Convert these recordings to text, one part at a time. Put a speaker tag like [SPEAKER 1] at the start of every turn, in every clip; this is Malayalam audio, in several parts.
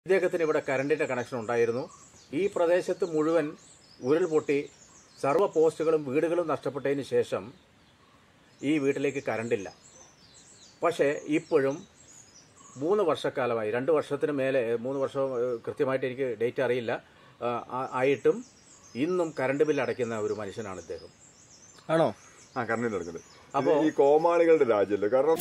[SPEAKER 1] ഇദ്ദേഹത്തിന് ഇവിടെ കറണ്ടിന്റെ കണക്ഷൻ ഉണ്ടായിരുന്നു ഈ പ്രദേശത്ത് മുഴുവൻ ഉരുൾപൊട്ടി സർവ്വ പോസ്റ്റുകളും വീടുകളും നഷ്ടപ്പെട്ടതിന് ശേഷം ഈ വീട്ടിലേക്ക് കറണ്ടില്ല പക്ഷേ ഇപ്പോഴും മൂന്ന് വർഷക്കാലമായി രണ്ട് വർഷത്തിന് മേലെ മൂന്ന് വർഷം ഏഹ്, കൃത്യമായിട്ട് എനിക്ക് ഡേറ്റ് അറിയില്ല ആ, ആ- ആയിട്ടും ഇന്നും കറണ്ട് ബില്ല് അടയ്ക്കുന്ന ഒരു മനുഷ്യനാണ് ഇദ്ദേഹം
[SPEAKER 2] ആണോ
[SPEAKER 3] ആ കറണ്ടിന്റെ എടുക്കുന്നത്
[SPEAKER 1] അപ്പോ-
[SPEAKER 3] ഈ കോമാളികളുടെ രാജ്യമല്ലേ കാരണം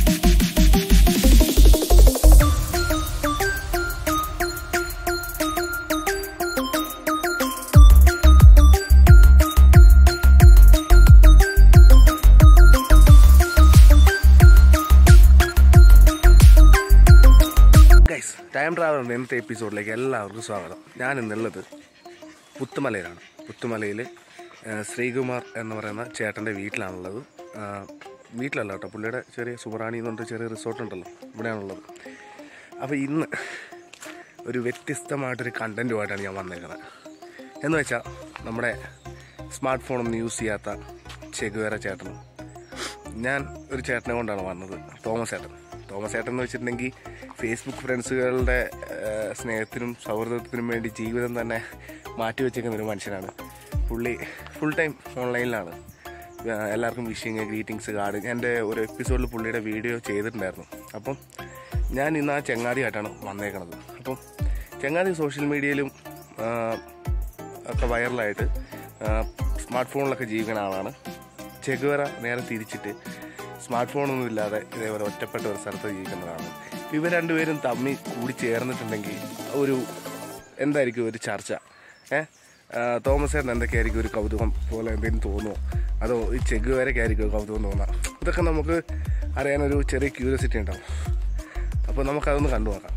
[SPEAKER 2] ഗൈസ് ടൈം ട്രാവലറിൻ്റെ ഇന്നത്തെ എപ്പിസോഡിലേക്ക് എല്ലാവർക്കും സ്വാഗതം ഞാൻ ഇന്നുള്ളത് പുത്തുമലയിലാണ് പുത്തുമലയിൽ ശ്രീകുമാർ എന്ന് പറയുന്ന ചേട്ടൻ്റെ വീട്ടിലാണുള്ളത് ആ, വീട്ടിലല്ല കേട്ടോ പുള്ളിയുടെ ചെറിയ സുബ്രാണി എന്ന് പറഞ്ഞിട്ട് ചെറിയ റിസോർട്ട് ഉണ്ടല്ലോ ഇവിടെയാണുള്ളത് അപ്പോൾ ഇന്ന് ഒരു വ്യത്യസ്തമായിട്ടൊരു കണ്ടൻറ്റുമായിട്ടാണ് ഞാൻ വന്നേക്കുന്നത് എന്ന് വെച്ചാൽ നമ്മുടെ സ്മാർട്ട് ഫോണൊന്നും യൂസ് ചെയ്യാത്ത ചെകുവേര ചേട്ടനും ഞാൻ ഒരു ചേട്ടനെ കൊണ്ടാണ് വന്നത് തോമസ് ചേട്ടൻ തോമസ് ചേട്ടൻ എന്ന് വെച്ചിട്ടുണ്ടെങ്കിൽ ഫേസ്ബുക്ക് ഫ്രണ്ട്സുകളുടെ ഏഹ്, സ്നേഹത്തിനും സൗഹൃദത്തിനും വേണ്ടി ജീവിതം തന്നെ മാറ്റി വെച്ചേക്കുന്ന ഒരു മനുഷ്യനാണ് പുള്ളി ഫുൾ ടൈം ഓൺലൈനിലാണ് ഏഹ്, എല്ലാവർക്കും വിഷിങ് ഗ്രീറ്റിങ്സ് കാർഡ് എൻ്റെ ഒരു എപ്പിസോഡിൽ പുള്ളിയുടെ വീഡിയോ ചെയ്തിട്ടുണ്ടായിരുന്നു അപ്പം ഞാൻ ഇന്ന് ആ ചെങ്ങാതിയായിട്ടാണ് വന്നേക്കണത് അപ്പം ചെങ്ങാതി സോഷ്യൽ മീഡിയയിലും ആഹ്, ഒക്കെ വൈറലായിട്ട് സ്മാർട്ട് ഫോണിലൊക്കെ ജീവിക്കുന്ന ആളാണ് ചെകുവര നേരെ തിരിച്ചിട്ട് സ്മാർട്ട് ഫോണൊന്നും ഇല്ലാതെ ഇതേപോലെ ഒറ്റപ്പെട്ട ഒരു സ്ഥലത്ത് ജീവിക്കുന്നതാണ് ഇവർ രണ്ടുപേരും തമ്മിൽ കൂടി ചേർന്നിട്ടുണ്ടെങ്കിൽ ഒരു എന്തായിരിക്കും ഒരു ചർച്ച ഏ ആ, തോമസ് ചേട്ടൻ എന്തൊക്കെയായിരിക്കും ഒരു കൗതുകം പോലെ എന്തെങ്കിലും തോന്നുമോ അതോ ഈ ചെകുവരയ്ക്കായിരിക്കും കൗതുകം തോന്നുക ഇതൊക്കെ നമുക്ക് അറിയാനൊരു ചെറിയ ക്യൂരിയോസിറ്റി ഉണ്ടാവും അപ്പോൾ നമുക്കതൊന്ന് കണ്ടു നോക്കാം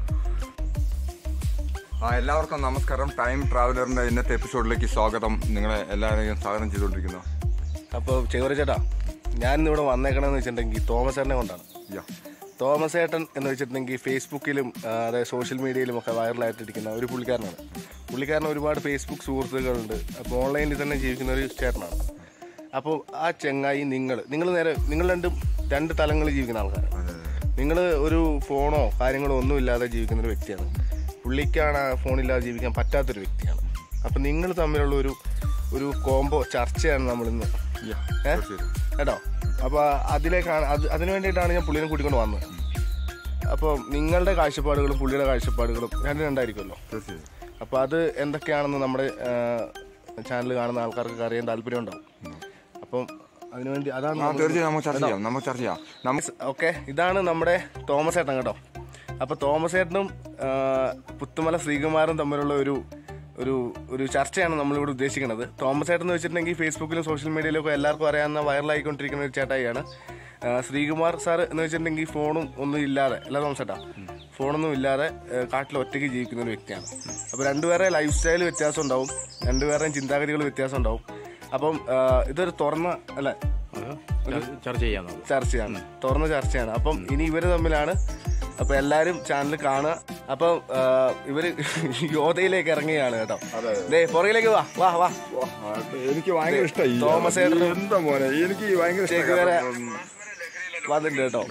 [SPEAKER 3] ആ എല്ലാവർക്കും നമസ്കാരം ടൈം ട്രാവലറിന്റെ ഇന്നത്തെ എപ്പിസോഡിലേക്ക് സ്വാഗതം നിങ്ങളെ എല്ലാവരെയും സ്വാഗതം ചെയ്തുകൊണ്ടിരിക്കുന്നു
[SPEAKER 2] അപ്പോൾ ചെകുവര ചേട്ടാ ഞാനിന്നിവിടെ വന്നേക്കണമെന്ന് വെച്ചിട്ടുണ്ടെങ്കിൽ തോമസ് ചേട്ടനെ കൊണ്ടാണ്
[SPEAKER 3] യാ.
[SPEAKER 2] തോമസ് ഏട്ടൻ എന്ന് വെച്ചിട്ടുണ്ടെങ്കിൽ ഫേസ്ബുക്കിലും ആ, അതായത് സോഷ്യൽ മീഡിയയിലും ഒക്കെ വൈറലായിട്ടിരിക്കുന്ന ഒരു പുള്ളിക്കാരനാണ് പുള്ളിക്കാരന് ഒരുപാട് ഫേസ്ബുക്ക് സുഹൃത്തുക്കളുണ്ട് അപ്പോൾ ഓൺലൈനിൽ തന്നെ ജീവിക്കുന്ന ഒരു ചേട്ടനാണ് അപ്പോൾ ആ ചെങ്ങായി നിങ്ങൾ നിങ്ങൾ നേരെ നിങ്ങൾ രണ്ടും രണ്ട് തലങ്ങളിൽ ജീവിക്കുന്ന ആൾക്കാരാണ് നിങ്ങൾ ഒരു ഫോണോ കാര്യങ്ങളോ ഒന്നും ഇല്ലാതെ ജീവിക്കുന്ന ഒരു വ്യക്തിയാണ് പുള്ളിക്കാണ് ആ ഫോണില്ലാതെ ജീവിക്കാൻ പറ്റാത്തൊരു വ്യക്തിയാണ് അപ്പം നിങ്ങൾ തമ്മിലുള്ള ഒരു ഒരു കോംബോ ചർച്ചയാണ് നമ്മളിന്ന്
[SPEAKER 3] യാ,
[SPEAKER 2] ഏ?
[SPEAKER 3] തീർച്ചയായും.
[SPEAKER 2] കേട്ടോ അപ്പോൾ അതിലേക്കാണ് അത് അതിന് വേണ്ടിയിട്ടാണ് ഞാൻ പുള്ളിനെ കൂട്ടിക്കൊണ്ട് വന്നത് അപ്പോൾ നിങ്ങളുടെ കാഴ്ചപ്പാടുകളും പുള്ളിയുടെ കാഴ്ചപ്പാടുകളും രണ്ടും രണ്ടായിരിക്കുമല്ലോ
[SPEAKER 3] തീർച്ചയായും.
[SPEAKER 2] അപ്പോൾ അത് എന്തൊക്കെയാണെന്ന് നമ്മുടെ ചാനൽ കാണുന്ന ആൾക്കാർക്ക് അറിയാൻ താല്പര്യം ഉണ്ടാവും അപ്പം അതിനുവേണ്ടി അതാണ്
[SPEAKER 3] ആ തീർച്ചയായും നമുക്ക് ചർച്ച ചെയ്യാം നമുക്ക് ചർച്ച ചെയ്യാം നമുക്ക്
[SPEAKER 2] ഓക്കെ ഇതാണ് നമ്മുടെ തോമസ് ഏട്ടൻ കേട്ടോ അപ്പോൾ തോമസ് ഏട്ടനും ആ, പുത്തുമല ശ്രീകുമാറും തമ്മിലുള്ള ഒരു ഒരു ഒരു ചർച്ചയാണ് നമ്മളിവിടെ ഉദ്ദേശിക്കുന്നത് തോമസ് ഏട്ടൻ എന്ന് വെച്ചിട്ടുണ്ടെങ്കിൽ ഫേസ്ബുക്കിലും സോഷ്യൽ മീഡിയയിലും ഒക്കെ എല്ലാവർക്കും അറിയാവുന്ന വൈറലായിക്കൊണ്ടിരിക്കുന്ന ഒരു ചേട്ടായിയാണ് ആ, ശ്രീകുമാർ സാർ എന്ന് വെച്ചിട്ടുണ്ടെങ്കിൽ ഫോണും ഒന്നും ഇല്ലാതെ അല്ല തോമസ് ഏട്ടാ ഫോണൊന്നും ഇല്ലാതെ ആ, കാട്ടിൽ ഒറ്റയ്ക്ക് ജീവിക്കുന്ന ഒരു വ്യക്തിയാണ് അപ്പോൾ രണ്ടുപേരെ ലൈഫ് സ്റ്റൈൽ വ്യത്യാസം ഉണ്ടാവും രണ്ടുപേരുടെയും ചിന്താഗതികൾ വ്യത്യാസം ഉണ്ടാവും അപ്പം ആ, ഇതൊരു തുറന്ന അല്ലേ
[SPEAKER 1] അത് ചർച്ച ചെയ്യാം നമുക്ക്
[SPEAKER 2] ചർച്ചയാണ് തുറന്ന ചർച്ചയാണ് അപ്പം ഇനി ഇവര് തമ്മിലാണ് അപ്പൊ എല്ലാരും ചാനൽ കാണുക അപ്പം ആ, ഇവര് യോധയിലേക്ക് ഇറങ്ങുകയാണ് കേട്ടോ ദേ പുറകിലേക്ക് വാ വാ വാ
[SPEAKER 3] ആ, എനിക്ക് ഭയങ്കര ഇഷ്ടമായി
[SPEAKER 2] തോമസ് ഏട്ടനും
[SPEAKER 3] എന്താ മോനെ എനിക്ക് ഭയങ്കര
[SPEAKER 2] ചെകുവേര
[SPEAKER 3] ഇഷ്ടമായി
[SPEAKER 2] വന്നിട്ടുണ്ട് കേട്ടോ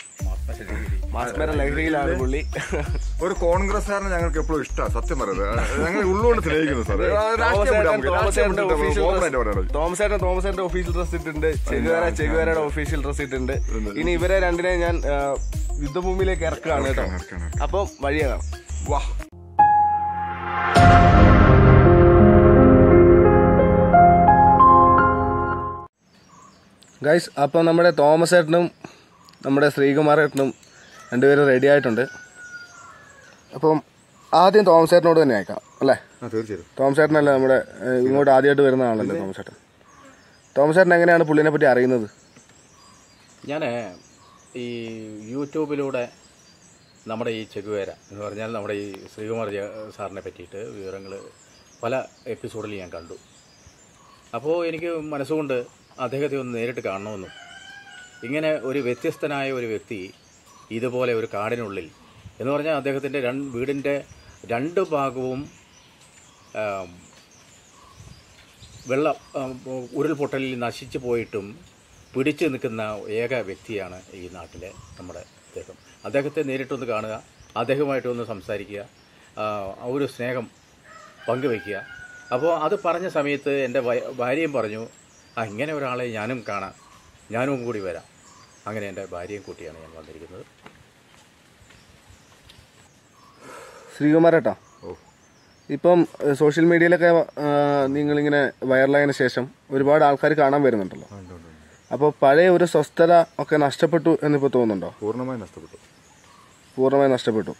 [SPEAKER 2] മാസ്മര ലഹരിയിലാണ് പുള്ളി
[SPEAKER 3] ഒരു കോൺഗ്രസ്സുകാരനെ ഞങ്ങൾക്ക് എപ്പോഴും ഇഷ്ടമാണ് സത്യം പറയുന്നത് ഞങ്ങൾ ഉള്ളുകൊണ്ട് സ്നേഹിക്കുന്നു സാർ
[SPEAKER 2] തോമസ്
[SPEAKER 3] രാഷ്ട്രീയം
[SPEAKER 2] ഏട്ടൻ
[SPEAKER 3] വിടാം നമുക്ക്.
[SPEAKER 2] തോമസ്
[SPEAKER 3] രാഷ്ട്രീയം
[SPEAKER 2] ഏട്ടന്റെ
[SPEAKER 3] വിട്ടിട്ട്
[SPEAKER 2] ഒഫീഷ്യൽ
[SPEAKER 3] ഓപ്പണായിട്ട് പറയണം.
[SPEAKER 2] തോമസ് ഏട്ടൻ തോമസ് ഏട്ടന്റെ ഒഫീഷ്യൽ ഡ്രസ് ഇട്ടിട്ടുണ്ട് ചെകുവേര ചെകുവേരയുടെ ഒഫീഷ്യൽ ഡ്രസ് ഇട്ടിട്ടുണ്ട് ഇനി ഇവരെ രണ്ടിനെ ഞാൻ ആ, യുദ്ധഭൂമിയിലേക്ക് ഇറക്കുകയാണ് കേട്ടോ
[SPEAKER 3] ഇറക്കാണ്,
[SPEAKER 2] അപ്പം വഴിയാണ്
[SPEAKER 3] വാ
[SPEAKER 2] ഗൈസ് അപ്പം നമ്മുടെ തോമസ് ഏട്ടനും നമ്മുടെ ശ്രീകുമാർ ഏട്ടനും രണ്ടുപേരും റെഡി ആയിട്ടുണ്ട് അപ്പം ആദ്യം തോമസ് ഏട്ടനോട് തന്നെ അയക്കാം അല്ലേ
[SPEAKER 3] ആ തീർച്ചയായും
[SPEAKER 2] തോമസ് ഏട്ടനല്ലേ നമ്മുടെ ഏഹ്, ഇങ്ങോട്ട് ആദ്യമായിട്ട് വരുന്ന ആളല്ലേ തോമസ് ഏട്ടൻ തോമസ് ഏട്ടൻ എങ്ങനെയാണ് പുള്ളിനെ പറ്റി അറിയുന്നത്
[SPEAKER 1] ഞാൻ ഈ യൂട്യൂബിലൂടെ നമ്മുടെ ഈ ചെകുവേര എന്ന് പറഞ്ഞാൽ നമ്മുടെ ഈ ശ്രീകുമാർ ജ- സാറിനെ പറ്റിയിട്ട് വിവരങ്ങൾ പല എപ്പിസോഡിൽ ഞാൻ കണ്ടു അപ്പോൾ എനിക്ക് മനസ്സുകൊണ്ട് അദ്ദേഹത്തെ ഒന്ന് നേരിട്ട് കാണണമെന്നും ഇങ്ങനെ ഒരു വ്യത്യസ്തനായ ഒരു വ്യക്തി ഇതുപോലെ ഒരു കാടിനുള്ളിൽ എന്ന് പറഞ്ഞാൽ അദ്ദേഹത്തിൻ്റെ രണ്ട് വീടിൻ്റെ രണ്ട് ഭാഗവും ആം, വെള്ളം ആം, ഉരുൾപൊട്ടലിൽ നശിച്ചു പോയിട്ടും പിടിച്ചു നിൽക്കുന്ന ഏക വ്യക്തിയാണ് ഈ നാട്ടിലെ നമ്മുടെ അദ്ദേഹം അദ്ദേഹത്തെ നേരിട്ടൊന്ന് കാണുക അദ്ദേഹമായിട്ടൊന്ന് സംസാരിക്കുക ആ, ഒരു സ്നേഹം പങ്കുവയ്ക്കുക അപ്പോൾ അത് പറഞ്ഞ സമയത്ത് എൻ്റെ വയ- ഭാര്യയും പറഞ്ഞു ആ ഇങ്ങനെ ഒരാളെ ഞാനും കാണാം ഞാനും കൂടി വരാം അങ്ങനെ എൻ്റെ ഭാര്യയും കൂട്ടിയാണ് ഞാൻ വന്നിരിക്കുന്നത്
[SPEAKER 2] ശ്രീകുമാരേട്ടാ
[SPEAKER 3] ഓ
[SPEAKER 2] ഇപ്പം ഏഹ്, സോഷ്യൽ മീഡിയയിലൊക്കെ ആ, നിങ്ങളിങ്ങനെ വൈറലായതിനു ശേഷം ഒരുപാട് ആൾക്കാർ കാണാൻ വരുന്നുണ്ടല്ലോ
[SPEAKER 3] ഉണ്ട്, ഉണ്ട്, ഉണ്ട്.
[SPEAKER 2] അപ്പോൾ പഴയ ഒരു സ്വസ്ഥത ഒക്കെ നഷ്ടപ്പെട്ടു എന്നിപ്പോൾ തോന്നുന്നുണ്ടോ
[SPEAKER 3] പൂർണ്ണമായി നഷ്ടപ്പെട്ടു
[SPEAKER 2] പൂർണ്ണമായി നഷ്ടപ്പെട്ടു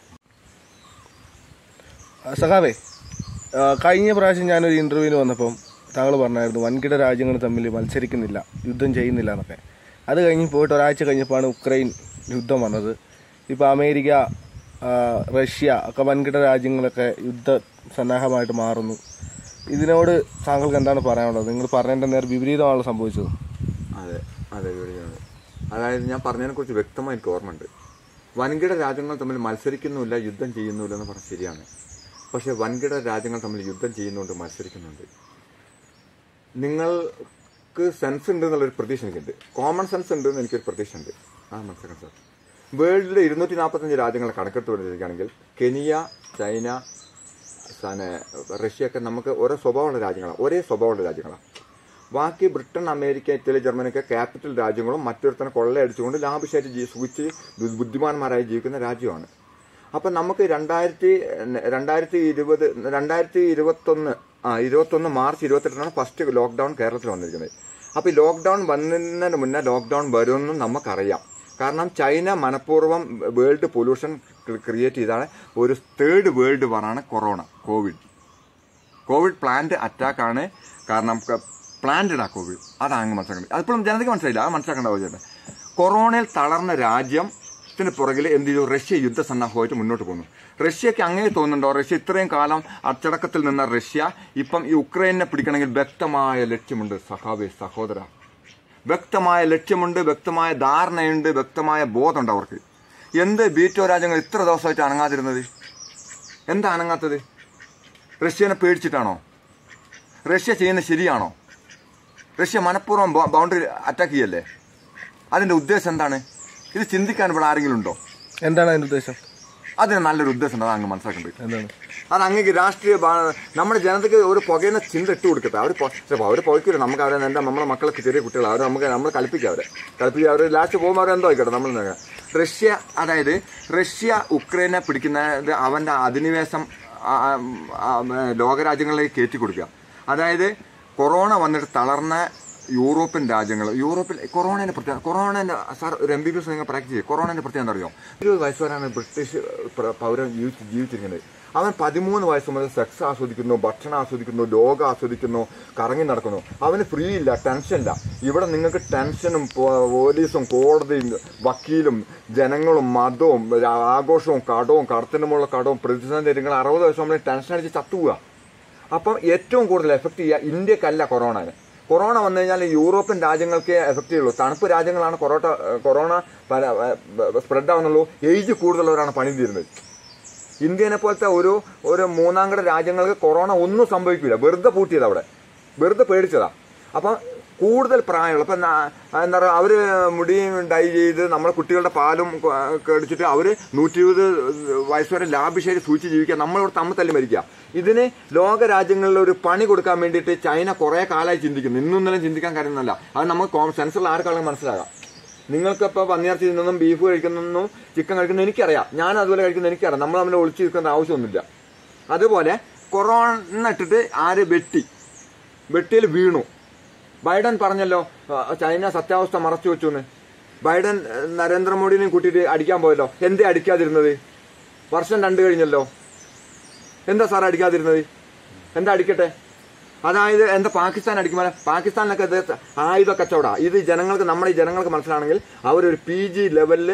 [SPEAKER 2] ആ, സഖാവേ ആ, കഴിഞ്ഞ പ്രാവശ്യം ഞാനൊരു ഇൻ്റർവ്യൂവിന് വന്നപ്പം താങ്കൾ പറഞ്ഞായിരുന്നു വൻകിട രാജ്യങ്ങൾ തമ്മിൽ മത്സരിക്കുന്നില്ല യുദ്ധം ചെയ്യുന്നില്ല എന്നൊക്കെ അത് കഴിഞ്ഞ് പോയിട്ട് ഒരാഴ്ച കഴിഞ്ഞപ്പോഴാണ് ഉക്രൈൻ യുദ്ധം വന്നത് ഇപ്പോൾ അമേരിക്ക ആ, റഷ്യ ഒക്കെ വൻകിട രാജ്യങ്ങളൊക്കെ യുദ്ധ സന്നാഹമായിട്ട് മാറുന്നു ഇതിനോട് താങ്കൾക്ക് എന്താണ് പറയാനുള്ളത് നിങ്ങൾ പറഞ്ഞതിൻ്റെ നേർ വിപരീതമാണല്ലോ സംഭവിച്ചത്
[SPEAKER 3] അതെ അതെ വിവരിക്കുന്നത് അതായത് ഞാൻ പറഞ്ഞതിനെ കുറിച്ച് വ്യക്തമായി എനിക്ക് ഓർമ്മയുണ്ട് വൻകിട രാജ്യങ്ങൾ തമ്മിൽ മത്സരിക്കുന്നുമില്ല യുദ്ധം ചെയ്യുന്നില്ല എന്ന് പറഞ്ഞാൽ ശരിയാണ് പക്ഷെ വൻകിട രാജ്യങ്ങൾ തമ്മിൽ യുദ്ധം ചെയ്യുന്നുണ്ട് മത്സരിക്കുന്നുണ്ട് നിങ്ങൾക്ക് സെൻസ് ഉണ്ട് എന്നുള്ളൊരു പ്രതീക്ഷ എനിക്കുണ്ട് കോമൺ സെൻസ് ഉണ്ട് എന്ന് എനിക്കൊരു പ്രതീക്ഷ ഉണ്ട് ആ മനസ്സിലാക്കാം സാർ വേൾഡിലെ ഇരുന്നൂറ്റി നാൽപ്പത്തഞ്ച് രാജ്യങ്ങളെ കണക്കെടുത്ത് പരിശോധിക്കുകയാണെങ്കിൽ കെനിയ ചൈന പിന്നെ റഷ്യയൊക്കെ നമുക്ക് ഓരോ സ്വഭാവമുള്ള രാജ്യങ്ങളാണ് ഒരേ സ്വഭാവമുള്ള രാജ്യങ്ങളാണ് ബാക്കി ബ്രിട്ടൻ അമേരിക്ക ഇറ്റലി ജർമ്മനിയൊക്കെ ക്യാപിറ്റൽ രാജ്യങ്ങളും മറ്റൊരുത്തനെ കൊള്ളയടിച്ചുകൊണ്ട് ലാഭിഷായിട്ട് ജീ സുഖിച്ച് ബു- ബുദ്ധിമാന്മാരായി ജീവിക്കുന്ന രാജ്യമാണ് അപ്പം നമുക്ക് രണ്ടായിരത്തി രണ്ടായിരത്തി ഇരുപത് രണ്ടായിരത്തി ഇരുപത്തൊന്ന് ആ ഇരുപത്തൊന്ന് മാർച്ച് ഇരുപത്തെട്ടിനാണ് ഫസ്റ്റ് ലോക്ക്ഡൌൺ കേരളത്തിൽ വന്നിരിക്കുന്നത് അപ്പോൾ ഈ ലോക്ക്ഡൌൺ വന്നതിന് മുന്നേ ലോക്ക്ഡൌൺ വരുമെന്നും നമുക്കറിയാം കാരണം ചൈന മനഃപൂർവ്വം വേൾഡ് പൊല്യൂഷൻ ക്രിയേറ്റ് ചെയ്താണ് ഒരു തേർഡ് വേൾഡ് വാറാണ് corona covid covid plant attack ആണ് കാരണം പ്ലാന്റഡ് ആ കോവിഡ് അതാണ് മനസ്സിലാക്കേണ്ടത് അതിപ്പോഴും ജനതയ്ക്ക് മനസ്സിലായില്ല അത് മനസ്സിലാക്കേണ്ട ആവശ്യമുണ്ട് കൊറോണയിൽ തളർന്ന രാജ്യത്തിന് പുറകിൽ എന്ത് ചെയ്തു റഷ്യ യുദ്ധസന്നാഹമായിട്ട് മുന്നോട്ട് പോകുന്നു റഷ്യക്ക് അങ്ങനെ തോന്നുന്നുണ്ടോ റഷ്യ ഇത്രയും കാലം അച്ചടക്കത്തിൽ നിന്ന റഷ്യ ഇപ്പം ഈ ഉക്രൈനെ പിടിക്കണമെങ്കിൽ വ്യക്തമായ ലക്ഷ്യമുണ്ട് സഹാബേ സഹോദര വ്യക്തമായ ലക്ഷ്യമുണ്ട് വ്യക്തമായ ധാരണയുണ്ട് വ്യക്തമായ ബോധമുണ്ട് അവർക്ക് എന്ത് ബീറ്റോ രാജ്യങ്ങൾ ഇത്ര ദിവസമായിട്ട് അനങ്ങാതിരുന്നത് എന്താ അനങ്ങാത്തത് റഷ്യനെ പേടിച്ചിട്ടാണോ റഷ്യ ചെയ്യുന്നത് ശരിയാണോ റഷ്യ മനഃപൂർവ്വം ബൗ- ബൗണ്ടറി അറ്റാക്ക് ചെയ്യല്ലേ അതിന്റെ ഉദ്ദേശം എന്താണ് ഇത് ചിന്തിക്കാൻ ഇവിടെ ആരെങ്കിലും ഉണ്ടോ
[SPEAKER 2] എന്താണ് അതിൻ്റെ ഉദ്ദേശം
[SPEAKER 3] അതിന് നല്ലൊരു ഉദ്ദേശം ഉണ്ട് അത് അങ്ങ് മനസ്സിലാക്കേണ്ടത്
[SPEAKER 2] എന്താണ്
[SPEAKER 3] അത് അങ്ങേക്ക് രാഷ്ട്രീയ ഭാ- നമ്മുടെ ജനതയ്ക്ക് ഒരു പുകയുന്ന ചിന്ത ഇട്ട് കൊടുക്കട്ടെ അവർ ചിലപ്പോൾ അവർ പുകയ്ക്കില്ല നമുക്ക് അവരെ എന്താ നമ്മുടെ മക്കളൊക്കെ ചെറിയ കുട്ടികൾ അവർ നമുക്ക് നമ്മൾ കളിപ്പിക്കുക അവരെ കളിപ്പിക്കുക അവർ ലാസ്റ്റ് പോകുമ്പോൾ അവരെന്തോ ആയിക്കോട്ടെ നമ്മൾ നോക്കാം. റഷ്യ അതായത് റഷ്യ ഉക്രൈനെ പിടിക്കുന്നത് അവന്റെ അധിനിവേശം ആ, ആ, ആ, ലോകരാജ്യങ്ങളിലേക്ക് കയറ്റി കൊടുക്കുക അതായത് കൊറോണ വന്നിട്ട് തളർന്ന യൂറോപ്യൻ രാജ്യങ്ങൾ യൂറോപ്പിൽ കൊറോണേന്റെ പ്രത്യേകത കൊറോണേന്റെ സാർ ഒരു എം ബി ബി എസ് നിങ്ങൾ പ്രാക്ടീസ് ചെയ്യും കൊറോണേന്റെ പ്രത്യേകത എന്താ അറിയോ ഇരുപത് വയസ്സ് വരെയാണ് ബ്രിട്ടീഷ് പ്ര- പൗരൻ ജീവിച്ച് ജീവിച്ചിരിക്കുന്നത് അവൻ പതിമൂന്ന് വയസ്സ് മുതൽ സെക്സ് ആസ്വദിക്കുന്നു ഭക്ഷണം ആസ്വദിക്കുന്നു ലോകം ആസ്വദിക്കുന്നു കറങ്ങി നടക്കുന്നു അവന് ഫ്രീ ഇല്ല ടെൻഷൻ ഇല്ല ഇവിടെ നിങ്ങൾക്ക് ടെൻഷനും പോ- പോലീസും കോടതിയും വക്കീലും ജനങ്ങളും മതവും രാ- ആഘോഷവും കടവും കടത്തിനുമുള്ള കടവും പ്രതിസന്ധി നിങ്ങൾ അറുപത് വയസ്സ് നമ്മൾ ടെൻഷൻ അടിച്ച് ചത്തുക അപ്പം ഏറ്റവും കൂടുതൽ എഫക്ട് ചെയ്യുക ഇന്ത്യക്കല്ല കൊറോണന് കൊറോണ വന്നു കഴിഞ്ഞാൽ യൂറോപ്യൻ രാജ്യങ്ങൾക്കേ എഫക്ട് ചെയ്യുള്ളൂ തണുപ്പ് രാജ്യങ്ങളാണ് കൊറോട്ട കൊറോണ സ്പ്രെഡ് ആവുന്നുള്ളൂ ഏജ് കൂടുതലുള്ളവരാണ് പണി തീരുന്നത് ഇന്ത്യനെ പോലത്തെ ഒരു ഒരു മൂന്നാംകട രാജ്യങ്ങൾക്ക് കൊറോണ ഒന്നും സംഭവിക്കില്ല വെറുതെ പൂട്ടിയത് അവിടെ വെറുതെ പേടിച്ചതാ അപ്പം കൂടുതൽ പ്രായമുള്ള ഇപ്പം നാ- എന്താ പറയുക അവർ മുടിയും ഡൈ ചെയ്ത് നമ്മളെ കുട്ടികളുടെ പാലും ക- കടിച്ചിട്ട് അവർ നൂറ്റി ഇരുപത് വയസ്സ് വരെ ലാഭിഷേരി സൂക്ഷിച്ച് ജീവിക്കുക നമ്മളിവിടെ തമ്മിൽ തല്ലി മരിക്കുക ഇതിന് ലോക രാജ്യങ്ങളിൽ ഒരു പണി കൊടുക്കാൻ വേണ്ടിയിട്ട് ചൈന കുറേ കാലമായി ചിന്തിക്കുന്നു ഇന്നും ഇന്നലെ ചിന്തിക്കാൻ കാര്യമൊന്നുമല്ല അത് നമുക്ക് സെൻസറിൽ ആർക്കാണെങ്കിലും മനസ്സിലാകാം നിങ്ങൾക്കിപ്പോൾ പന്നിയിറച്ചി തിന്നുന്നതും ബീഫ് കഴിക്കുന്നതും ചിക്കൻ കഴിക്കുന്നതും എനിക്കറിയാം ഞാൻ അതുപോലെ കഴിക്കുന്നത് എനിക്കറിയാം നമ്മൾ തമ്മിൽ ഒളിച്ചു നിൽക്കേണ്ട ആവശ്യമൊന്നുമില്ല അതുപോലെ കൊറോണ ഇട്ടിട്ട് ആര് വെട്ടി വെട്ടിയിൽ വീണു ബൈഡൻ പറഞ്ഞല്ലോ ആ, ചൈന സത്യാവസ്ഥ മറച്ചു വെച്ചു എന്ന് ബൈഡൻ ഏ, നരേന്ദ്രമോദിനെയും കൂട്ടിയിട്ട് അടിക്കാൻ പോയല്ലോ എന്തേ അടിക്കാതിരുന്നത് വർഷം രണ്ട് കഴിഞ്ഞല്ലോ എന്താ സാർ അടിക്കാതിരുന്നത് എന്താ അടിക്കട്ടെ അതായത് എന്താ പാകിസ്ഥാൻ അടിക്കുമ്പോൾ പാകിസ്ഥാനിലൊക്കെ ഇത് ആയുധ കച്ചവടമാണ് ഇത് ജനങ്ങൾക്ക് നമ്മുടെ ഈ ജനങ്ങൾക്ക് മനസ്സിലാണെങ്കിൽ അവരൊരു പി ജി ലെവലിൽ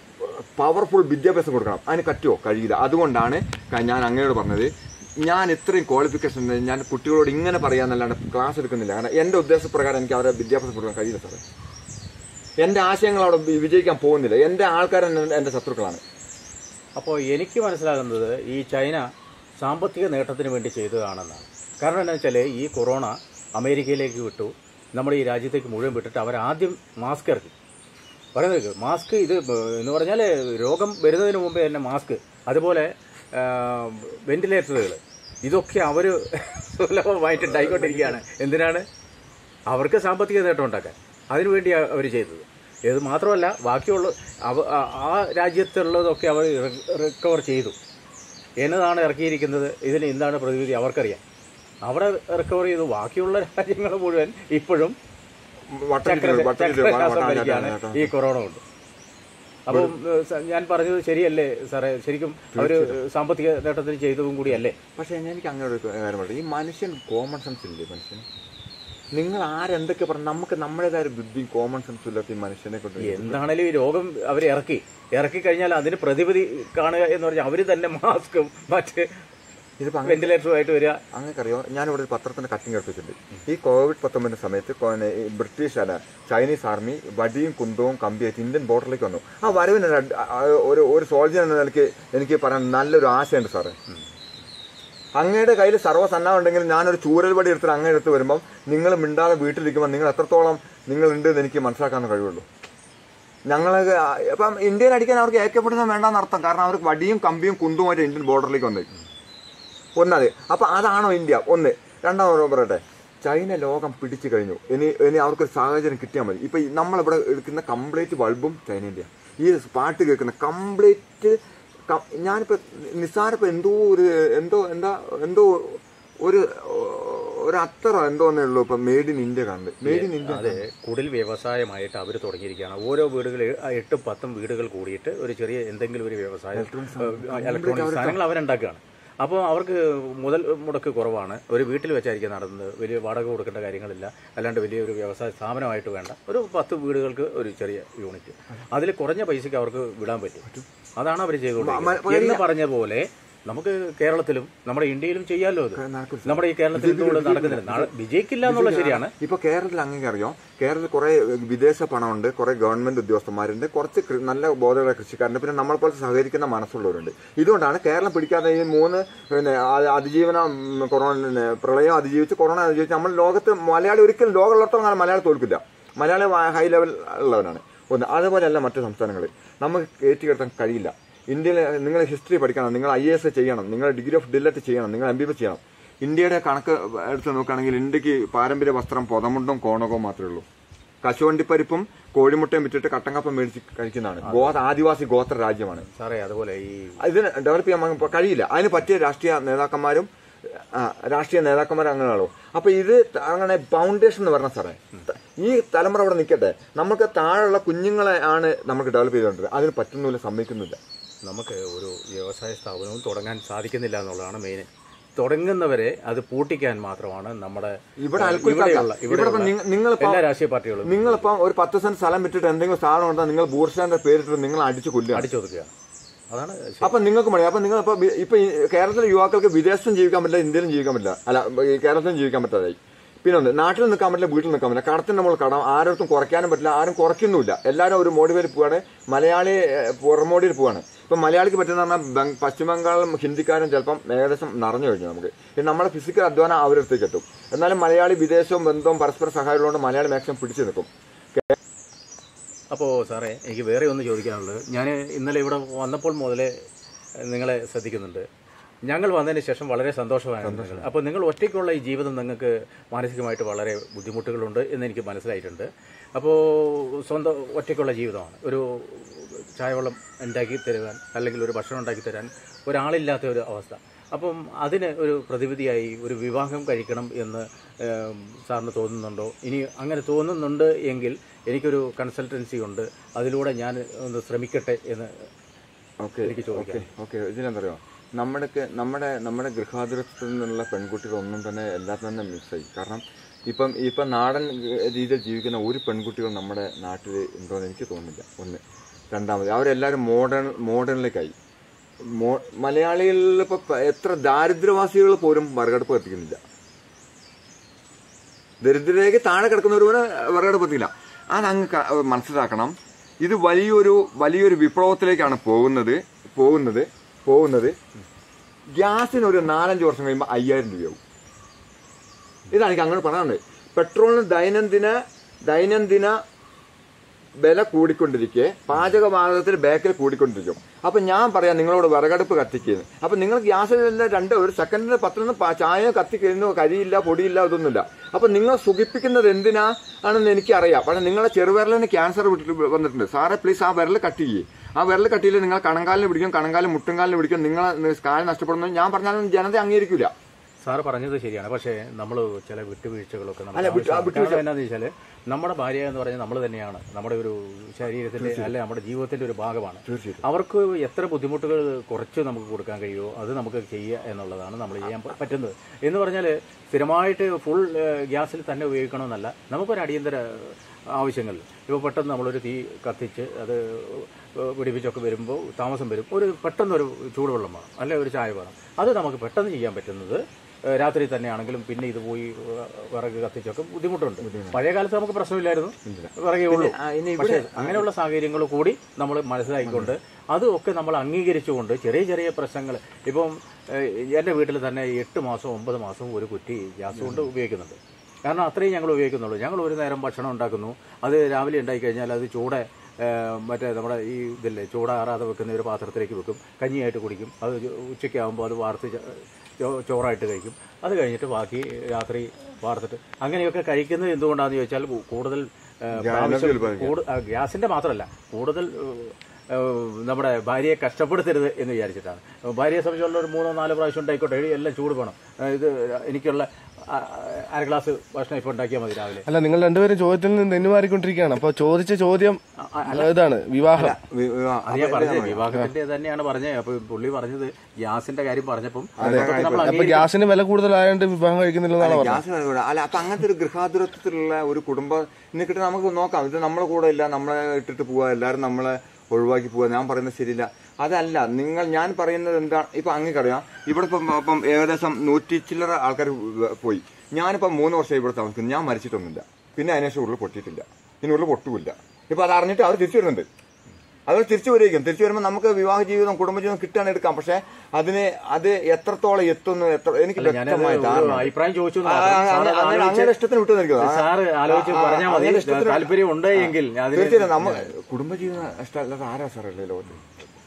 [SPEAKER 3] പവർഫുൾ വിദ്യാഭ്യാസം കൊടുക്കണം അതിന് പറ്റുമോ കഴിയില്ല അതുകൊണ്ടാണ് ക- ഞാൻ അങ്ങയോട് പറഞ്ഞത് ഞാൻ ഇത്രയും ക്വാളിഫിക്കേഷൻ ഉണ്ട് ഞാൻ കുട്ടികളോട് ഇങ്ങനെ പറയാന്നല്ലാണ്ട് ക്ലാസ് എടുക്കുന്നില്ല കാരണം എൻ്റെ ഉദ്ദേശപ്രകാരം എനിക്ക് അവരെ വിദ്യാഭ്യാസം കൊടുക്കാൻ കഴിയില്ല സാറേ എൻ്റെ ആശയങ്ങൾ അവിടെ വി- വിജയിക്കാൻ പോകുന്നില്ല എൻ്റെ ആൾക്കാർ എൻ്റെ ശത്രുക്കളാണ്
[SPEAKER 1] അപ്പോൾ എനിക്ക് മനസ്സിലാകുന്നത് ഈ ചൈന സാമ്പത്തിക നേട്ടത്തിന് വേണ്ടി ചെയ്തതാണെന്നാണ് കാരണം എന്താ വെച്ചാൽ ഈ കൊറോണ അമേരിക്കയിലേക്ക് വിട്ടു നമ്മുടെ ഈ രാജ്യത്തേക്ക് മുഴുവൻ വിട്ടിട്ട് അവർ ആദ്യം മാസ്ക് ഇറക്കി പറയുന്നത് കേൾക്ക്. മാസ്ക് ഇത് ബ- എന്ന് പറഞ്ഞാൽ രോഗം വരുന്നതിന് മുമ്പേ തന്നെ മാസ്ക് അതുപോലെ വെന്റിലേറ്ററുകൾ ഇതൊക്കെ അവർ സുലഭമായിട്ട് ഉണ്ടായിക്കൊണ്ടിരിക്കുകയാണ് എന്തിനാണ് അവർക്ക് സാമ്പത്തിക നേട്ടം ഉണ്ടാക്കാൻ അതിനുവേണ്ടിയാണ് അവർ ചെയ്തത് ഇത് മാത്രമല്ല ബാക്കിയുള്ള അവ ആ- ആ രാജ്യത്തുള്ളതൊക്കെ അവർ റിക്കവർ ചെയ്തു എന്നതാണ് ഇറക്കിയിരിക്കുന്നത് ഇതിന് എന്താണ് പ്രതിവിധി അവർക്കറിയാം അവിടെ റിക്കവർ ചെയ്തു ബാക്കിയുള്ള രാജ്യങ്ങൾ മുഴുവൻ ഇപ്പോഴും
[SPEAKER 3] വട്ടത്തിൽ
[SPEAKER 1] ചക്ര-
[SPEAKER 3] വട്ടത്തിൽ
[SPEAKER 1] ചക്രശ്വാസം വലിക്കുകയാണ്
[SPEAKER 3] വട്ടം
[SPEAKER 1] ഈ കൊറോണ കൊണ്ട് അപ്പം ഏഹ്, സ- ഞാൻ പറഞ്ഞത് ശരിയല്ലേ സാറേ ശരിക്കും അവര് സാമ്പത്തിക നേട്ടത്തിന് ചെയ്തതും കൂടിയല്ലേ
[SPEAKER 3] പക്ഷെ എനിക്ക് അങ്ങനെ ഒരു കാര്യം പറയാം ഈ മനുഷ്യൻ കോമൺ സെൻസ് ഇല്ലേ മനുഷ്യൻ നിങ്ങൾ ആരെന്തൊക്കെ പറഞ്ഞു നമുക്ക് നമ്മുടേതായ ഒരു ബുദ്ധിയും കോമൺ സെൻസും ഇല്ലാത്ത ഈ മനുഷ്യനെ കൊണ്ട്
[SPEAKER 1] എന്താണേലും ഈ രോഗം അവർ ഇറക്കി ഇറക്കി കഴിഞ്ഞാൽ അതിന് പ്രതിവിധി കാണുക എന്ന് പറഞ്ഞാൽ അവർ തന്നെ മാസ്കും മറ്റ്
[SPEAKER 3] ഇതിപ്പോ അങ്ങനെ
[SPEAKER 1] വെന്റിലേറ്ററുമായിട്ട് വരിക
[SPEAKER 3] അങ്ങനെക്കറിയോ ഞാനിവിടെ ഒരു പത്രത്തിന്റെ കട്ടിങ് എടുത്തിട്ടുണ്ട് ഈ കോവിഡ് പത്തൊമ്പതിന്റെ സമയത്ത് കൊ- ഈ ബ്രിട്ടീഷ് അല്ല ചൈനീസ് ആർമി വടിയും കുന്തവും കമ്പിയായിട്ട് ഇന്ത്യൻ ബോർഡറിലേക്ക് വന്നു ആ വരവിന് ഒരു അഡ്- ആ ഒരു ഒരു സോൾജർ എന്ന നിലയ്ക്ക് എനിക്ക് പറയാൻ നല്ലൊരു ആശയുണ്ട് സാറേ അങ്ങയുടെ കയ്യിൽ സർവ്വസന്നാഹം ഉണ്ടെങ്കിൽ ഞാനൊരു ചൂരൽ വടി എടുത്തിട്ട് അങ്ങേ എടുത്ത് വരുമ്പം നിങ്ങൾ മിണ്ടാതെ വീട്ടിലിരിക്കുമ്പോൾ നിങ്ങൾ എത്രത്തോളം നിങ്ങൾ ഉണ്ട് എന്ന് എനിക്ക് മനസ്സിലാക്കാൻ കഴിയുള്ളൂ ഞങ്ങളൊക്കെ ആ- ഇപ്പം ഇന്ത്യയിൽ അടിക്കാൻ അവർക്ക് ഏക്കപ്പെടുന്നത് വേണ്ടെന്ന് അർത്ഥം കാരണം അവർക്ക് വടിയും കമ്പിയും കുന്തുമായിട്ട് ഇന്ത്യൻ ബോർഡറിലേക്ക് വന്നേ ഒന്നത് അപ്പൊ അതാണോ ഇന്ത്യ ഒന്ന് രണ്ടാമത് പറയട്ടെ ചൈന ലോകം പിടിച്ചു കഴിഞ്ഞു ഇനി ഇനി അവർക്കൊരു സാഹചര്യം കിട്ടിയാൽ മതി ഇപ്പൊ ഈ നമ്മളിവിടെ എടുക്കുന്ന കംപ്ലീറ്റ് ബൾബും ചൈനയുടെ ഈ പാട്ട് കേൾക്കുന്ന കംപ്ലീറ്റ് ഞാനിപ്പോ നിസ്സാരപ്പോ എന്തോ ഒരു എന്തോ എന്താ എന്തോ ഒരു ഒരു അത്തറ എന്തോന്നേ ഉള്ളൂ ഇപ്പൊ മെയ്ഡ് ഇൻ ഇന്ത്യ കാണുന്നത് മെയ്ഡ് ഇൻ ഇന്ത്യ
[SPEAKER 1] അത് കുടിൽ വ്യവസായമായിട്ട് അവർ തുടങ്ങിയിരിക്കുകയാണ് ഓരോ വീടുകൾ എട്ടും പത്തും വീടുകൾ കൂടിയിട്ട് ഒരു ചെറിയ എന്തെങ്കിലും ഒരു വ്യവസായം ഇലക്ട്രോണിക് സാധനങ്ങൾ അവരുണ്ടാക്കുകയാണ് അപ്പോൾ അവർക്ക് മുതൽ മുടക്ക് കുറവാണ് ഒരു വീട്ടിൽ വെച്ചായിരിക്കും നടന്നത് വലിയ വാടക കൊടുക്കേണ്ട കാര്യങ്ങളില്ല അല്ലാണ്ട് വലിയൊരു വ്യവസായ സ്ഥാപനമായിട്ട് വേണ്ട ഒരു പത്ത് വീടുകൾക്ക് ഒരു ചെറിയ യൂണിറ്റ് അതിൽ കുറഞ്ഞ പൈസയ്ക്ക് അവർക്ക് വിടാൻ പറ്റും അതാണ് അവർ ചെയ്തുകൊണ്ടിരിക്കുന്നത് എന്ന് പറഞ്ഞ പോലെ നമുക്ക് കേരളത്തിലും നമ്മുടെ ഇന്ത്യയിലും ചെയ്യാമല്ലോ അത് നമ്മുടെ ഈ കേരളത്തിൽ എന്തുകൊണ്ട് നടക്കുന്നില്ല നാളെ വിജയിക്കില്ല എന്നുള്ളത് ശരിയാണ്
[SPEAKER 3] ഇപ്പൊ കേരളത്തിൽ അങ്ങനെ അറിയോ കേരളത്തിൽ കുറെ വിദേശ പണമുണ്ട് കുറെ ഗവൺമെന്റ് ഉദ്യോഗസ്ഥന്മാരുണ്ട് കുറച്ച് കൃ- നല്ല ബോധമുള്ള കൃഷിക്കാരുണ്ട് പിന്നെ നമ്മളെ പോലെ സഹകരിക്കുന്ന മനസ്സുള്ളവരുണ്ട് ഇതുകൊണ്ടാണ് കേരളം പിടിക്കാതെ ഈ മൂന്ന് പിന്നെ ആ- അതിജീവന ഉം, കൊറോണ പിന്നെ പ്രളയം അതിജീവിച്ച് കൊറോണ അതിജീവിച്ച് നമ്മൾ ലോകത്ത് മലയാളി ഒരിക്കലും ലോകമുള്ളിടത്തോളം കാലം മലയാളം തോൽക്കില്ല മലയാളി ഹൈ ലെവൽ ഉള്ളവനാണ് ഒന്ന് അതുപോലെയല്ല മറ്റു സംസ്ഥാനങ്ങളിൽ നമുക്ക് കയറ്റിക്കിടത്താൻ കഴിയില്ല ഇന്ത്യയിൽ നിങ്ങൾ ഹിസ്റ്ററി പഠിക്കണം നിങ്ങൾ ഐ എസ് ചെയ്യണം നിങ്ങൾ ഡിഗ്രി ഓഫ് ഡില്ലറ്റ് ചെയ്യണം നിങ്ങൾ എം ബി ബി ചെയ്യണം ഇന്ത്യയുടെ കണക്ക് എടുത്ത് നോക്കുകയാണെങ്കിൽ ഇന്ത്യക്ക് പാരമ്പര്യ വസ്ത്രം പൊതമുണ്ടും കോണകവും മാത്രമേ ഉള്ളൂ കശുവണ്ടിപ്പരിപ്പും കോഴിമുട്ടയും വിറ്റിട്ട് കട്ടങ്കപ്പം മേടിച്ച് കഴിക്കുന്നതാണ് ഗോ ആദിവാസി ഗോത്ര രാജ്യമാണ്
[SPEAKER 1] സാറേ അതുപോലെ ഈ
[SPEAKER 3] ഇതിന് ഡെവലപ്പ് ചെയ്യാൻ നമുക്ക് കഴിയില്ല അതിന് പറ്റിയ രാഷ്ട്രീയ നേതാക്കന്മാരും ആ, രാഷ്ട്രീയ നേതാക്കന്മാരും അങ്ങനെയാണോ അപ്പൊ ഇത് അങ്ങനെ ഫൗണ്ടേഷൻ എന്ന് പറഞ്ഞ സാറേ ഈ തലമുറ അവിടെ നിൽക്കട്ടെ നമുക്ക് താഴെയുള്ള കുഞ്ഞുങ്ങളെ ആണ് നമുക്ക് ഡെവലപ്പ് ചെയ്തുകൊണ്ടിരുന്നത് അതിന് പറ്റുന്നില്ല സമ്മതിക്കുന്നില്ല
[SPEAKER 1] നമുക്ക് ഒരു വ്യവസായ സ്ഥാപനവും തുടങ്ങാൻ സാധിക്കുന്നില്ല എന്നുള്ളതാണ് മെയിൻ തുടങ്ങുന്നവരെ അത് പൂട്ടിക്കാൻ മാത്രമാണ് നമ്മുടെ
[SPEAKER 3] ഇവിടെ
[SPEAKER 1] ഏഹ്,
[SPEAKER 3] അൽക്കുൽക്കാക്ക.
[SPEAKER 1] ഇവിടെയുള്ള
[SPEAKER 3] ഇവിടെ ഇപ്പം
[SPEAKER 1] ഇവിടെയുള്ള
[SPEAKER 3] നിങ്ങ- നിങ്ങളിപ്പം-
[SPEAKER 1] എല്ലാ രാഷ്ട്രീയ പാർട്ടികളും
[SPEAKER 3] നിങ്ങളിപ്പം ഒരു പത്ത് സെന്റ് സ്ഥലം വിട്ടിട്ട് എന്തെങ്കിലും സാധനം ഉണ്ടെങ്കിൽ നിങ്ങൾ ബൂർഷാന്റെ പേരിട്ട് നിങ്ങൾ അടിച്ചു കൊല്ലുക
[SPEAKER 1] അടിച്ചൊതുക്കുകയാണ് അതാണ് ശരി.
[SPEAKER 3] അപ്പൊ നിങ്ങൾക്ക് മതി അപ്പൊ നിങ്ങൾ ഇപ്പൊ വി- ഇപ്പൊ ഈ കേരളത്തിലെ യുവാക്കൾക്ക് വിദേശത്തും ജീവിക്കാൻ പറ്റില്ല ഇന്ത്യയിലും ജീവിക്കാൻ പറ്റില്ല അല്ല ഈ കേരളത്തിലും ജീവിക്കാൻ പറ്റാതായി പിന്നെ ഒന്ന് നാട്ടിൽ നിൽക്കാൻ പറ്റില്ല വീട്ടിൽ നിൽക്കാൻ പറ്റില്ല കടത്തിന്റെ നമ്മൾ കടം ആരോടത്തും കുറയ്ക്കാനും പറ്റില്ല ആരും കുറയ്ക്കുന്നുമില്ല എല്ലാവരും ഒരു മോഡിവേൽ പോവാണ് മലയാളി ഏഹ്, പുറമോടിയിൽ പോവാണ് ഇപ്പൊ മലയാളിക്ക് പറ്റുന്ന പറഞ്ഞാൽ ബംഗ്- പശ്ചിമ ബംഗാളും ഹിന്ദിക്കാരും ചിലപ്പം ഏകദേശം നിറഞ്ഞു കഴിഞ്ഞു നമുക്ക് പിന്നെ നമ്മുടെ ഫിസിക്കൽ അധ്വാനം അവരടുത്തേക്ക് എത്തും എന്നാലും മലയാളി വിദേശവും ബന്ധവും പരസ്പര സഹായമുള്ളതുകൊണ്ട് മലയാളി മാക്സിമം പിടിച്ചു നിൽക്കും
[SPEAKER 1] അപ്പോൾ സാറേ എനിക്ക് വേറെ ഒന്ന് ചോദിക്കാനുള്ളത് ഞാൻ ഇന്നലെ ഇവിടെ വന്നപ്പോൾ മുതലേ നിങ്ങളെ ശ്രദ്ധിക്കുന്നുണ്ട് ഞങ്ങൾ വന്നതിന് ശേഷം വളരെ സന്തോഷമായിരുന്നു നിങ്ങൾ അപ്പോൾ നിങ്ങൾ ഒറ്റയ്ക്കുള്ള ഈ ജീവിതം നിങ്ങൾക്ക് മാനസികമായിട്ട് വളരെ ബുദ്ധിമുട്ടുകളുണ്ട് എന്ന് എനിക്ക് മനസ്സിലായിട്ടുണ്ട് അപ്പോൾ സ്വന്തം ഒറ്റയ്ക്കുള്ള ജീവിതമാണ് ഒരു ചായവെള്ളം ഉണ്ടാക്കി തരുവാൻ അല്ലെങ്കിൽ ഒരു ഭക്ഷണം ഉണ്ടാക്കി തരാൻ ഒരാളില്ലാത്ത ഒരു അവസ്ഥ അപ്പം അതിന് ഒരു പ്രതിവിധിയായി ഒരു വിവാഹം കഴിക്കണം എന്ന് ഏം, സാറിന് തോന്നുന്നുണ്ടോ ഇനി അങ്ങനെ തോന്നുന്നുണ്ട് എങ്കിൽ എനിക്കൊരു കൺസൾട്ടൻസി ഉണ്ട് അതിലൂടെ ഞാൻ ഒന്ന് ശ്രമിക്കട്ടെ എന്ന്
[SPEAKER 3] ഓക്കെ
[SPEAKER 1] എനിക്ക് ചോദിക്കാം.
[SPEAKER 3] ഓക്കെ ഓക്കെ ഇതിനെന്തറിയോ നമ്മുടെ നമ്മുടെ നമ്മുടെ ഗൃഹാതുരത്വത്തിൽ നിന്നുള്ള പെൺകുട്ടികളൊന്നും തന്നെ എല്ലാം തന്നെ മിസ്സായി കാരണം ഇപ്പം ഇപ്പം നാടൻ രീതിയിൽ ജീവിക്കുന്ന ഒരു പെൺകുട്ടികളും നമ്മുടെ നാട്ടിൽ ഉണ്ടോയെന്ന് എനിക്ക് തോന്നുന്നില്ല ഒന്ന് രണ്ടാമത് അവരെല്ലാവരും മോഡേൺ മോഡേണിലേക്കായി മോ മലയാളികളിൽ ഇപ്പൊ പ- എത്ര ദാരിദ്ര്യവാസികൾ പോലും വിറകടുപ്പ് കത്തിക്കുന്നില്ല ദരിദ്രരേഖ താഴെ കിടക്കുന്നവർ വിറകടുപ്പ് എത്തില്ല അതങ്ങ് ക- മനസ്സിലാക്കണം ഇത് വലിയൊരു വലിയൊരു വിപ്ലവത്തിലേക്കാണ് പോകുന്നത് പോകുന്നത് പോകുന്നത് ഗ്യാസിന് ഒരു നാലഞ്ച് വർഷം കഴിയുമ്പോൾ അയ്യായിരം രൂപയാവും ഇതാണ് എനിക്ക് അങ്ങനെ പറയാനുള്ളത് പെട്രോളിന് ദൈനംദിന ദൈനംദിന വില കൂടിക്കൊണ്ടിരിക്കെ പാചകവാതകത്തിൽ ബേക്കൽ കൂടിക്കൊണ്ടിരിക്കും അപ്പൊ ഞാൻ പറയാം നിങ്ങളോട് വിറകടുപ്പ് കത്തിക്കുന്നു അപ്പൊ നിങ്ങൾ ഗ്യാസിലെല്ലാം രണ്ട് ഒരു സെക്കൻഡിന് പത്തിനൊന്ന് ചായ കത്തിക്കുന്നു കരിയില്ല പൊടിയില്ല ഇതൊന്നുമില്ല അപ്പൊ നിങ്ങൾ സുഖിപ്പിക്കുന്നത് എന്തിനാ ആണെന്ന് എനിക്കറിയാം പക്ഷെ നിങ്ങളെ ചെറുവിരലിന് ക്യാൻസർ വിട്ടിട്ട് വന്നിട്ടുണ്ട് സാറെ പ്ലീസ് ആ വിരൽ കട്ട് ചെയ്യേ ആ വിരൽ കട്ടിയിൽ നിങ്ങൾ കണങ്കാലിന് പിടിക്കും കണങ്കാലിന് മുട്ടുംകാലിന് പിടിക്കും നിങ്ങളെ കാലം നഷ്ടപ്പെടുന്നു ഞാൻ പറഞ്ഞാലും ജനത അംഗീകരിക്കില്ല
[SPEAKER 1] സാറ് പറഞ്ഞത് ശരിയാണ് പക്ഷേ നമ്മൾ ചില വിട്ടുവീഴ്ചകളൊക്കെ നമ്മൾ
[SPEAKER 3] അല്ല, വിട്ടു- ആ
[SPEAKER 1] ആവശ്യമാണ്.
[SPEAKER 3] വിട്ടുവീഴ്ച-
[SPEAKER 1] കാരണം എന്നാന്ന് വെച്ചാൽ നമ്മുടെ ഭാര്യ എന്ന് പറഞ്ഞാൽ നമ്മൾ തന്നെയാണ് നമ്മുടെ ഒരു ശരീരത്തിന്റെ അല്ലെ നമ്മുടെ ജീവിതത്തിന്റെ ഒരു ഭാഗമാണ്
[SPEAKER 3] തീർച്ചയായിട്ടും.
[SPEAKER 1] അവർക്ക് എത്ര ബുദ്ധിമുട്ടുകൾ കുറച്ച് നമുക്ക് കൊടുക്കാൻ കഴിയുമോ അത് നമുക്ക് ചെയ്യുക എന്നുള്ളതാണ് നമ്മൾ ചെയ്യാൻ പ- പറ്റുന്നത് എന്ന് പറഞ്ഞാൽ സ്ഥിരമായിട്ട് ഫുൾ ഗ്യാസിൽ തന്നെ ഉപയോഗിക്കണമെന്നല്ല നമുക്കൊരു അടിയന്തര ആവശ്യങ്ങൾ ഇപ്പോൾ പെട്ടെന്ന് നമ്മളൊരു തീ കത്തിച്ച് അത് പിടിപ്പിച്ചൊക്കെ വരുമ്പോൾ താമസം വരും ഒരു പെട്ടെന്നൊരു ചൂടുവെള്ളം വേണം അല്ലെ ഒരു ചായ വേണം അത് നമുക്ക് പെട്ടെന്ന് ചെയ്യാൻ പറ്റുന്നത് ഏഹ് രാത്രി തന്നെയാണെങ്കിലും പിന്നെ ഇത് പോയി ഏഹ് വിറക് കത്തിച്ചൊക്കെ ബുദ്ധിമുട്ടുണ്ട് പഴയ കാലത്ത് നമുക്ക് പ്രശ്നമില്ലായിരുന്നു വിറകേ ഉള്ളൂ
[SPEAKER 3] ആ, ഇനി ഇവിടെ-
[SPEAKER 1] പക്ഷേ അങ്ങനെയുള്ള സാഹചര്യങ്ങൾ കൂടി നമ്മൾ മനസ്സിലാക്കിക്കൊണ്ട് അതൊക്കെ നമ്മൾ അംഗീകരിച്ചുകൊണ്ട് ചെറിയ ചെറിയ പ്രശ്നങ്ങൾ ഇപ്പം ഏഹ് എൻ്റെ വീട്ടിൽ തന്നെ എട്ട് മാസം ഒമ്പത് മാസം ഒരു കുറ്റി ഗ്യാസ് കൊണ്ട് ഉപയോഗിക്കുന്നുണ്ട് കാരണം അത്രയും ഞങ്ങൾ ഉപയോഗിക്കുന്നുള്ളൂ ഞങ്ങൾ ഒരു നേരം ഭക്ഷണം ഉണ്ടാക്കുന്നു അത് രാവിലെ ഉണ്ടായി കഴിഞ്ഞാൽ അത് ചൂടെ ഏഹ് മറ്റേ നമ്മുടെ ഈ ഇതില്ലേ ചൂടാറാതെ വെക്കുന്ന ഒരു പാത്രത്തിലേക്ക് വെക്കും കഞ്ഞിയായിട്ട് കുടിക്കും അത് ഉച്ചയ്ക്കാകുമ്പോൾ അത് വാർത്ത് ച- ചോ- ചോറായിട്ട് കഴിക്കും അത് കഴിഞ്ഞിട്ട് ബാക്കി രാത്രി വാർത്തിട്ട് അങ്ങനെയൊക്കെ കഴിക്കുന്നത് എന്തുകൊണ്ടാണെന്ന് ചോദിച്ചാൽ കൂ- കൂടുതൽ ഏഹ്, പ്രാവശ്യം കൂടു- ആ, ഗ്യാസിന്റെ മാത്രമല്ല കൂടുതൽ ഏഹ്, ഏഹ്, നമ്മുടെ ഭാര്യയെ കഷ്ടപ്പെടുത്തരുത് എന്ന് വിചാരിച്ചിട്ടാണ് ഭാര്യയെ സംബന്ധിച്ചുള്ള ഒരു മൂന്നോ നാലോ പ്രാവശ്യം ഉണ്ടായിക്കോട്ടെ എടി, എല്ലാം ചൂട് വേണം ഏഹ്, ഇത് എനിക്കുള്ള ആ, അര ഗ്ലാസ് ഭക്ഷണം ഇപ്പോൾ ഉണ്ടാക്കിയാൽ മതി രാവിലെ
[SPEAKER 2] അല്ല നിങ്ങൾ രണ്ടുപേരും ചോദ്യത്തിൽ നിന്ന് തെന്നുമാറിക്കൊണ്ടിരിക്കുകയാണ് അപ്പൊ ചോദിച്ച ചോദ്യം ഇതാണ് വിവാഹം
[SPEAKER 3] വി- വി- ആ,
[SPEAKER 1] അത് ഞാൻ പറഞ്ഞത് വിവാഹത്തിന്റെ തന്നെയാണ് പറഞ്ഞത് അപ്പൊ പുള്ളി പറഞ്ഞത് ഗ്യാസിന്റെ കാര്യം പറഞ്ഞപ്പം അതൊക്കെ നമ്മൾ
[SPEAKER 2] അപ്പൊ ഗ്യാസിന് വില കൂടുതലായതുകൊണ്ട് വിവാഹം കഴിക്കുന്നില്ലെന്നാണ് പറഞ്ഞത്
[SPEAKER 3] ഗ്യാസ് വേണം ഇവിടെ. അല്ല അപ്പൊ അങ്ങനത്തെ ഒരു ഗൃഹാതുരത്വത്തിലുള്ള ഒരു കുടുംബം എന്നിട്ട് നമുക്ക് നോക്കാം ഇത് നമ്മളെ കൂടെ ഇല്ല നമ്മളെ ഇട്ടിട്ട് പോവാ എല്ലാവരും നമ്മളെ ഒഴിവാക്കി പോവാ ഞാൻ പറയുന്നത് ശരിയില്ല അതല്ല നിങ്ങൾ ഞാൻ പറയുന്നത് എന്താ ഇപ്പൊ അങ്ങേക്കറിയാം ഇവിടെ ഇപ്പം ഇപ്പം ഏകദേശം നൂറ്റി ചില്ലറ ആൾക്കാർ പോയി ഞാനിപ്പം മൂന്ന് വർഷം ഇവിടെ താമസിക്കുന്നു ഞാൻ മരിച്ചിട്ടൊന്നുമില്ല പിന്നെ അതിനുശേഷം ഉള്ളിൽ പൊട്ടിയിട്ടില്ല ഇനി ഉള്ളിൽ പൊട്ടുമില്ല ഇപ്പൊ അത് അറിഞ്ഞിട്ട് അവർ തിരിച്ചു വരുന്നുണ്ട് അവർ തിരിച്ചു വരികയും തിരിച്ചു വരുമ്പോൾ നമുക്ക് വിവാഹ ജീവിതം കുടുംബജീവിതം കിട്ടാൻ എടുക്കാം പക്ഷെ അതിന് അത് എത്രത്തോളം എത്തുന്നു എത്ര എനിക്ക്
[SPEAKER 1] ഞാനത്
[SPEAKER 3] വ്യക്തമായി
[SPEAKER 1] ഒരു
[SPEAKER 3] ധാരണ
[SPEAKER 1] അഭിപ്രായം ചോദിച്ചു എന്ന്
[SPEAKER 3] ആ,
[SPEAKER 1] മാത്രം.
[SPEAKER 3] അങ്ങനെ-
[SPEAKER 1] സാറ്
[SPEAKER 3] അങ്ങനെ-
[SPEAKER 1] ആലോചിച്ച്
[SPEAKER 3] അങ്ങനെ ഇഷ്ടത്തിന് വിട്ടു നിൽക്കുക. ആ,
[SPEAKER 1] സാറ് ആലോചിച്ച്
[SPEAKER 3] ആ, ആ,
[SPEAKER 1] പറഞ്ഞാൽ മതി
[SPEAKER 3] അങ്ങനെ ഇഷ്ടത്തിന്
[SPEAKER 1] താല്പര്യം ഉണ്ട് എങ്കിൽ അതിന്
[SPEAKER 3] തീർച്ചയായും നമ്മ കുടുംബജീവിതം ഇഷ്ടമല്ലാതെ ആരാ സാറല്ലേ ലോകത്ത്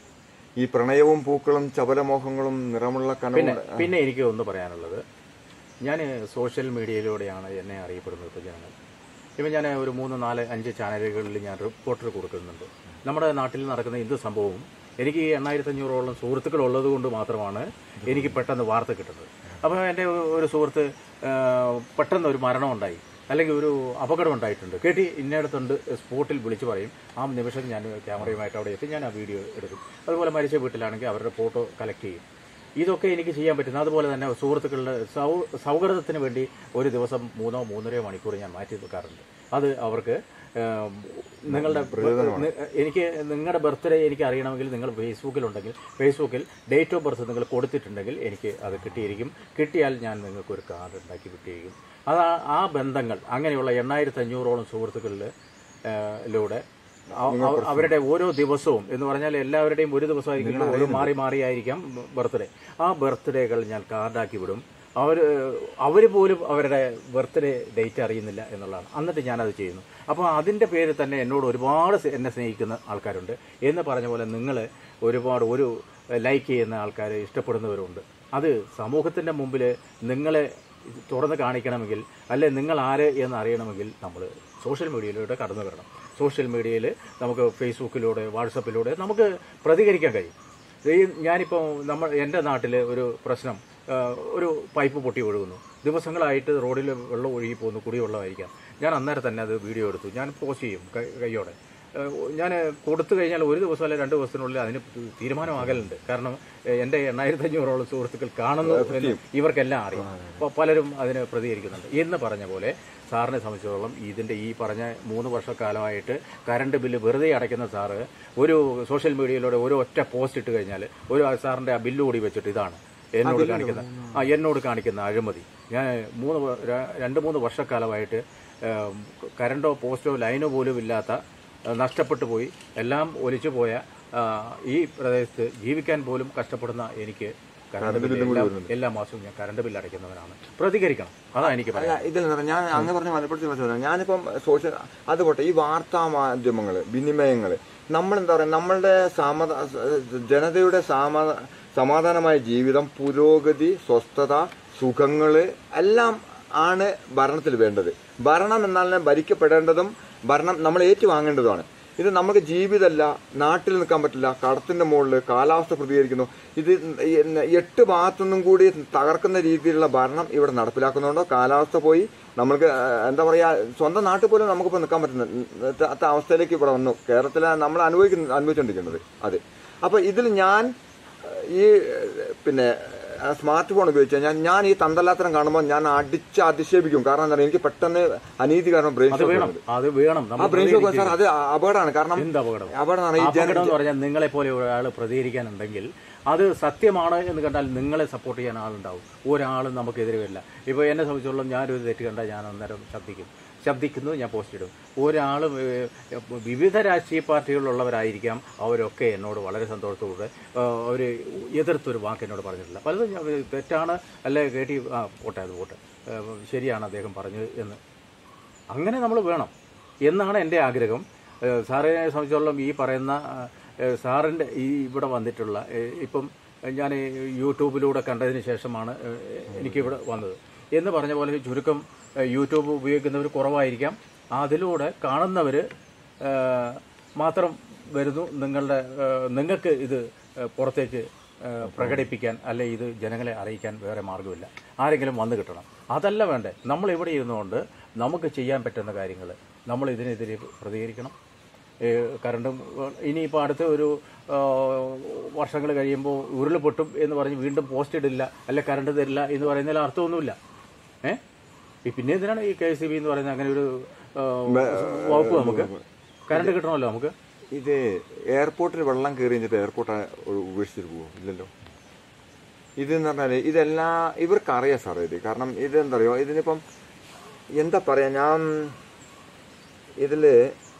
[SPEAKER 3] ഈ പ്രണയവും പൂക്കളും ചപലമോഹങ്ങളും നിറമുള്ള
[SPEAKER 1] പിന്നെ
[SPEAKER 3] കനവും
[SPEAKER 1] പിന്നെ എനിക്ക് ഒന്ന് പറയാനുള്ളത് ഞാൻ സോഷ്യൽ മീഡിയയിലൂടെയാണ് എന്നെ അറിയപ്പെടുന്നത് ഇപ്പോൾ ജനങ്ങൾ ഇപ്പം ഞാൻ ഒരു മൂന്ന് നാല് അഞ്ച് ചാനലുകളിൽ ഞാൻ റിപ്പോർട്ടർ കൊടുക്കുന്നുണ്ട് നമ്മുടെ നാട്ടിൽ നടക്കുന്ന എന്ത് സംഭവവും എനിക്ക് ഈ എണ്ണായിരത്തി അഞ്ഞൂറോളം സുഹൃത്തുക്കൾ ഉള്ളത് കൊണ്ട് മാത്രമാണ് എനിക്ക് പെട്ടെന്ന് വാർത്ത കിട്ടുന്നത് അപ്പോൾ എൻ്റെ ഒരു സുഹൃത്ത് ആ, പെട്ടെന്ന് ഒരു മരണം ഉണ്ടായി അല്ലെങ്കിൽ ഒരു അപകടം ഉണ്ടായിട്ടുണ്ട് കേട്ടി ഇന്നയിടത്തുണ്ട് സ്പോട്ടിൽ വിളിച്ചു പറയും ആ നിമിഷം ഞാൻ ക്യാമറയുമായിട്ട് അവിടെ എത്തി ഞാൻ ആ വീഡിയോ എടുക്കും അതുപോലെ മരിച്ച വീട്ടിലാണെങ്കിൽ അവരുടെ ഫോട്ടോ കളക്ട് ചെയ്യും ഇതൊക്കെ എനിക്ക് ചെയ്യാൻ പറ്റുന്ന അതുപോലെ തന്നെ സുഹൃത്തുക്കളുടെ സൗ സൗഹൃദത്തിന് വേണ്ടി ഒരു ദിവസം മൂന്നോ മൂന്നരയോ മണിക്കൂർ ഞാൻ മാറ്റി വെക്കാറുണ്ട് അത് അവർക്ക് ഏം, നിങ്ങളുടെ നി- എനിക്ക് നിങ്ങളുടെ ബർത്ത്ഡേ എനിക്ക് അറിയണമെങ്കിൽ നിങ്ങൾ ഫേസ്ബുക്കിലുണ്ടെങ്കിൽ ഫേസ്ബുക്കിൽ ഡേറ്റ് ഓഫ് ബർത്ത് നിങ്ങൾ കൊടുത്തിട്ടുണ്ടെങ്കിൽ എനിക്ക് അത് കിട്ടിയിരിക്കും കിട്ടിയാൽ ഞാൻ നിങ്ങൾക്ക് ഒരു കാർഡ് ഉണ്ടാക്കി കിട്ടിയിരിക്കും അത് ആ- ആ ബന്ധങ്ങൾ അങ്ങനെയുള്ള എണ്ണായിരത്തി അഞ്ഞൂറോളം സുഹൃത്തുക്കളിൽ ലൂടെ അവ- അവ- അവരുടെ ഓരോ ദിവസവും എന്ന് പറഞ്ഞാൽ എല്ലാവരുടെയും ഒരു ദിവസമായിരിക്കും ഒരു മാറി മാറിയായിരിക്കാം ബർത്ത്ഡേ ആ ബർത്ത്ഡേകൾ ഞാൻ കാർഡാക്കി വിടും അവർ അവർ പോലും അവരുടെ ബർത്ത്ഡേ ഡേറ്റ് അറിയുന്നില്ല എന്നുള്ളതാണ് എന്നിട്ട് ഞാനത് ചെയ്യുന്നു അപ്പോൾ അതിൻ്റെ പേരിൽ തന്നെ എന്നോട് ഒരുപാട് സ് എന്നെ സ്നേഹിക്കുന്ന ആൾക്കാരുണ്ട് എന്ന് പറഞ്ഞ പോലെ നിങ്ങൾ ഒരുപാട് ഒരു ലൈക്ക് ചെയ്യുന്ന ആൾക്കാർ ഇഷ്ടപ്പെടുന്നവരുണ്ട് അത് സമൂഹത്തിൻ്റെ മുമ്പിൽ നിങ്ങളെ തുറന്ന് കാണിക്കണമെങ്കിൽ അല്ലെ നിങ്ങൾ ആര് എന്ന് അറിയണമെങ്കിൽ നമ്മൾ സോഷ്യൽ മീഡിയയിലൂടെ കടന്നു വരണം സോഷ്യൽ മീഡിയയിൽ നമുക്ക് ഫേസ്ബുക്കിലൂടെ വാട്സപ്പിലൂടെ നമുക്ക് പ്രതികരിക്കാൻ കഴിയും ഈ ഞാനിപ്പോൾ നമ്മൾ എൻ്റെ നാട്ടിൽ ഒരു പ്രശ്നം ആ, ഒരു പൈപ്പ് പൊട്ടി ഒഴുകുന്നു ദിവസങ്ങളായിട്ട് റോഡിൽ വെള്ളം ഒഴുകി പോകുന്നു കുടിവെള്ളമായിരിക്കാം ഞാൻ അന്നേരം തന്നെ അത് വീഡിയോ എടുത്തു ഞാൻ പോസ്റ്റ് ചെയ്യും കൈ- കൈയോടെ ഞാൻ കൊടുത്തു കഴിഞ്ഞാൽ ഒരു ദിവസം അല്ലെങ്കിൽ രണ്ട് ദിവസത്തിനുള്ളിൽ അതിന് തീരുമാനമാകലുണ്ട് കാരണം ഏഹ്, എൻ്റെ എണ്ണായിരത്തി അഞ്ഞൂറോളം സുഹൃത്തുക്കൾ കാണുന്നു എന്ന് ഇവർക്കെല്ലാം അറിയാം അപ്പോൾ പലരും അതിന് പ്രതികരിക്കുന്നുണ്ട് എന്ന് പറഞ്ഞ പോലെ സാറിനെ സംബന്ധിച്ചിടത്തോളം ഇതിൻ്റെ ഈ പറഞ്ഞ മൂന്ന് വർഷക്കാലമായിട്ട് കറണ്ട് ബില്ല് വെറുതെ അടയ്ക്കുന്ന സാറ് ഒരു സോഷ്യൽ മീഡിയയിലൂടെ ഒരു ഒറ്റ പോസ്റ്റ് ഇട്ട് കഴിഞ്ഞാൽ ഒരു സാറിൻ്റെ ആ ബില്ല് കൂടി വെച്ചിട്ട് ഇതാണ് എന്നോട് കാണിക്കുന്ന ആ എന്നോട് കാണിക്കുന്ന അഴിമതി ഞാൻ മൂന്ന് വ- ര- രണ്ട് മൂന്ന് വർഷക്കാലമായിട്ട് ഏം, കറണ്ടോ പോസ്റ്റോ ലൈനോ പോലും ഇല്ലാത്ത ഏഹ്, നഷ്ടപ്പെട്ടു പോയി എല്ലാം ഒലിച്ചു പോയ ആ, ഈ പ്രദേശത്ത് ജീവിക്കാൻ പോലും കഷ്ടപ്പെടുന്ന എനിക്ക് കറണ്ട് ബില്ല് എല്ലാ എല്ലാ മാസവും ഞാൻ കറണ്ട് ബില്ല് അടയ്ക്കുന്നവനാണ് പ്രതികരിക്കണം അതാണ് എനിക്ക്
[SPEAKER 3] അല്ല
[SPEAKER 1] പറയാം
[SPEAKER 3] ഇതിൽ നിന്ന് ഞാൻ അങ്ങ് പറഞ്ഞ മലപ്പുറത്ത് മനസ്സിലായി ഞാനിപ്പം സോഷ്യൽ അത് പോട്ടെ ഈ വാർത്താ മാധ്യമങ്ങൾ വിനിമയങ്ങൾ നമ്മളെന്താ പറയുക നമ്മളുടെ സാമത ജനതയുടെ സാമ സമാധാനമായ ജീവിതം പുരോഗതി സ്വസ്ഥത സുഖങ്ങള് എല്ലാം ആണ് ഭരണത്തിൽ വേണ്ടത് ഭരണം എന്നാൽ ഭരിക്കപ്പെടേണ്ടതും ഭരണം നമ്മൾ ഏറ്റുവാങ്ങേണ്ടതുമാണ് ഇത് നമുക്ക് ജീവിതമല്ല നാട്ടിൽ നിൽക്കാൻ പറ്റില്ല കടത്തിന്റെ മുകളിൽ കാലാവസ്ഥ പ്രതികരിക്കുന്നു ഇത് ഈ എട്ട് ഭാഗത്തുനിന്നും കൂടി തകർക്കുന്ന രീതിയിലുള്ള ഭരണം ഇവിടെ നടപ്പിലാക്കുന്നുണ്ടോ കാലാവസ്ഥ പോയി നമ്മൾക്ക് ആ, എന്താ പറയാ സ്വന്തം നാട്ടിൽ പോലും നമുക്കിപ്പോൾ നിൽക്കാൻ പറ്റുന്ന അവസ്ഥയിലേക്ക് ഇവിടെ വന്നു കേരളത്തിലെ നമ്മൾ അനുഭവിക്കുന്ന അനുഭവിച്ചുകൊണ്ടിരിക്കുന്നത് അത് അപ്പൊ ഇതിൽ ഞാൻ ഈ പിന്നെ സ്മാർട്ട് ഫോൺ ഉപയോഗിച്ച് ഞാൻ ഞാൻ ഈ തന്തല്ലാത്തരം കാണുമ്പോൾ ഞാൻ അടിച്ച് അധിക്ഷേപിക്കും കാരണം എന്താ പറയുക എനിക്ക് പെട്ടെന്ന് അനീതി കാരണം ബ്രെയിൻ
[SPEAKER 1] അത് വേണം അത് വേണം
[SPEAKER 3] ആ
[SPEAKER 1] നമ്മൾ
[SPEAKER 3] ബ്രെയിൻ ഷോക്ക് സാർ അത് അപകടമാണ് കാരണം
[SPEAKER 1] എന്ത് അപകടം
[SPEAKER 3] അപകടമാണ് ഈ ജന
[SPEAKER 1] അപകടം എന്ന് പറഞ്ഞാൽ നിങ്ങളെ പോലെ ഒരാൾ പ്രതികരിക്കാനുണ്ടെങ്കിൽ അത് സത്യമാണ് എന്ന് കണ്ടാൽ നിങ്ങളെ സപ്പോർട്ട് ചെയ്യാൻ ആളുണ്ടാവും ഒരാളും നമുക്കെതിരെ വരില്ല ഇപ്പോൾ എന്നെ സംബന്ധിച്ചോളം ഞാനൊരു തെറ്റ് കണ്ടാൽ ഞാൻ അന്നേരം ശബ്ദിക്കും ശബ്ദിക്കുന്നു ഞാൻ പോസ്റ്റ് ഇടും ഒരാളും ഏഹ്, വിവിധ രാഷ്ട്രീയ പാർട്ടികളിലുള്ളവരായിരിക്കാം അവരൊക്കെ എന്നോട് വളരെ സന്തോഷത്തോടെ അവർ എതിർത്തൊരു വാക്ക് എന്നോട് പറഞ്ഞിട്ടില്ല പലതും ഞാൻ തെറ്റാണ് അല്ലെ കേട്ടി ആ പോട്ടെ അത് പോട്ടെ ഏഹ്, ശരിയാണ് അദ്ദേഹം പറഞ്ഞത് എന്ന് അങ്ങനെ നമ്മൾ വേണം എന്നാണ് എൻ്റെ ആഗ്രഹം ഏഹ് സാറിനെ സംബന്ധിച്ചോളം ഈ പറയുന്ന ഏഹ് സാറിൻ്റെ ഈ ഇവിടെ വന്നിട്ടുള്ള ഏഹ് ഇപ്പം ഞാൻ യൂട്യൂബിലൂടെ കണ്ടതിന് ശേഷമാണ് ഏഹ് എനിക്കിവിടെ വന്നത് എന്ന് പറഞ്ഞ പോലെ ചുരുക്കം ഏഹ് യൂട്യൂബ് ഉപയോഗിക്കുന്നവർ കുറവായിരിക്കാം അതിലൂടെ കാണുന്നവർ മാത്രം വരുന്നു നിങ്ങളുടെ ഏഹ് നിങ്ങൾക്ക് ഇത് ഏഹ് പുറത്തേക്ക് ഏഹ് പ്രകടിപ്പിക്കാൻ അല്ലെ ഇത് ജനങ്ങളെ അറിയിക്കാൻ വേറെ മാർഗ്ഗമില്ല ആരെങ്കിലും വന്നു കിട്ടണം അതല്ല വേണ്ടേ നമ്മൾ ഇവിടെ ഇരുന്നുകൊണ്ട് നമുക്ക് ചെയ്യാൻ പറ്റുന്ന കാര്യങ്ങൾ നമ്മൾ ഇതിനെതിരെ പ്രതികരിക്കണം ഏഹ് കറണ്ടും ഇനിയിപ്പോൾ അടുത്ത ഒരു വർഷങ്ങൾ കഴിയുമ്പോൾ ഉരുൾ പൊട്ടും എന്ന് പറഞ്ഞ് വീണ്ടും പോസ്റ്റ് ഇടില്ല അല്ലെ കറണ്ട് തരില്ല എന്ന് പറയുന്നതിൽ അർത്ഥമൊന്നുമില്ല ഏ ഈ പിന്നെ എന്തിനാണ് ഈ കെ സി ബി എന്ന് പറയുന്ന അങ്ങനെ ഒരു ആ, വകുപ്പ് നമുക്ക് കറണ്ട് കിട്ടണമല്ലോ നമുക്ക്
[SPEAKER 3] ഇത് എയർപോർട്ടിൽ വെള്ളം കയറി കഴിഞ്ഞിട്ട് എയർപോർട്ട് ഉപേക്ഷിച്ചിട്ട് പോകും ഇല്ലല്ലോ ഇത് എന്ന് പറഞ്ഞാല് ഇതെല്ലാം ഇവർക്കറിയാം സാറേ ഇത് കാരണം ഇത് എന്താ പറയുക ഇതിനിപ്പം എന്താ പറയാ ഞാൻ ഇതില്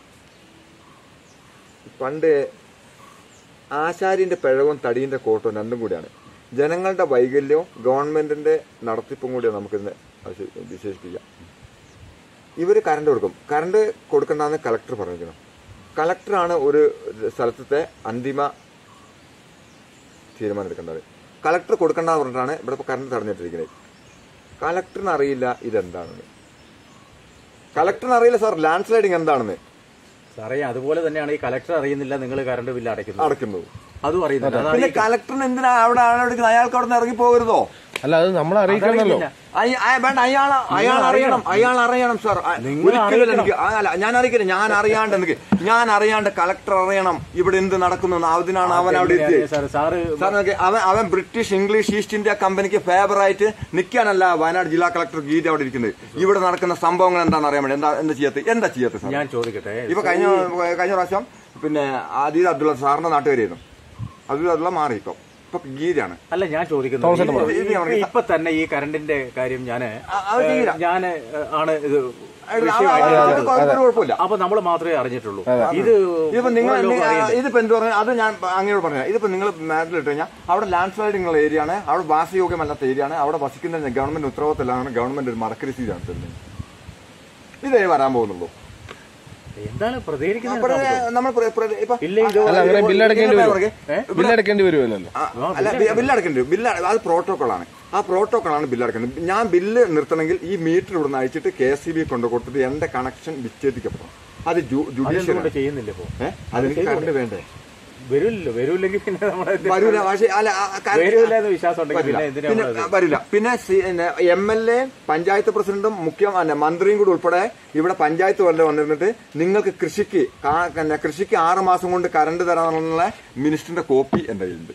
[SPEAKER 3] പണ്ട് ആശാരിന്റെ പിഴവും തടീന്റെ കോട്ടവും രണ്ടും കൂടിയാണ് ജനങ്ങളുടെ വൈകല്യവും ഗവൺമെന്റിന്റെ നടത്തിപ്പും കൂടിയാണ് നമുക്കിന്ന് വിശേ- വിശേഷിപ്പിക്കാം ഇവര് കറണ്ട് കൊടുക്കും കറണ്ട് കൊടുക്കണ്ടെന്ന് കളക്ടർ പറഞ്ഞിരിക്കണം കളക്ടറാണ് ഒരു സ്ഥലത്തെ അന്തിമ തീരുമാനം എടുക്കേണ്ടത് കളക്ടർ കൊടുക്കണ്ടെന്ന് പറഞ്ഞിട്ടാണ് ഇവിടെ ഇപ്പോൾ കറണ്ട് തടഞ്ഞിട്ടിരിക്കുന്നത് കളക്ടറിന് അറിയില്ല ഇതെന്താണെന്ന് കളക്ടറിന് അറിയില്ല സാർ ലാൻഡ് സ്ലൈഡിങ് എന്താണെന്ന്
[SPEAKER 1] സാറേ അതുപോലെ തന്നെയാണ് ഈ കലക്ടർ അറിയുന്നില്ല നിങ്ങൾ കറണ്ട് ബില്ല് അടയ്ക്കുന്നത്
[SPEAKER 3] അടയ്ക്കുന്നത്
[SPEAKER 1] അതും അറിയുന്നില്ല അതാണ്
[SPEAKER 3] പിന്നെ കളക്ടറിന് എന്തിനാ അവിടെ ആളെടുക്കുന്നത് അയാൾക്ക് അവിടെ നിന്ന് ഇറങ്ങി പോകരുതോ
[SPEAKER 2] അല്ല അത് നമ്മൾ അറിയിക്കണമല്ലോ
[SPEAKER 1] അറിയില്ല.
[SPEAKER 3] അയ- അയ- വേണ്ട അയാൾ അയാൾ അറിയണം അയാൾ അറിയണം സാർ അ-
[SPEAKER 1] നിങ്ങൾ
[SPEAKER 3] ഒരിക്കലും
[SPEAKER 1] അറിയിക്കണം.
[SPEAKER 3] എനിക്ക് ആ, അല്ല ഞാൻ അറിയിക്കില്ല ഞാൻ അറിയാണ്ട് എനിക്ക് ഞാൻ അറിയാണ്ട് കളക്ടർ അറിയണം ഇവിടെ എന്ത് നടക്കുന്നു അതിനാണ് അവൻ അവിടെ എത്തിയത്
[SPEAKER 1] സാർ സാറ്
[SPEAKER 3] സാർ നോക്കി അവൻ അവൻ ബ്രിട്ടീഷ് ഇംഗ്ലീഷ് ഈസ്റ്റ് ഇന്ത്യ കമ്പനിക്ക് ഫേവറായിട്ട് നിൽക്കാനല്ല വയനാട് ജില്ലാ കളക്ടർ ഗീത അവിടെ ഇരിക്കുന്നത് ഇവിടെ നടക്കുന്ന സംഭവങ്ങൾ എന്താണെന്ന് അറിയാൻ വേണ്ടി എന്താ എന്താ ചെയ്യാത്ത എന്താ ചെയ്യാത്ത സാർ
[SPEAKER 1] ഞാൻ ചോദിക്കട്ടെ
[SPEAKER 3] ഇപ്പൊ കഴിഞ്ഞ കഴിഞ്ഞ പ്രാവശ്യം പിന്നെ ആദിൽ അബ്ദുള്ള സാറിന്റെ നാട്ടുകാരായിരുന്നു അബ്ദുൽ അബ്ദുള്ള മാറി ഇപ്പൊ ഇപ്പൊ ഗീതയാണ്
[SPEAKER 1] അല്ല ഞാൻ ചോദിക്കുന്നത്
[SPEAKER 3] ഇത്
[SPEAKER 1] ഈ-
[SPEAKER 3] ഞാൻ
[SPEAKER 1] ഈ- ഇപ്പൊ തന്നെ ഈ കറണ്ടിന്റെ കാര്യം ഞാന്
[SPEAKER 3] ആ- അത് തീരാ.
[SPEAKER 1] ഞാൻ ആണ് ഇത്
[SPEAKER 3] അത്
[SPEAKER 1] വിഷയമായിട്ട്
[SPEAKER 3] അത്
[SPEAKER 1] എടുത്തത്.
[SPEAKER 3] ഒരു കുഴപ്പമില്ല
[SPEAKER 1] അപ്പൊ നമ്മൾ മാത്രമേ അറിഞ്ഞിട്ടുള്ളൂ ഇത്
[SPEAKER 3] ഇതിപ്പോ നിങ്ങൾ
[SPEAKER 1] പുറം ലോകം അറിയണ്ടേ?
[SPEAKER 3] ഇതിപ്പോ എന്ത് പറഞ്ഞാൽ അത് ഞാൻ അങ്ങോട്ട് പറഞ്ഞു ഇതിപ്പോ നിങ്ങൾ മാപ്പിൽ ഇട്ട് കഴിഞ്ഞാൽ അവിടെ ലാൻഡ് സ്ലൈഡിംഗ് ഉള്ള ഏരിയ ആണ് അവിടെ വാസയോഗ്യമല്ലാത്ത ഏരിയ ആണ് അവിടെ വസിക്കുന്ന ഗവൺമെന്റ് ഉത്തരവാദിത്തമാണ് ഗവൺമെന്റ് ഒരു മടക്ക് രസീതാണ് തരുന്നത് ഇതേ വരാൻ പോകുന്നുള്ളൂ
[SPEAKER 1] എന്താണ് പ്രതികരിക്കുന്നത്
[SPEAKER 3] അപ്പോൾ നമ്മൾ പ്ര- പ്ര- ഇപ്പൊ
[SPEAKER 1] ഇല്ല ഇത്
[SPEAKER 2] അല്ല അങ്ങനെ ബില്ലടക്കേണ്ടി
[SPEAKER 3] ഇതിന്റെ
[SPEAKER 2] വരും
[SPEAKER 3] പുറകെ
[SPEAKER 2] ബില്ലടക്കേണ്ടി വരുമല്ലോ
[SPEAKER 3] ആ, അല്ല ബി- ബില്ലടക്കേണ്ടി വരും ബില്ല് അത് പ്രോട്ടോക്കോളാണ് ആ പ്രോട്ടോക്കോളാണ് ബില്ലടക്കേണ്ടത് ഞാൻ ബില്ല് നിർത്തണമെങ്കിൽ ഈ മീറ്റർ ഇവിടുന്ന് അയച്ചിട്ട് കെ എസ് സി ബി കൊണ്ടു കൊടുത്തിട്ട് എന്റെ കണക്ഷൻ വിച്ഛേദിക്കപ്പെടണം അത് ജുഡീഷ്യൽ
[SPEAKER 1] അതെന്തുകൊണ്ട് ചെയ്യുന്നില്ല ഇപ്പോ
[SPEAKER 3] ഏഹ് അതെനിക്ക് കറണ്ട് വേണ്ടേ
[SPEAKER 1] വരില്ലല്ലോ വരൂല്ലെങ്കിൽ പിന്നെ നമ്മളെ
[SPEAKER 3] വരൂല പക്ഷേ അല്ല ആ, കറണ്ട്
[SPEAKER 1] വരൂല എന്ന് വിശ്വാസം ഉണ്ടെങ്കിൽ
[SPEAKER 3] വരില്ല.
[SPEAKER 1] പിന്നെ എന്തിനാ
[SPEAKER 3] പിന്നെ
[SPEAKER 1] നമ്മളത്?
[SPEAKER 3] വരില്ല പിന്നെ എം എൽ എ പഞ്ചായത്ത് പ്രസിഡന്റും മുഖ്യ അല്ല, മന്ത്രിയും കൂടി ഉൾപ്പെടെ ഇവിടെ പഞ്ചായത്ത് വല്ല വന്നിരുന്നിട്ട് നിങ്ങൾക്ക് കൃഷിക്ക് കാ- പിന്നെ കൃഷിക്ക് ആറ് മാസം കൊണ്ട് കറണ്ട് തരാനുള്ള മിനിസ്റ്ററിന്റെ കോപ്പി എന്റെ കയ്യിലുണ്ട്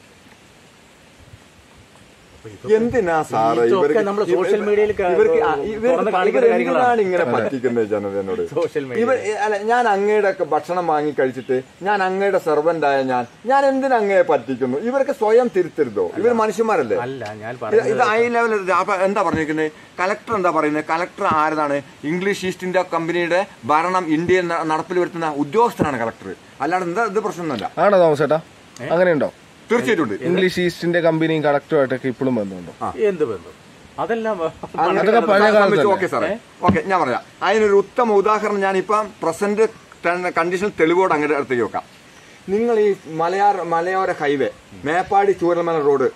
[SPEAKER 3] എന്തിനാ സാറ്
[SPEAKER 1] ഇതൊക്കെ
[SPEAKER 3] ഇവർക്ക്
[SPEAKER 1] നമ്മള് social media യിൽ ക-
[SPEAKER 3] ഇവർക്ക് ആ, ഇവർ-
[SPEAKER 1] തുറന്ന് കാണിക്കുന്ന
[SPEAKER 3] ഇവരെന്തിനാണ്
[SPEAKER 1] കാര്യങ്ങളാണ്.
[SPEAKER 3] ഇങ്ങനെ പറ്റിക്കുന്നത് ജനതയോട്
[SPEAKER 1] സോഷ്യൽ മീഡിയ
[SPEAKER 3] ഇവർ അല്ല ഞാൻ അങ്ങയുടെ ഒക്കെ ഭക്ഷണം വാങ്ങി കഴിച്ചിട്ട് ഞാൻ അങ്ങയുടെ സെർവന്റ് ആയ ഞാൻ ഞാൻ എന്തിനാ അങ്ങയെ പറ്റിക്കുന്നു ഇവർക്ക് സ്വയം തിരുത്തരുതോ ഇവർ മനുഷ്യന്മാരല്ലേ
[SPEAKER 1] അല്ല ഞാൻ
[SPEAKER 3] ഇത്
[SPEAKER 1] പറഞ്ഞത്
[SPEAKER 3] ഇത് ഹൈ ലെവൽ എന്താ പറഞ്ഞിരിക്കുന്നത് കലക്ടർ എന്താ പറയുന്നത് കലക്ടർ ആരതാണ് ഇംഗ്ലീഷ് ഈസ്റ്റ് ഇന്ത്യ കമ്പനിയുടെ ഭരണം ഇന്ത്യയിൽ ന- നടപ്പിൽ വരുത്തുന്ന ഉദ്യോഗസ്ഥനാണ് കലക്ടർ അല്ലാണ്ട് എന്താ ഇത് പ്രശ്നമൊന്നുമല്ല
[SPEAKER 2] ആണോ തോമസ് ചേട്ടാ അങ്ങനെയുണ്ടോ
[SPEAKER 3] തീർച്ചയായിട്ടും ഉണ്ട്
[SPEAKER 2] ഇംഗ്ലീഷ് ഈസ്റ്റിന്റെ കമ്പനിയും കളക്ടറുമായിട്ടൊക്കെ ഇപ്പോഴും ബന്ധമുണ്ടോ
[SPEAKER 1] എന്ത് ബന്ധം അതെല്ലാം
[SPEAKER 2] അതൊക്കെ പഴയ കാലത്തല്ലേ?
[SPEAKER 3] ഓക്കെ സാറേ ഓക്കെ ഞാൻ പറയാം അതിനൊരു ഉത്തമ ഉദാഹരണം ഞാൻ ഇപ്പം പ്രസന്റ് കണ്ടീഷൻ തെളിവോട് അങ്ങനെ അടുത്തേക്ക് വെക്കാം നിങ്ങൾ ഈ മലയാർ മലയോര ഹൈവേ മേപ്പാടി ചൂരൽമല റോഡ്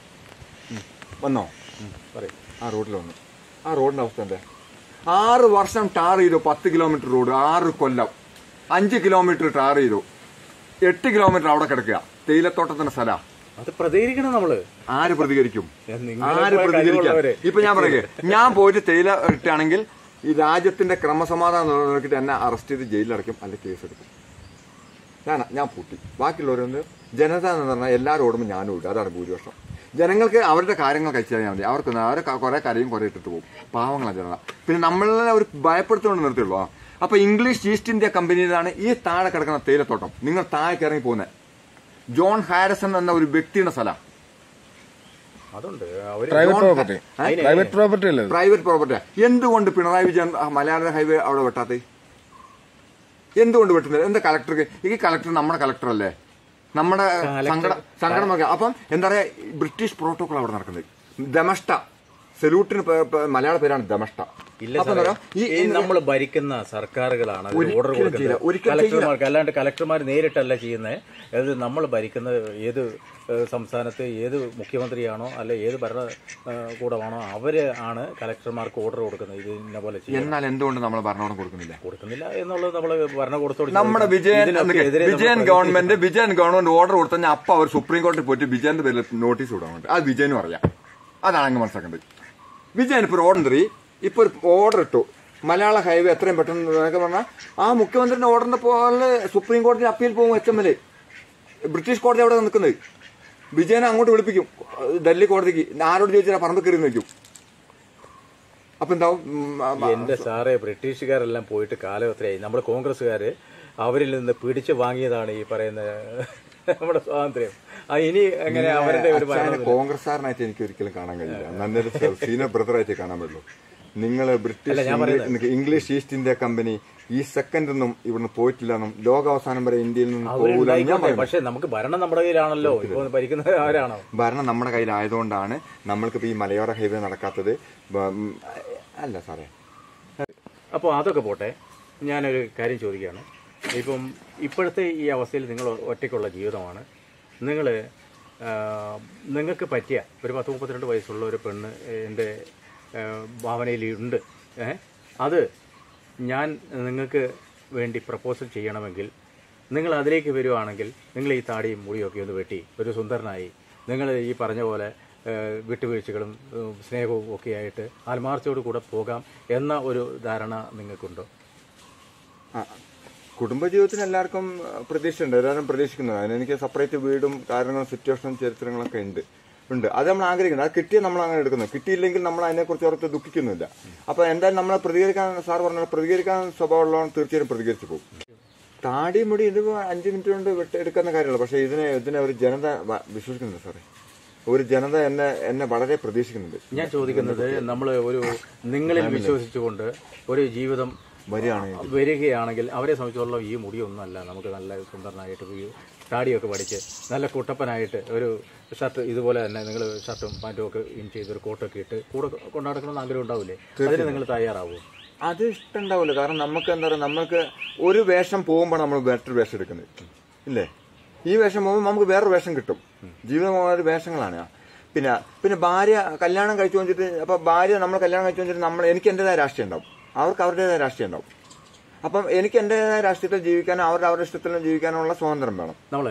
[SPEAKER 3] വന്നോ
[SPEAKER 1] പറയും
[SPEAKER 3] ആ റോഡിൽ വന്നു ആ റോഡിന്റെ അവസ്ഥ എന്താ ആറ് വർഷം ടാർ ചെയ്തു പത്ത് കിലോമീറ്റർ റോഡ് ആറ് കൊല്ലം അഞ്ച് കിലോമീറ്റർ ടാർ ചെയ്തു എട്ട് കിലോമീറ്റർ അവിടെ കിടക്കുക തേയിലത്തോട്ടത്തിന്റെ സ്ഥല
[SPEAKER 1] അത് പ്രതികരിക്കണം നമ്മള്
[SPEAKER 3] ആര് പ്രതികരിക്കും
[SPEAKER 1] നിങ്ങളെ
[SPEAKER 3] ആര്
[SPEAKER 1] പോലെ
[SPEAKER 3] പ്രതികരിക്കാൻ
[SPEAKER 1] കഴിവുള്ളവര്.
[SPEAKER 3] ഇപ്പൊ ഞാൻ പറയേ ഞാൻ പോയിട്ട് തേയില ഇട്ടാണെങ്കിൽ ഈ രാജ്യത്തിന്റെ ക്രമസമാധാനം നോക്കിയിട്ട് എന്നെ അറസ്റ്റ് ചെയ്ത് ജയിലിലടയ്ക്കും അല്ലെങ്കിൽ കേസെടുക്കും ഞാൻ ഞാൻ പൂട്ടി ബാക്കിയുള്ളവരൊന്ന് ജനത എന്ന് പറഞ്ഞാൽ എല്ലാവരും ഓടുമ്പോൾ ഞാനും ഇടും അതാണ് ഭൂരിപക്ഷം ജനങ്ങൾക്ക് അവരുടെ കാര്യങ്ങൾ കഴിച്ചു കഴിഞ്ഞാൽ മതി അവർക്ക് അവരെ കുറെ കരയും കുറെ ഇട്ടിട്ട് പോകും പാവങ്ങളാണ് ജനത പിന്നെ നമ്മളെ ഒരു ഭയപ്പെടുത്തുകൊണ്ട് നിർത്തിയുള്ളൂ ആ. അപ്പൊ ഇംഗ്ലീഷ് ഈസ്റ്റ് ഇന്ത്യ കമ്പനിയിലാണ് ഈ താഴെ കിടക്കുന്ന തേയിലത്തോട്ടം നിങ്ങൾ താഴേക്ക് ഇറങ്ങി പോകുന്നത് ജോൺ ഹാരിസൺ എന്ന ഒരു വ്യക്തിയുടെ സ്ഥലം
[SPEAKER 1] അതുണ്ട് അവര്
[SPEAKER 2] പ്രൈവറ്റ് പ്രോപ്പർട്ടി
[SPEAKER 1] അതിന്
[SPEAKER 2] പ്രൈവറ്റ് പ്രോപ്പർട്ടി അല്ലേ ഇത്?
[SPEAKER 3] പ്രൈവറ്റ് പ്രോപ്പർട്ടി എന്തുകൊണ്ട് പിണറായി വിജയൻ ആ മലയാള ഹൈവേ അവിടെ വെട്ടാത്ത എന്തുകൊണ്ട് വെട്ടുന്നത് എന്താ കളക്ടർക്ക് ഈ കളക്ടർ നമ്മുടെ കളക്ടർ അല്ലേ നമ്മുടെ സങ്കട സങ്കടം നോക്കിയാ അപ്പം എന്താ പറയാ ബ്രിട്ടീഷ് പ്രോട്ടോകോൾ അവിടെ നടക്കുന്നത് ദമഷ്ട സല്യൂട്ടിന് പേ- പേ- മലയാള പേരാണ് ദമഷ്ട
[SPEAKER 1] ഇല്ല
[SPEAKER 3] അപ്പൊ എന്താ
[SPEAKER 1] സാറേ
[SPEAKER 3] പറയാ, ഈ
[SPEAKER 1] ഈ നമ്മൾ ഭരിക്കുന്ന സർക്കാരുകളാണ് അതിന്
[SPEAKER 3] ഒരിക്കലും
[SPEAKER 1] ഓർഡർ
[SPEAKER 3] ചെയ്യില്ല.
[SPEAKER 1] കൊടുക്കുന്നത്
[SPEAKER 3] ഒരിക്കലും
[SPEAKER 1] കളക്ടർമാർക്ക് അല്ലാണ്ട് കളക്ടർമാർ നേരിട്ടല്ല ചെയ്യുന്നത് അത് നമ്മൾ ഭരിക്കുന്നത് ഏത് ഏഹ്, സംസ്ഥാനത്ത് ഏത് മുഖ്യമന്ത്രിയാണോ അല്ലെ ഏത് ഭരണകൂടമാണോ അവര് ആണ് കളക്ടർമാർക്ക് ഓർഡർ കൊടുക്കുന്നത് ഇത് ഇന്ന പോലെ ചെയ്യണം
[SPEAKER 3] എന്നാൽ എന്തുകൊണ്ട് നമ്മൾ ഭരണകൂടം കൊടുക്കുന്നില്ല
[SPEAKER 1] കൊടുക്കുന്നില്ല എന്നുള്ളത് നമ്മൾ ഭരണകൂടത്തോട്
[SPEAKER 3] നമ്മുടെ
[SPEAKER 1] ചോദിക്കണം.
[SPEAKER 3] വിജയൻ
[SPEAKER 1] ഇതിനൊക്കെ എതിരെ നമ്മൾ
[SPEAKER 3] വിജയൻ
[SPEAKER 1] പ്രതികരിക്കണം.
[SPEAKER 3] ഗവൺമെന്റ് വിജയൻ ഗവൺമെന്റ് ഓർഡർ കൊടുത്താൽ അപ്പൊ അവർ സുപ്രീം കോടതിയിൽ പോയിട്ട് വിജയന്റെ പേരിൽ നോട്ടീസ് വിടാൻ വേണ്ടി അത് വിജയനും അറിയാം അതാണ് അങ്ങ് മനസ്സിലാക്കേണ്ടത് വിജയൻ ഇപ്പൊ ഒരു ഓർഡർ ഇപ്പൊ ഒരു ഓർഡർ ഇട്ടു മലയാള ഹൈവേ എത്രയും പെട്ടെന്ന് എന്നൊക്കെ പറഞ്ഞാൽ ആ മുഖ്യമന്ത്രിന്റെ ഓർഡറിന്റെ പോലെ സുപ്രീം കോടതി അപ്പീൽ പോകും എച്ച് എം എൽ ബ്രിട്ടീഷ് കോടതി അവിടെ നിൽക്കുന്നത് വിജയനെ അങ്ങോട്ട് വിളിപ്പിക്കും ഡൽഹി കോടതിക്ക് ആരോട് ചോദിച്ചാൽ പറമ്പ് കയറി നിൽക്കും അപ്പൊ എന്താവും ഉം, ആ, ആ,
[SPEAKER 1] എന്റെ സാറേ ബ്രിട്ടീഷുകാരെല്ലാം പോയിട്ട് കാലം എത്രയായി നമ്മുടെ കോൺഗ്രസ്സുകാര് അവരിൽ നിന്ന് പിടിച്ചു വാങ്ങിയതാണ് ഈ പറയുന്ന നമ്മുടെ സ്വാതന്ത്ര്യം ആ ഇനി എങ്ങനെ അവരുടെ ഒരു
[SPEAKER 3] അച്ഛനെ
[SPEAKER 1] ഭരണം
[SPEAKER 3] കോൺഗ്രസ്സുകാരനായിട്ട് എനിക്ക് ഒരിക്കലും കാണാൻ കഴിയില്ല നല്ലൊരു സീനിയർ ബ്രദറായിട്ട് കാണാൻ പറ്റുള്ളൂ നിങ്ങൾ British English English East India company ഈ സെക്കൻഡ് ഒന്നും ഇവിടുന്ന് പോയിട്ടില്ലെന്നും ലോകാവസാനം വരെ ഇന്ത്യയിൽ നിന്നും പോകില്ല ഞാൻ
[SPEAKER 1] അവരുണ്ടായിക്കോട്ടെ
[SPEAKER 3] പറയുന്നു
[SPEAKER 1] പക്ഷെ നമുക്ക് ഭരണം നമ്മുടെ കയ്യിലാണല്ലോ ഇപ്പൊ ഭരിക്കുന്നത് ആരാണോ
[SPEAKER 3] ഭരണം നമ്മുടെ കയ്യിലായതുകൊണ്ടാണ് നമ്മൾക്കിപ്പോൾ ഈ മലയോര ഹൈവേ നടക്കാത്തത് ബ- ഉം, അല്ല സാറേ
[SPEAKER 1] അപ്പോൾ അതൊക്കെ പോട്ടെ ഞാനൊരു കാര്യം ചോദിക്കുകയാണ് ഇപ്പം ഇപ്പോഴത്തെ ഈ അവസ്ഥയിൽ നിങ്ങൾ ഒറ്റയ്ക്കുള്ള ജീവിതമാണ് നിങ്ങൾ നിങ്ങൾക്ക് പറ്റിയ ഒരു പത്ത് മുപ്പത്തിരണ്ട് വയസ്സുള്ള ഒരു പെണ്ണ് എൻ്റെ ഭാവനയിലുണ്ട് ഏ അത് ഞാൻ നിങ്ങൾക്ക് വേണ്ടി പ്രപ്പോസൽ ചെയ്യണമെങ്കിൽ നിങ്ങൾ അതിലേക്ക് വരുവാണെങ്കിൽ നിങ്ങൾ ഈ താടിയും മുടിയൊക്കെ ഒന്ന് വെട്ടി ഒരു സുന്ദരനായി നിങ്ങൾ ഈ പറഞ്ഞ പോലെ ഏഹ്, വിട്ടുവീഴ്ചകളും ഏഹ്, സ്നേഹവും ഒക്കെ ആയിട്ട് ആത്മാർത്ഥയോട് കൂടെ പോകാം എന്ന ഒരു ധാരണ നിങ്ങൾക്കുണ്ടോ
[SPEAKER 3] ആ, കുടുംബജീവിതത്തിന് എല്ലാവർക്കും പ്രതീക്ഷയുണ്ട് എല്ലാവരും പ്രതീക്ഷിക്കുന്നത് അതിന് എനിക്ക് സെപ്പറേറ്റ് വീടും കാര്യങ്ങളും സിറ്റുവേഷനും ചരിത്രങ്ങളൊക്കെ ഉണ്ട് ഉണ്ട് അത് നമ്മൾ ആഗ്രഹിക്കുന്നത് അത് കിട്ടിയ നമ്മൾ അങ്ങനെ എടുക്കുന്നത് കിട്ടിയില്ലെങ്കിൽ നമ്മൾ അതിനെക്കുറിച്ച് ഓർത്ത് ദുഃഖിക്കുന്നില്ല അപ്പൊ എന്തായാലും നമ്മളെ പ്രതികരിക്കാൻ സാർ പറഞ്ഞ പ്രതികരിക്കാൻ സ്വഭാവമുള്ളവൻ തീർച്ചയായും പ്രതികരിച്ചു പോകും താടി മുടി ഇത് അഞ്ച് മിനിറ്റ് കൊണ്ട് വിട്ട് എടുക്കുന്ന കാര്യമല്ല പക്ഷെ ഇതിനെ ഇതിനെ ഒരു ജനത വ- വിശ്വസിക്കുന്നുണ്ട് സാറേ ഒരു ജനത എന്നെ എന്നെ വളരെ പ്രതീക്ഷിക്കുന്നുണ്ട്
[SPEAKER 1] ഞാൻ ചോദിക്കുന്നത് നമ്മൾ ഒരു നിങ്ങളിൽ വിശ്വസിച്ചുകൊണ്ട് ഒരു ജീവിതം
[SPEAKER 3] വരികയാണെങ്കിൽ
[SPEAKER 1] വരികയാണെങ്കിൽ അവരെ സംബന്ധിച്ചോളം ഈ മുടിയൊന്നുമല്ല നമുക്ക് നല്ല സുന്ദരനായിട്ട് ഈ താടിയൊക്കെ പഠിച്ച് നല്ല കുട്ടപ്പനായിട്ട് ഒരു ഷർട്ട് ഇതുപോലെ തന്നെ നിങ്ങൾ ഷർട്ടും പാൻറ്റും ഒക്കെ ഇൻ ചെയ്ത് ഒരു കോട്ടൊക്കെ ഇട്ട് കൂടെ കൊണ്ടാടക്കണമെന്ന് ആഗ്രഹം ഉണ്ടാവില്ലേ അതിന് നിങ്ങൾ തയ്യാറാവും
[SPEAKER 3] അത് ഇഷ്ടണ്ടാവില്ല കാരണം നമുക്ക് എന്താ പറയുക നമുക്ക് ഒരു വേഷം പോകുമ്പോൾ നമ്മൾ വേറൊരു വേഷം എടുക്കുന്നത് ഇല്ലേ ഈ വേഷം പോകുമ്പോൾ നമുക്ക് വേറൊരു വേഷം കിട്ടും ജീവിതം ഒരു വേഷങ്ങളാണ് പിന്നെ പിന്നെ ഭാര്യ കല്യാണം കഴിച്ചു വെച്ചിട്ട് അപ്പൊ ഭാര്യ നമ്മൾ കല്യാണം കഴിച്ചു വെച്ചിട്ട് നമ്മൾ എനിക്ക് എന്റേതായ രാഷ്ട്രീയം ഉണ്ടാവും അവർക്ക് അവരുടേതായ രാഷ്ട്രീയം ഉണ്ടാവും അപ്പം എനിക്ക് എന്റേതായ രാഷ്ട്രീയത്തിൽ ജീവിക്കാനും അവരുടെ അവരുടെ ഇഷ്ടത്തിൽ ജീവിക്കാനുള്ള സ്വാതന്ത്ര്യം വേണം
[SPEAKER 1] നമ്മൾ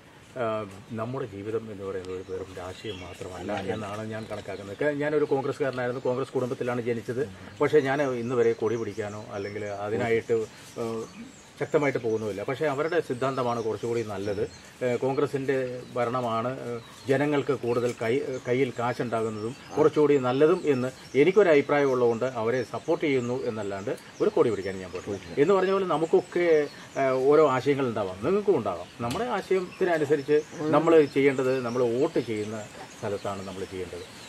[SPEAKER 1] നമ്മുടെ ജീവിതം എന്ന് പറയുന്നത് ഒരു വെറും രാഷ്ട്രീയം മാത്രമല്ല എന്നാണ് ഞാൻ കണക്കാക്കുന്നത് ക- ഞാനൊരു കോൺഗ്രസ്സുകാരനായിരുന്നു കോൺഗ്രസ് കുടുംബത്തിലാണ് ജനിച്ചത് പക്ഷേ ഞാൻ ഇന്ന് വരെ കൊടി പിടിക്കാനോ അല്ലെങ്കിൽ അതിനായിട്ട് ഏഹ്, ശക്തമായിട്ട് പോകുന്നുമില്ല പക്ഷേ അവരുടെ സിദ്ധാന്തമാണ് കുറച്ചുകൂടി നല്ലത് ഏഹ്, കോൺഗ്രസിൻ്റെ ഭരണമാണ് ഏഹ്, ജനങ്ങൾക്ക് കൂടുതൽ കൈ കയ്യിൽ കാശുണ്ടാകുന്നതും കുറച്ചുകൂടി നല്ലതും എന്ന് എനിക്കൊരു അഭിപ്രായം ഉള്ളതുകൊണ്ട് അവരെ സപ്പോർട്ട് ചെയ്യുന്നു എന്നല്ലാണ്ട് ഒരു കൊടി പിടിക്കാൻ ഞാൻ പോകും എന്ന് പറഞ്ഞ പോലെ നമുക്കൊക്കെ ഏഹ്, ഓരോ ആശയങ്ങൾ ഉണ്ടാവാം നിങ്ങൾക്കും ഉണ്ടാവാം നമ്മുടെ ആശയത്തിനനുസരിച്ച് നമ്മൾ ചെയ്യേണ്ടത് നമ്മൾ വോട്ട് ചെയ്യുന്ന സ്ഥലത്താണ് നമ്മൾ ചെയ്യേണ്ടത്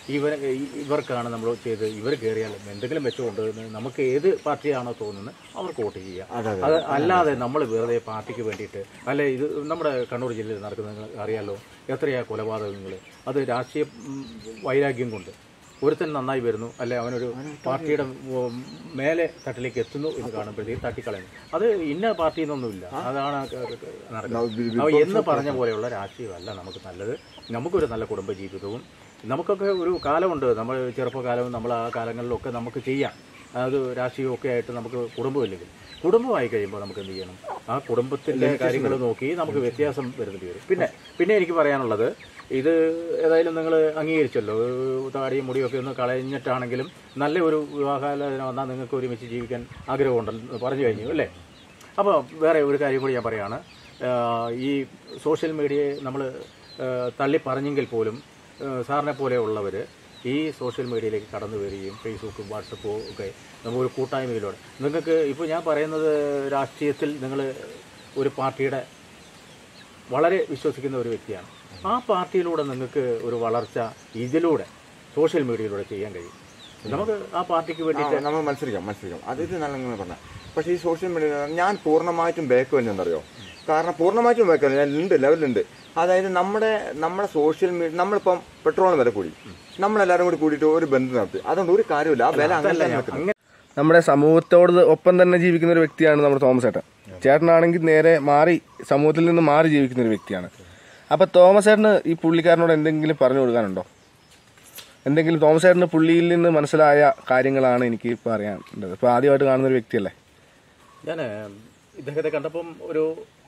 [SPEAKER 1] ഇവർ ഇവർക്കാണ് നമ്മൾ ചെയ്ത് ഇവർ കയറിയാൽ എന്തെങ്കിലും മെച്ചമുണ്ട് എന്ന് നമുക്ക് ഏത് പാർട്ടിയാണോ തോന്നുന്നത് അവർക്ക് വോട്ട് ചെയ്യുക അത് അല്ലാതെ നമ്മൾ വെറുതെ പാർട്ടിക്ക് വേണ്ടിയിട്ട് അല്ലെ ഇത് നമ്മുടെ കണ്ണൂർ ജില്ലയിൽ നടക്കുന്നത് നിങ്ങൾ അറിയാലോ എത്രയാ കൊലപാതകങ്ങൾ അത് രാഷ്ട്രീയ ഉം, വൈരാഗ്യം കൊണ്ട് ഒരുത്തൻ നന്നായി വരുന്നു അല്ലെ അവനൊരു പാർട്ടിയുടെ ഉം, മേലെ തട്ടിലേക്ക് എത്തുന്നു എന്ന് കാണുമ്പോഴത്തേക്ക് തട്ടിക്കളയുന്നു അത് ഇന്ന പാർട്ടി എന്നൊന്നുമില്ല അതാണ് നടക്കുന്നത് അപ്പോൾ എന്ന് പറഞ്ഞ പോലെയുള്ള രാഷ്ട്രീയമല്ല നമുക്ക് നല്ലത് നമുക്കൊരു നല്ല കുടുംബ ജീവിതവും നമുക്കൊക്കെ ഒരു കാലമുണ്ട് നമ്മൾ ചെറുപ്പകാലവും നമ്മൾ ആ കാലങ്ങളിലൊക്കെ നമുക്ക് ചെയ്യാം അത് രാഷ്ട്രീയമൊക്കെ ആയിട്ട് നമുക്ക് കുടുംബമില്ലെങ്കിൽ കുടുംബമായി കഴിയുമ്പോൾ നമുക്ക് എന്ത് ചെയ്യണം ആ കുടുംബത്തിൻ്റെ കാര്യങ്ങൾ നോക്കി നമുക്ക് വ്യത്യാസം വരുന്നത് വരും പിന്നെ പിന്നെ എനിക്ക് പറയാനുള്ളത് ഇത് ഏതായാലും നിങ്ങൾ അംഗീകരിച്ചല്ലോ ഒരു താടിയും മുടിയൊക്കെ ഒന്ന് കളഞ്ഞിട്ടാണെങ്കിലും നല്ല ഒരു വിവാഹാലോചന വന്നാൽ നിങ്ങൾക്ക് ഒരുമിച്ച് ജീവിക്കാൻ ആഗ്രഹമുണ്ടെന്ന് പറഞ്ഞു കഴിഞ്ഞു അല്ലേ അപ്പോൾ വേറെ ഒരു കാര്യം കൂടി ഞാൻ പറയാണ് ആഹ് ഈ സോഷ്യൽ മീഡിയയെ നമ്മൾ തള്ളി പറഞ്ഞെങ്കിൽ പോലും ആഹ് സാറിനെ പോലെയുള്ളവർ ഈ സോഷ്യൽ മീഡിയയിലേക്ക് കടന്നു വരികയും ഫേസ്ബുക്കും വാട്സപ്പും ഒക്കെ നമ്മൾ ഒരു കൂട്ടായ്മയിലൂടെ നിങ്ങൾക്ക് ഇപ്പോൾ ഞാൻ പറയുന്നത് രാഷ്ട്രീയത്തിൽ നിങ്ങൾ ഒരു പാർട്ടിയുടെ വളരെ വിശ്വസിക്കുന്ന ഒരു വ്യക്തിയാണ് ആ പാർട്ടിയിലൂടെ നിങ്ങൾക്ക് ഒരു വളർച്ച ഇതിലൂടെ സോഷ്യൽ മീഡിയയിലൂടെ ചെയ്യാൻ കഴിയും നമുക്ക് ആ പാർട്ടിക്ക് വേണ്ടിയിട്ട്
[SPEAKER 3] ആ, നമ്മൾ മത്സരിക്കാം മത്സരിക്കാം അത് ഇത് നല്ല പറഞ്ഞ പക്ഷേ ഈ സോഷ്യൽ മീഡിയ ഞാൻ പൂർണ്ണമായിട്ടും ബാക്ക് തന്നെയെന്നറിയോ കാരണം പൂർണ്ണമായിട്ടും ബാക്ക് തന്നെ ഞാൻ ഉണ്ട് ലെവലുണ്ട് അതായത് നമ്മുടെ നമ്മുടെ സോഷ്യൽ മീഡിയ നമ്മളിപ്പം പെട്രോളിന് വില കൂടി നമ്മളെല്ലാവരും കൂടി കൂടിയിട്ട് ഒരു ബന്ധം നടത്തി അതുകൊണ്ട് ഒരു കാര്യമില്ല ആ വില അങ്ങനെ തന്നെ നിൽക്കുന്നു.
[SPEAKER 1] അങ്ങനെ
[SPEAKER 2] നമ്മുടെ സമൂഹത്തോട് ഒപ്പം തന്നെ ജീവിക്കുന്ന ഒരു വ്യക്തിയാണ് നമ്മുടെ തോമസ് ചേട്ടൻ ചേട്ടനാണെങ്കിൽ നേരെ മാറി സമൂഹത്തിൽ നിന്ന് മാറി ജീവിക്കുന്ന ഒരു വ്യക്തിയാണ് അപ്പൊ തോമസ് ചേട്ടന് ഈ പുള്ളിക്കാരനോട് എന്തെങ്കിലും പറഞ്ഞു കൊടുക്കാനുണ്ടോ എന്തെങ്കിലും തോമസ് ചേട്ടന് പുള്ളിയിൽ നിന്ന് മനസ്സിലായ കാര്യങ്ങളാണ് എനിക്ക് ഇപ്പോൾ അറിയാനുള്ളത് ഇപ്പോൾ ആദ്യമായിട്ട് കാണുന്ന ഒരു വ്യക്തിയല്ലേ
[SPEAKER 1] ഞാൻ ഇദ്ദേഹത്തെ കണ്ടപ്പം ഒരു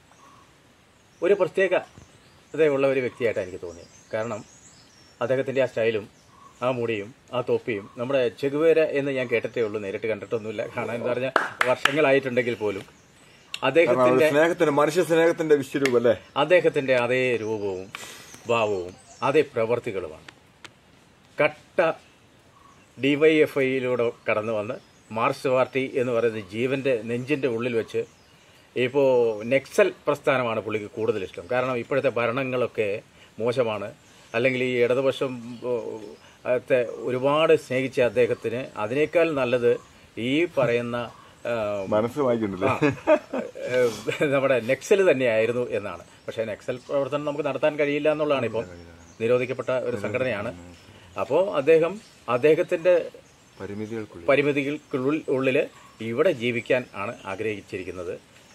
[SPEAKER 1] ഒരു പ്രത്യേക ഇതേയുള്ള ഒരു വ്യക്തിയായിട്ടാണ് എനിക്ക് തോന്നിയത് കാരണം അദ്ദേഹത്തിൻ്റെ ആ സ്റ്റൈലും ആ മുടിയും ആ തൊപ്പിയും നമ്മുടെ ചെകുവേര എന്ന് ഞാൻ കേട്ടിട്ടേ ഉള്ളൂ നേരിട്ട് കണ്ടിട്ടൊന്നുമില്ല കാണാൻ എന്ന് പറഞ്ഞാൽ വർഷങ്ങളായിട്ടുണ്ടെങ്കിൽ പോലും
[SPEAKER 3] കാരണം ഒരു
[SPEAKER 1] അദ്ദേഹത്തിന്റെ
[SPEAKER 3] സ്നേഹത്തിന്റെ മനുഷ്യ സ്നേഹത്തിന്റെ വിശ്വരൂപം അല്ലേ
[SPEAKER 1] അദ്ദേഹത്തിന്റെ അതേ രൂപവും ഭാവവും അതേ പ്രവർത്തികളുമാണ് കട്ട ഡിവൈഎഫ്ഐയിലൂടെ കടന്നു വന്ന് മാർക്സ് പാർട്ടി എന്ന് പറയുന്ന ജീവന്റെ നെഞ്ചിന്റെ ഉള്ളിൽ വെച്ച് ഇപ്പോൾ നെക്സൽ പ്രസ്ഥാനമാണ് പുള്ളിക്ക് കൂടുതൽ ഇഷ്ടം കാരണം ഇപ്പോഴത്തെ ഭരണങ്ങളൊക്കെ മോശമാണ് അല്ലെങ്കിൽ ഈ ഇടതുപക്ഷം ഓ, ത്തെ ഒരുപാട് സ്നേഹിച്ച അദ്ദേഹത്തിന് അതിനേക്കാൾ നല്ലത് ഈ പറയുന്ന ആ,
[SPEAKER 3] മനസ്സ് വായിക്കുന്നില്ല
[SPEAKER 1] ഏഹ് നമ്മുടെ നെക്സൽ തന്നെയായിരുന്നു എന്നാണ് പക്ഷേ നെക്സൽ പ്രവർത്തനം നമുക്ക് നടത്താൻ കഴിയില്ല എന്നുള്ളതാണ് ഇപ്പം നിരോധിക്കപ്പെട്ട ഒരു സംഘടനയാണ് അപ്പോൾ അദ്ദേഹം അദ്ദേഹത്തിന്റെ
[SPEAKER 3] പരിമിതികൾക്കുള്ളിൽ
[SPEAKER 1] പരിമിതികൾക്കുള്ളിൽ ഉള്ളിൽ ഇവിടെ ജീവിക്കാൻ ആണ് ആഗ്രഹിച്ചിരിക്കുന്നത്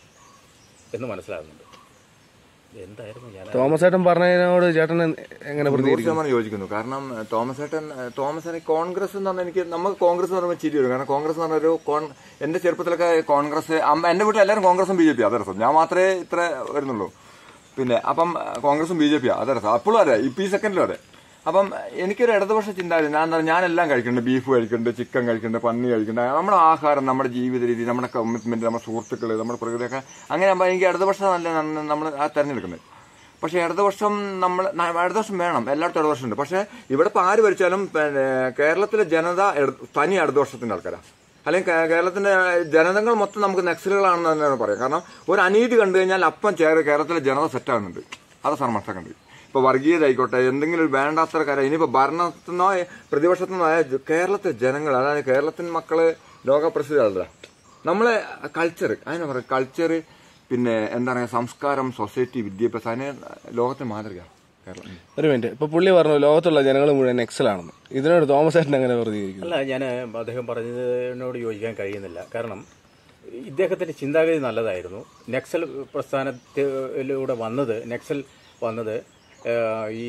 [SPEAKER 1] എന്ന് മനസ്സിലാകുന്നുണ്ട് എന്തായിരുന്നു ഞാൻ
[SPEAKER 2] തോമസ് ചേട്ടൻ പറഞ്ഞതിനോട് ചേട്ടൻ എങ്ങനെ
[SPEAKER 3] നൂറ്
[SPEAKER 2] പ്രതികരിക്കും
[SPEAKER 3] ശതമാനം യോജിക്കുന്നു കാരണം ഏഹ്, തോമസ് ഏട്ടൻ ഏഹ്, തോമസ് ഏട്ടൻ കോൺഗ്രസ് എന്ന് പറഞ്ഞാൽ എനിക്ക് നമുക്ക് കോൺഗ്രസ് എന്ന് പറയുമ്പോൾ ചിരി വരും കാരണം കോൺഗ്രസ് എന്ന് പറഞ്ഞൊരു കോൺ എന്റെ ചെറുപ്പത്തിലൊക്കെ കോൺഗ്രസ് അമ്മ എന്റെ വീട്ടിൽ എല്ലാവരും കോൺഗ്രസും ബി ജെ പി അതേ രസം ഞാൻ മാത്രമേ ഇത്ര വരുന്നുള്ളൂ പിന്നെ അപ്പം ഏഹ്, കോൺഗ്രസും ബി ജെ പി അതേ രസം അപ്പോഴും അതെ ഇപ്പം ഈ സെക്കൻഡിലും അതെ അപ്പം എനിക്കൊരു ഇടതുപക്ഷ ചിന്താഗതി ഞാൻ എന്താ ഞാനെല്ലാം കഴിക്കുന്നുണ്ട് ബീഫ് കഴിക്കുന്നുണ്ട് ചിക്കൻ കഴിക്കുന്നുണ്ട് പന്നി കഴിക്കുന്നുണ്ട് നമ്മുടെ ആഹാരം നമ്മുടെ ജീവിത രീതി നമ്മുടെ കമ്മിറ്റ്മെന്റ് നമ്മുടെ സുഹൃത്തുക്കൾ നമ്മുടെ പ്രകൃതിയൊക്കെ അങ്ങനെ ആകുമ്പോൾ എനിക്ക് ഇടതുപക്ഷം നല്ല നമ്മൾ ആ തെരഞ്ഞെടുക്കുന്നത് പക്ഷേ ഇടതുപക്ഷം നമ്മൾ ന- ഇടതുപക്ഷം വേണം എല്ലായിടത്തും ഇടതുപക്ഷം ഉണ്ട് പക്ഷേ ഇവിടെ ഇപ്പോൾ ആര് ഭരിച്ചാലും പിന്നെ കേരളത്തിലെ ജനത ഇട- തനി ഇടതുപക്ഷത്തിന്റെ ആൾക്കാരാണ് അല്ലെങ്കിൽ കേ- കേരളത്തിന്റെ ജനതകൾ മൊത്തം നമുക്ക് നക്സലുകളാണെന്ന് തന്നെയാണ് പറയാം കാരണം ഒരു അനീതി കണ്ടു കഴിഞ്ഞാൽ അപ്പം ചേർ കേരളത്തിലെ ജനത സെറ്റാകുന്നുണ്ട് അത് സാർ മനസ്സിലാക്കേണ്ടത് ഇപ്പൊ വർഗീയത ആയിക്കോട്ടെ എന്തെങ്കിലും ഒരു വേണ്ടാത്ത കാര്യം ഇനിയിപ്പോ ഭരണത്തിൽ നിന്നോ പ്രതിപക്ഷത്തു നിന്നോ ആയ ജ- കേരളത്തിലെ ജനങ്ങൾ അതായത് കേരളത്തിൻ മക്കള് ലോകപ്രസിദ്ധമല്ല നമ്മളെ കൾച്ചർ അതിനെ പറയാം കൾച്ചർ പിന്നെ എന്താ പറയുക സംസ്കാരം സൊസൈറ്റി വിദ്യാഭ്യാസം അതിന് ലോകത്തിന് മാതൃക കേരളം
[SPEAKER 2] ഒരു മിനിറ്റ് ഇപ്പൊ പുള്ളി പറഞ്ഞു ലോകത്തുള്ള ജനങ്ങൾ മുഴുവൻ എക്സലാണെന്ന് ഇതിനോട് തോമസ് ചേട്ടൻ എങ്ങനെ പ്രതികരിക്കും
[SPEAKER 1] അല്ല ഞാൻ അദ്ദേഹം പറഞ്ഞതിനോട് യോജിക്കാൻ കഴിയുന്നില്ല കാരണം ഇദ്ദേഹത്തിന്റെ ചിന്താഗതി നല്ലതായിരുന്നു നെക്സൽ പ്രസ്ഥാനത്തിലൂടെ വന്നത് നെക്സൽ വന്നത് ഏഹ്, ഈ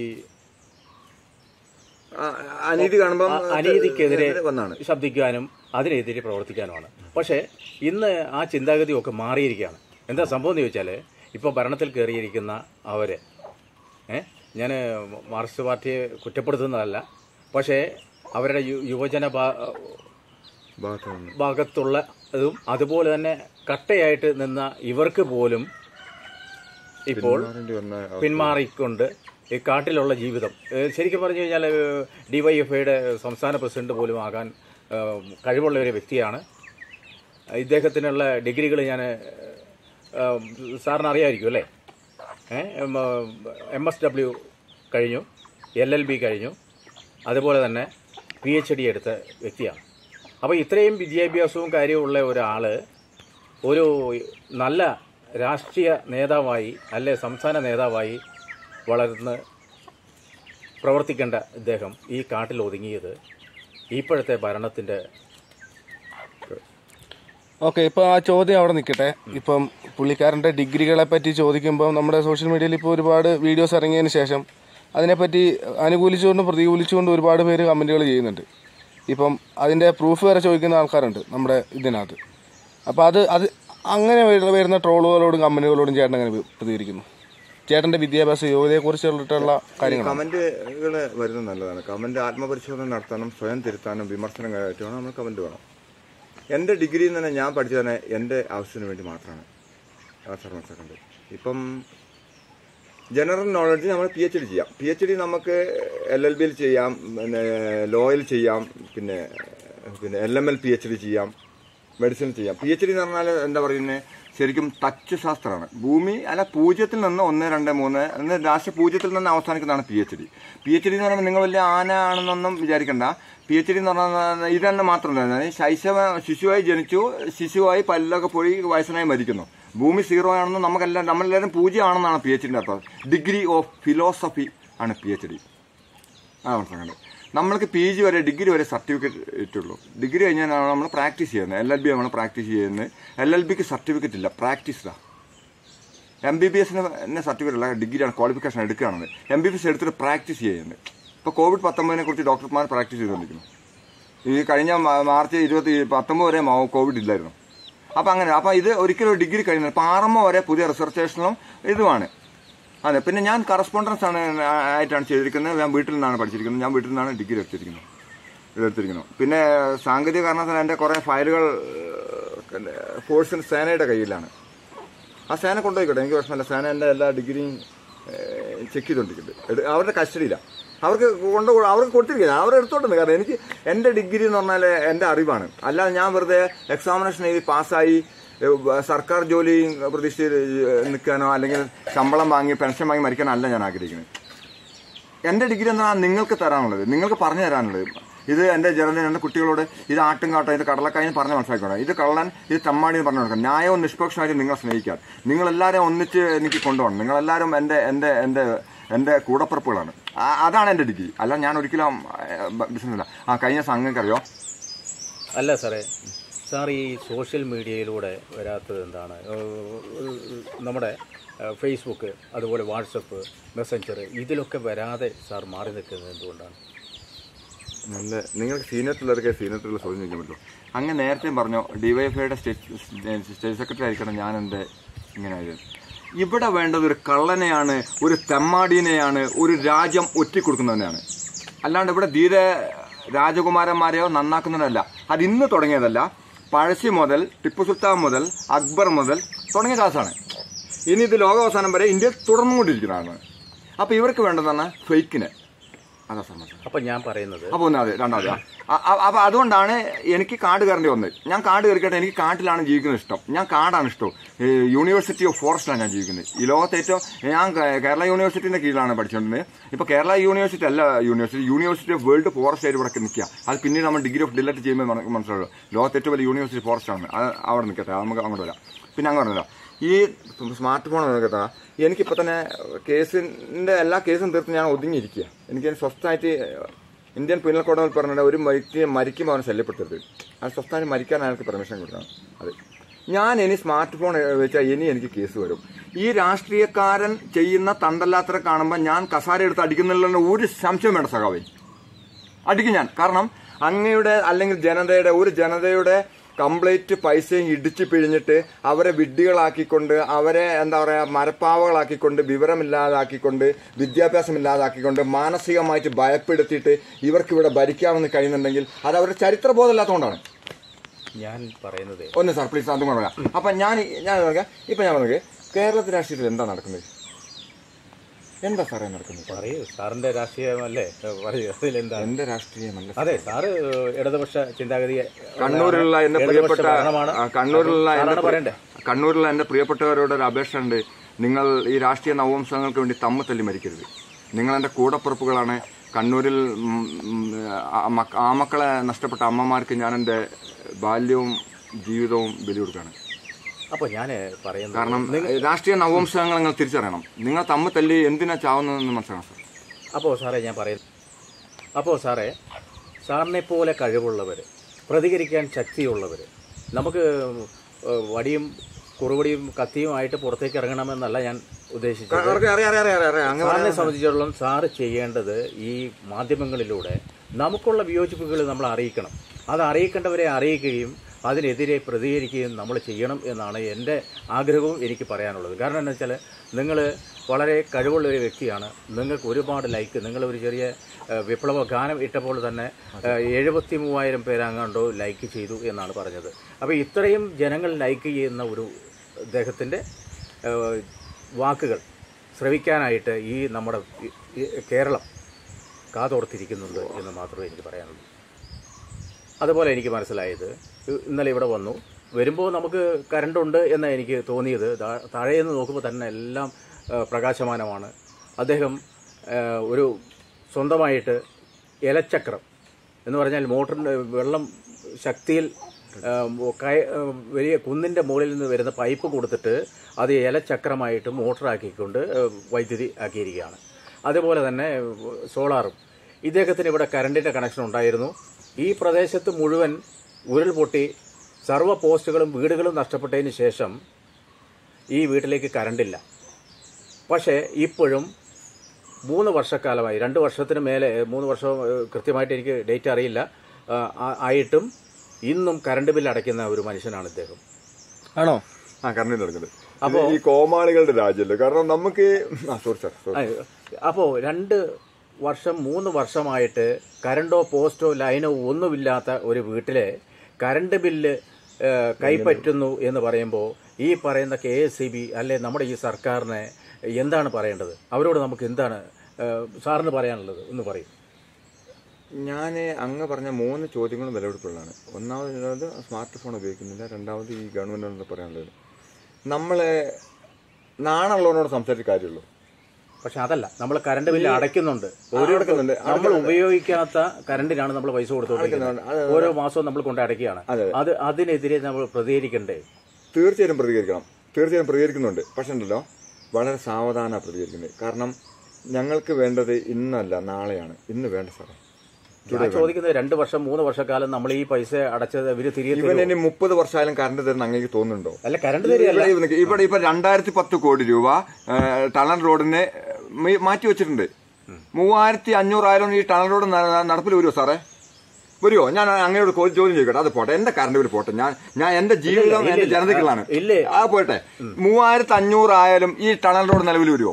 [SPEAKER 3] ആ, അനീതി കാണുമ്പോൾ
[SPEAKER 1] അ- അനീതിക്കെതിരെ
[SPEAKER 3] വന്നാണ്
[SPEAKER 1] ശബ്ദിക്കാനും അതിനെതിരെ പ്രവർത്തിക്കാനുമാണ് പക്ഷേ ഇന്ന് ആ ചിന്താഗതിയൊക്കെ മാറിയിരിക്കുകയാണ് എന്താ സംഭവം എന്ന് ചോദിച്ചാൽ ഇപ്പോൾ ഭരണത്തിൽ കയറിയിരിക്കുന്ന അവര് ഏ ഞാൻ മാർക്സിസ്റ്റ് പാർട്ടിയെ കുറ്റപ്പെടുത്തുന്നതല്ല പക്ഷേ അവരുടെ യു- യുവജന ഭാ-
[SPEAKER 3] ഭാഗത്തുനിന്ന്
[SPEAKER 1] ഭാഗത്തുള്ള ഇതും അതുപോലെ തന്നെ കട്ടയായിട്ട് നിന്ന ഇവർക്ക് പോലും ഇപ്പോൾ
[SPEAKER 3] മാറേണ്ടി വന്ന അവസ്ഥ.
[SPEAKER 1] പിന്മാറിക്കൊണ്ട് ഈ കാട്ടിലുള്ള ജീവിതം ഏഹ് ശരിക്കും പറഞ്ഞു കഴിഞ്ഞാൽ ഡിവൈഎഫ്ഐയുടെ സംസ്ഥാന പ്രസിഡന്റ് പോലും ആകാൻ ഏഹ് കഴിവുള്ള ഒരു വ്യക്തിയാണ് ഇദ്ദേഹത്തിനുള്ള ഡിഗ്രികൾ ഞാൻ സാറിന് അറിയാമായിരിക്കും അല്ലേ എം എസ് ഡബ്ല്യു കഴിഞ്ഞു എൽ എൽ ബി കഴിഞ്ഞു അതുപോലെ തന്നെ പി എച്ച് ഡി എടുത്ത വ്യക്തിയാണ് അപ്പോൾ ഇത്രയും വിദ്യാഭ്യാസവും കാര്യമുള്ള ഒരാൾ ഒരു നല്ല രാഷ്ട്രീയ നേതാവായി അല്ലെ സംസ്ഥാന നേതാവായി വളർന്ന് പ്രവർത്തിക്കേണ്ട ഇദ്ദേഹം ഈ കാട്ടിൽ ഒതുങ്ങിയത് ഇപ്പോഴത്തെ ഭരണത്തിൻ്റെ
[SPEAKER 2] ഓക്കെ ഇപ്പോൾ ആ ചോദ്യം അവിടെ നിൽക്കട്ടെ ഇപ്പം പുള്ളിക്കാരൻ്റെ ഡിഗ്രികളെ പറ്റി ചോദിക്കുമ്പോൾ നമ്മുടെ സോഷ്യൽ മീഡിയയിൽ ഇപ്പോൾ ഒരുപാട് വീഡിയോസ് ഇറങ്ങിയതിന് ശേഷം അതിനെപ്പറ്റി അനുകൂലിച്ചുകൊണ്ടും പ്രതികൂലിച്ചുകൊണ്ടും ഒരുപാട് പേര് കമൻറ്റുകൾ ചെയ്യുന്നുണ്ട് ഇപ്പം അതിൻ്റെ പ്രൂഫ് വരെ ചോദിക്കുന്ന ആൾക്കാരുണ്ട് നമ്മുടെ ഇതിനകത്ത് അപ്പോൾ അത് അത് അങ്ങനെ വരുന്ന- വരുന്ന ട്രോളുകളോടും കമൻറ്റുകളോടും ചേട്ടൻ അങ്ങനെ പ്രതികരിക്കുന്നു ചേട്ടൻ്റെ വിദ്യാഭ്യാസ യോഗ്യതയെക്കുറിച്ചിട്ടുള്ള കാര്യങ്ങൾ
[SPEAKER 3] കമന്റുകൾ വരുന്നത് നല്ലതാണ് കമന്റ് ആത്മപരിശോധന നടത്താനും സ്വയം തിരുത്താനും വിമർശനം കയറ്റുവാനും നമ്മൾ കമന്റ് വേണം എൻ്റെ ഡിഗ്രി തന്നെ ഞാൻ പഠിച്ചത് തന്നെ എൻ്റെ ആവശ്യത്തിന് വേണ്ടി മാത്രമാണ് ആ സാർ മനസ്സിലാക്കേണ്ടത് ഇപ്പം ജനറൽ നോളജ് നമ്മൾ പി എച്ച് ഡി ചെയ്യാം പി എച്ച് ഡി നമുക്ക് എൽ എൽ ബിയിൽ ചെയ്യാം പിന്നെ ലോയിൽ ചെയ്യാം പിന്നെ പിന്നെ L M L P H D ചെയ്യാം മെഡിസിൻ ചെയ്യാം പി എച്ച് ഡി എന്ന് പറഞ്ഞാൽ എന്താ പറയുന്നത് ശരിക്കും തച്ചുശാസ്ത്രമാണ് ഭൂമി അല്ല പൂജ്യത്തിൽ നിന്ന് ഒന്ന് രണ്ട് മൂന്ന് എന്ന് ലാസ്റ്റ് പൂജ്യത്തിൽ നിന്ന് അവസാനിക്കുന്നതാണ് P H D P H D എന്ന് പറയുമ്പോൾ നിങ്ങൾ വലിയ ആന ആണെന്നൊന്നും വിചാരിക്കണ്ട പി എച്ച് ഡി എന്ന് പറഞ്ഞാൽ ഇത് തന്നെ മാത്രമല്ല ശൈശവ ശിശുവായി ജനിച്ചു ശിശുവായി പല്ലൊക്കെ പോയി വയസ്സനായി മരിക്കുന്നു ഭൂമി സീറോ ആണെന്നും നമുക്കെല്ലാം നമ്മളെല്ലാവരും പൂജ്യമാണെന്നാണ് പി എച്ച് ഡിൻ്റെ അർത്ഥം ഡിഗ്രി ഓഫ് ഫിലോസഫി ആണ് പി എച്ച് ഡി ആ മനസ്സിലാക്കണ്ടത് നമ്മൾക്ക് പി ജി വരെ ഡിഗ്രി വരെ സർട്ടിഫിക്കറ്റ് ഇട്ടുള്ളൂ ഡിഗ്രി കഴിഞ്ഞാൽ നമ്മൾ പ്രാക്ടീസ് ചെയ്യുന്നത് എൽ എൽ ബി നമ്മൾ പ്രാക്ടീസ് ചെയ്യുന്നത് എൽ എൽ ബിക്ക് സർട്ടിഫിക്കറ്റ് ഇല്ല പ്രാക്ടീസാണ് എം ബി ബി എസിന് സർട്ടിഫിക്കറ്റ് അല്ല ഡിഗ്രിയാണ് ക്വാളിഫിക്കേഷൻ എടുക്കുകയാണെന്ന് എം ബി ബി എസ് എടുത്തിട്ട് പ്രാക്ടീസ് ചെയ്യുന്നത് ഇപ്പോൾ കോവിഡ് പത്തൊമ്പതിനെ കുറിച്ച് ഡോക്ടർമാർ പ്രാക്ടീസ് ചെയ്തുകൊണ്ടിരിക്കുന്നു ഈ കഴിഞ്ഞ മാ- മാർച്ച് ഇരുപത്തി പത്തൊമ്പത് വരെ മാ- കോവിഡ് ഇല്ലായിരുന്നു അപ്പം അങ്ങനെ അപ്പം ഇത് ഒരിക്കലും ഒരു ഡിഗ്രി കഴിഞ്ഞത് അപ്പം ആറമ്മ വരെ പുതിയ റിസർച്ചേഷനും ഇതുമാണ് അതെ പിന്നെ ഞാൻ കറസ്പോണ്ടൻസ് ആണ് ആയിട്ടാണ് ചെയ്തിരിക്കുന്നത് ഞാൻ വീട്ടിൽ നിന്നാണ് പഠിച്ചിരിക്കുന്നത് ഞാൻ വീട്ടിൽ നിന്നാണ് ഡിഗ്രി എടുത്തിരിക്കുന്നത് ഇതെടുത്തിരിക്കുന്നത് പിന്നെ സാങ്കേതിക കാരണത്താൽ എൻ്റെ കുറേ ഫയലുകൾ ഫോഴ്സിന് സേനയുടെ കയ്യിലാണ് ആ സേന കൊണ്ടുപോയിക്കോട്ടെ എനിക്ക് പ്രശ്നമല്ല സേന എൻ്റെ എല്ലാ ഡിഗ്രിയും ചെക്ക് ചെയ്തുകൊണ്ടിരിക്കുന്നുണ്ട് എട്- അവരുടെ കസ്റ്റഡിയിലാണ് അവർക്ക് കൊണ്ട് അവർക്ക് കൊടുത്തിരിക്കുക അവർ എടുത്തോട്ടുണ്ട് കാരണം എനിക്ക് എൻ്റെ ഡിഗ്രി എന്ന് പറഞ്ഞാൽ എൻ്റെ അറിവാണ് അല്ലാതെ ഞാൻ വെറുതെ എക്സാമിനേഷൻ എഴുതി പാസ്സായി ഏഹ്, സർക്കാർ ജോലി പ്രതീക്ഷിച്ച് നിൽക്കാനോ അല്ലെങ്കിൽ ശമ്പളം വാങ്ങി പെൻഷൻ വാങ്ങി മരിക്കാനോ അല്ല ഞാൻ ആഗ്രഹിക്കുന്നത് എൻ്റെ ഡിഗ്രി എന്താണ് നിങ്ങൾക്ക് തരാനുള്ളത് നിങ്ങൾക്ക് പറഞ്ഞു തരാനുള്ളത് ഇത് എൻ്റെ ജനത എൻ്റെ കുട്ടികളോട് ഇത് ആട്ടും കാട്ടോ ഇത് കടലക്കായി എന്ന് പറഞ്ഞ് മനസ്സിലാക്കണം ഇത് കള്ളൻ ഇത് തമ്മാടി എന്ന് പറഞ്ഞു കൊടുക്കണം ന്യായവും നിഷ്പക്ഷമായിട്ട് നിങ്ങളെ സ്നേഹിക്കാം നിങ്ങളെല്ലാവരും ഒന്നിച്ച് എനിക്ക് കൊണ്ടുപോകണം നിങ്ങളെല്ലാവരും എൻ്റെ എൻ്റെ എൻ്റെ എൻ്റെ കൂടപ്പിറപ്പുകളാണ് ആ- അതാണ് എൻ്റെ ഡിഗ്രി അല്ല ഞാൻ ഒരിക്കലും ബിസിനസ് അല്ല ആ കഴിഞ്ഞ സംഘങ്ങൾക്കറിയോ
[SPEAKER 1] അല്ല സാറേ സാർ ഈ സോഷ്യൽ മീഡിയയിലൂടെ വരാത്തത് എന്താണ് ഏഹ് നമ്മുടെ ഏഹ് ഫേസ്ബുക്ക് അതുപോലെ വാട്സപ്പ് മെസ്സഞ്ചർ ഇതിലൊക്കെ വരാതെ സാർ മാറി നിൽക്കുന്നത് എന്തുകൊണ്ടാണ്
[SPEAKER 3] നല്ല നിങ്ങൾക്ക് സീനിയറിലുള്ളവർക്ക് സീനിയറിലുള്ള ചോദ്യം ചോദിക്കാൻ പറ്റുള്ളൂ അങ്ങ് നേരത്തെ പറഞ്ഞു ഡിവൈഎഫ്ഐയുടെ സ്റ്റേറ്റ് സ്റ്റേറ്റ് സെക്രട്ടറി ആയിരിക്കണം ഞാൻ എൻ്റെ ഇങ്ങനെ ആയത് ഇവിടെ വേണ്ടത് ഒരു കള്ളനെയാണ് ഒരു തെമ്മാടീനെയാണ് ഒരു രാജ്യം ഒറ്റിക്കൊടുക്കുന്നവനെയാണ് അല്ലാണ്ട് ഇവിടെ ധീര രാജകുമാരന്മാരെയോ നന്നാക്കുന്നതല്ല അത് ഇന്ന് തുടങ്ങിയതല്ല പഴശ്ശി മുതൽ ടിപ്പു സുൽത്താൻ മുതൽ അക്ബർ മുതൽ തുടങ്ങിയ കാസാണ് ഇനി ഇത് ലോകാവസാനം വരെ ഇന്ത്യ തുടർന്നുകൊണ്ടിരിക്കുന്നതാണ് അപ്പോൾ ഇവർക്ക് വേണ്ടതാണ് ഫേക്കിന് അതാ സമസ്യ
[SPEAKER 1] അപ്പം ഞാൻ പറയുന്നത്
[SPEAKER 3] അപ്പൊ ഒന്നാമത് രണ്ടാമത് അ- അ- അപ്പൊ അതുകൊണ്ടാണ് എനിക്ക് കാട് കയറേണ്ടി വന്നത് ഞാൻ കാട് കയറിക്കട്ടെ എനിക്ക് കാട്ടിലാണ് ജീവിക്കുന്നത് ഇഷ്ടം ഞാൻ കാടാണ് ഇഷ്ടം ഈ യൂണിവേഴ്സിറ്റി ഓഫ് ഫോറസ്റ്റിലാണ് ഞാൻ ജീവിക്കുന്നത് ഈ ലോകത്തെ ഏറ്റവും ഞാൻ കേ- കേരള യൂണിവേഴ്സിറ്റിന്റെ കീഴിലാണ് പഠിച്ചുകൊണ്ടിരുന്നത് ഇപ്പൊ കേരള യൂണിവേഴ്സിറ്റി അല്ല university university of world forest ആയിട്ട് ഇവിടെ നിൽക്കുക അത് പിന്നീട് നമ്മൾ ഡിഗ്രി ഓഫ് ഡിലറ്റ് ചെയ്യുമ്പോൾ മന- മനസ്സിലാവുള്ളൂ ലോകത്തെ ഏറ്റവും വലിയ യൂണിവേഴ്സിറ്റി ഫോറസ്റ്റ് ആണ് അത് അവിടെ നിൽക്കട്ടെ അത് നമുക്ക് അങ്ങോട്ട് വരാം പിന്നെ അങ്ങ് പറഞ്ഞല്ലോ ഈ സ്മാർട്ട് ഫോൺ കേട്ടാ എനിക്കിപ്പോൾ തന്നെ കേസിന്റെ എല്ലാ കേസും തീർത്ത് ഞാൻ ഒതുങ്ങിയിരിക്കുക എനിക്ക് സ്വസ്ഥമായിട്ട് ഇന്ത്യൻ പീനൽ കോഡിൽ പറഞ്ഞ ഒരു മരിക്ക് മരിക്കുമ്പോൾ അവനെ ശല്യപ്പെടുത്തരുത് അത് സ്വസ്ഥമായിട്ട് മരിക്കാൻ അയാൾക്ക് പെർമിഷൻ കൊടുക്കണം അത് ഞാൻ ഇനി സ്മാർട്ട് ഫോൺ വെച്ചാൽ ഇനി എനിക്ക് കേസ് വരും ഈ രാഷ്ട്രീയക്കാരൻ ചെയ്യുന്ന തണ്ടല്ലാത്തരെ കാണുമ്പോൾ ഞാൻ കസാര എടുത്ത് അടിക്കുന്നില്ലെന്ന് ഒരു സംശയം വേണ്ട സഖാവേ അടിക്കും ഞാൻ കാരണം അങ്ങയുടെ അല്ലെങ്കിൽ ജനതയുടെ ഒരു ജനതയുടെ കംപ്ലീറ്റ് പൈസയും ഇടിച്ചു പിഴിഞ്ഞിട്ട് അവരെ വിഡ്ഢികളാക്കിക്കൊണ്ട് അവരെ എന്താ പറയാ മരപ്പാവകളാക്കിക്കൊണ്ട് വിവരമില്ലാതാക്കിക്കൊണ്ട് വിദ്യാഭ്യാസമില്ലാതാക്കിക്കൊണ്ട് മാനസികമായിട്ട് ഭയപ്പെടുത്തിയിട്ട് ഇവർക്ക് ഇവിടെ ഭരിക്കാമെന്ന് കഴിയുന്നുണ്ടെങ്കിൽ അത് അവരുടെ ചരിത്രബോധമില്ലാത്തതുകൊണ്ടാണ്
[SPEAKER 1] ഞാൻ പറയുന്നത്
[SPEAKER 3] ഒന്ന് സാർ പ്ലീസ് അതും കൂടെ പറയാം അപ്പൊ ഞാൻ ഞാൻ നോക്കാം ഇപ്പൊ ഞാൻ നോക്കാം കേരളത്തിൽ രാഷ്ട്രീയത്തിൽ എന്താ നടക്കുന്നത് എന്താ സാറേ നടക്കുന്നത്
[SPEAKER 1] പറയൂ സാറിന്റെ രാഷ്ട്രീയമല്ലേ പറയൂ അതിലെന്താണ്
[SPEAKER 3] എന്റെ രാഷ്ട്രീയമല്ല
[SPEAKER 1] അതെ സാറ് ഇടതുപക്ഷ ചിന്താഗതിയെ
[SPEAKER 3] കണ്ണൂരിലുള്ള എന്റെ
[SPEAKER 1] ഇടതുപക്ഷ
[SPEAKER 3] പ്രിയപ്പെട്ട
[SPEAKER 1] ഭരണമാണ്.
[SPEAKER 3] ആ, കണ്ണൂരിലുള്ള
[SPEAKER 1] സാറാണ്
[SPEAKER 3] എന്റെ പ്രിയ-
[SPEAKER 1] പറയണ്ടേ
[SPEAKER 3] കണ്ണൂരിലുള്ള എന്റെ പ്രിയപ്പെട്ടവരോട് ഒരു അപേക്ഷ ഉണ്ട് നിങ്ങൾ ഈ രാഷ്ട്രീയ നവവംശങ്ങൾക്ക് വേണ്ടി തമ്മ് തല്ലി മരിക്കരുത് നിങ്ങൾ എന്റെ കൂടപ്പുറപ്പുകളാണ് കണ്ണൂരിൽ ഉം, ഉം, ആ മക്ക- ആ മക്കളെ നഷ്ടപ്പെട്ട അമ്മമാർക്ക് ഞാൻ എൻ്റെ ബാല്യവും ജീവിതവും ബലി കൊടുക്കുകയാണ്
[SPEAKER 1] അപ്പോൾ ഞാൻ പറയുന്നത്
[SPEAKER 3] കാരണം രാഷ്ട്രീയ നവംശങ്ങൾ നിങ്ങൾ തിരിച്ചറിയണം നിങ്ങൾ തമ്മിൽ തല്ലി എന്തിനാ ചാവുന്നതെന്ന് മനസ്സിലാക്കണം സാർ
[SPEAKER 1] അപ്പോൾ സാറേ ഞാൻ പറയുന്നു അപ്പോൾ സാറേ സാറിനെ പോലെ കഴിവുള്ളവർ പ്രതികരിക്കാൻ ശക്തിയുള്ളവർ നമുക്ക് ഏഹ്, വടിയും കുറുവടിയും കത്തിയുമായിട്ട് പുറത്തേക്ക് ഇറങ്ങണമെന്നല്ല ഞാൻ ഉദ്ദേശിച്ചത്
[SPEAKER 3] അറിയാം അറിയാം അറിയാം അറിയാം അറിയാം അങ്ങനെ
[SPEAKER 1] സാറിനെ സംബന്ധിച്ചിടത്തോളം സാറ് ചെയ്യേണ്ടത് ഈ മാധ്യമങ്ങളിലൂടെ നമുക്കുള്ള വിയോജിപ്പുകൾ നമ്മൾ അറിയിക്കണം അത് അറിയിക്കേണ്ടവരെ അറിയിക്കുകയും അതിനെതിരെ പ്രതികരിക്കുകയും നമ്മൾ ചെയ്യണം എന്നാണ് എൻ്റെ ആഗ്രഹവും എനിക്ക് പറയാനുള്ളത് കാരണം എന്താ വെച്ചാൽ നിങ്ങൾ വളരെ കഴിവുള്ള ഒരു വ്യക്തിയാണ് നിങ്ങൾക്ക് ഒരുപാട് ലൈക്ക് നിങ്ങൾ ഒരു ചെറിയ ഏഹ്, വിപ്ലവ ഗാനം ഇട്ടപ്പോൾ തന്നെ എഴുപത്തി മൂവായിരം പേരങ്ങാണ്ടോ ലൈക്ക് ചെയ്തു എന്നാണ് പറഞ്ഞത് അപ്പോൾ ഇത്രയും ജനങ്ങൾ ലൈക്ക് ചെയ്യുന്ന ഒരു അദ്ദേഹത്തിൻ്റെ ഏഹ്, വാക്കുകൾ ശ്രവിക്കാനായിട്ട് ഈ നമ്മുടെ ഈ- ഈ കേരളം കാതോർത്തിരിക്കുന്നുണ്ട് എന്ന് മാത്രമേ എനിക്ക് പറയാനുള്ളൂ അതുപോലെ എനിക്ക് മനസ്സിലായത് ഇ- ഇന്നലെ ഇവിടെ വന്നു വരുമ്പോൾ നമുക്ക് കറണ്ടുണ്ട് എന്ന് എനിക്ക് തോന്നിയത് താ- താഴെ നിന്ന് നോക്കുമ്പോൾ തന്നെ എല്ലാം ആ, പ്രകാശമാനമാണ് അദ്ദേഹം ആ, ഒരു സ്വന്തമായിട്ട് ഇലച്ചക്രം എന്ന് പറഞ്ഞാൽ മോട്ടറിൻ്റെ വെള്ളം ശക്തിയിൽ ആ, കയ- ആ, വലിയ കുന്നിൻ്റെ മുകളിൽ നിന്ന് വരുന്ന പൈപ്പ് കൊടുത്തിട്ട് അത് ഇലച്ചക്രമായിട്ട് മോട്ടറാക്കിക്കൊണ്ട് ആ, വൈദ്യുതി ആക്കിയിരിക്കുകയാണ് അതുപോലെ തന്നെ സോളാറും ഇദ്ദേഹത്തിന് ഇവിടെ കറണ്ടിൻ്റെ കണക്ഷൻ ഉണ്ടായിരുന്നു ഈ പ്രദേശത്ത് മുഴുവൻ ഉരുൾപൊട്ടി സർവ്വ പോസ്റ്റുകളും വീടുകളും നഷ്ടപ്പെട്ടതിന് ശേഷം ഈ വീട്ടിലേക്ക് കറണ്ടില്ല പക്ഷേ ഇപ്പോഴും മൂന്ന് വർഷക്കാലമായി രണ്ട് വർഷത്തിന് മേലെ മൂന്ന് വർഷം ഏഹ്, കൃത്യമായിട്ട് എനിക്ക് ഡേറ്റ് അറിയില്ല ആ, ആ- ആയിട്ടും ഇന്നും കറണ്ട് ബില്ല് അടയ്ക്കുന്ന ഒരു മനുഷ്യനാണ് ഇദ്ദേഹം
[SPEAKER 2] ആണോ
[SPEAKER 3] ആ കറണ്ടിൽ നടക്കുന്നത് അപ്പോ ഈ കോമാളികളുടെ രാജ്യമല്ലേ കാരണം നമുക്ക് ആ സോറി സാർ സോറി
[SPEAKER 1] അപ്പോൾ രണ്ട് വർഷം മൂന്ന് വർഷമായിട്ട് കറണ്ടോ പോസ്റ്റോ ലൈനോ ഒന്നുമില്ലാത്ത ഒരു വീട്ടിലെ കറണ്ട് ബില്ല് ഏഹ്, കൈപ്പറ്റുന്നു എന്ന് പറയുമ്പോൾ ഈ പറയുന്ന കെ എസ് സി ബി അല്ലെ നമ്മുടെ ഈ സർക്കാരിനെ എന്താണ് പറയേണ്ടത് അവരോട് നമുക്ക് എന്താണ് ഏഹ്, സാറിന് പറയാനുള്ളത് എന്ന് പറയും
[SPEAKER 3] ഞാൻ അങ്ങ് പറഞ്ഞ മൂന്ന് ചോദ്യങ്ങളും വിലപിടിപ്പുള്ളതാണ് ഒന്നാമത് സ്മാർട്ട് ഫോൺ ഉപയോഗിക്കുന്നില്ല രണ്ടാമത് ഈ ഗവൺമെന്റിനോട് പറയാനുള്ളത് നമ്മളെ നാണുള്ളവനോട് സംസാരിച്ച കാര്യമുള്ളൂ
[SPEAKER 1] പക്ഷെ അതല്ല നമ്മൾ കറണ്ട് ബില്ല് അടയ്ക്കുന്നുണ്ട് ഒരു
[SPEAKER 3] അടയ്ക്കുന്നുണ്ട്.
[SPEAKER 1] നമ്മൾ ഉപയോഗിക്കാത്ത കറണ്ടിനാണ് നമ്മൾ പൈസ കൊടുത്തുകൊണ്ടിരിക്കുന്നത്
[SPEAKER 3] അത്
[SPEAKER 1] ഓരോ മാസവും നമ്മൾ കൊണ്ട് അടയ്ക്കുകയാണ്
[SPEAKER 3] അതെ.
[SPEAKER 1] അത് അതിനെതിരെ നമ്മൾ പ്രതികരിക്കണ്ടേ
[SPEAKER 3] തീർച്ചയായും പ്രതികരിക്കണം തീർച്ചയായും പ്രതികരിക്കുന്നുണ്ട് പക്ഷെ ഉണ്ടല്ലോ വളരെ സാവധാന പ്രതികരിക്കുന്നത് കാരണം ഞങ്ങൾക്ക് വേണ്ടത് ഇന്നല്ല നാളെയാണ് ഇന്ന് വേണ്ട സാറേ
[SPEAKER 1] ഞാൻ ചോദിക്കുന്നത് രണ്ട് വർഷം മൂന്ന് വർഷക്കാലം നമ്മൾ ഈ പൈസ അടച്ചത് ഇവര് തിരികെ
[SPEAKER 3] ഇവൻ
[SPEAKER 1] തരുമോ?
[SPEAKER 3] ഇനി മുപ്പത് വർഷമായാലും കറണ്ട് തരുന്ന അങ്ങനെ തോന്നുന്നുണ്ടോ
[SPEAKER 1] അല്ല കറണ്ട് തരികയല്ല
[SPEAKER 3] ഇവിടെ ഇവന് ഇവിടെ ഇപ്പൊ രണ്ടായിരത്തി പത്ത് കോടി രൂപ ഏഹ്, ടണൽ റോഡിന് മി- മാറ്റി വെച്ചിട്ടുണ്ട് മൂവായിരത്തി അഞ്ഞൂറായിരം ഈ ടണൽ റോഡ് ന- നടപ്പിൽ വരുമോ സാറേ വരുമോ ഞാൻ അങ്ങനെയോട് കോ- ചോദ്യം ചോദിക്കട്ടെ അത് പോട്ടെ എന്റെ കറണ്ട് ബിൽ പോട്ടെ ഞാൻ ഞാൻ എന്റെ ജീവിതം
[SPEAKER 1] ഇല്ല,
[SPEAKER 3] എന്റെ
[SPEAKER 1] ഇല്ല.
[SPEAKER 3] ജനതയ്ക്കുള്ളതാണ്
[SPEAKER 1] ഇല്ലേ.
[SPEAKER 3] ആ പോട്ടെ മൂവായിരത്തി അഞ്ഞൂറായാലും ഈ ടണൽ റോഡ് നിലവിൽ വരുമോ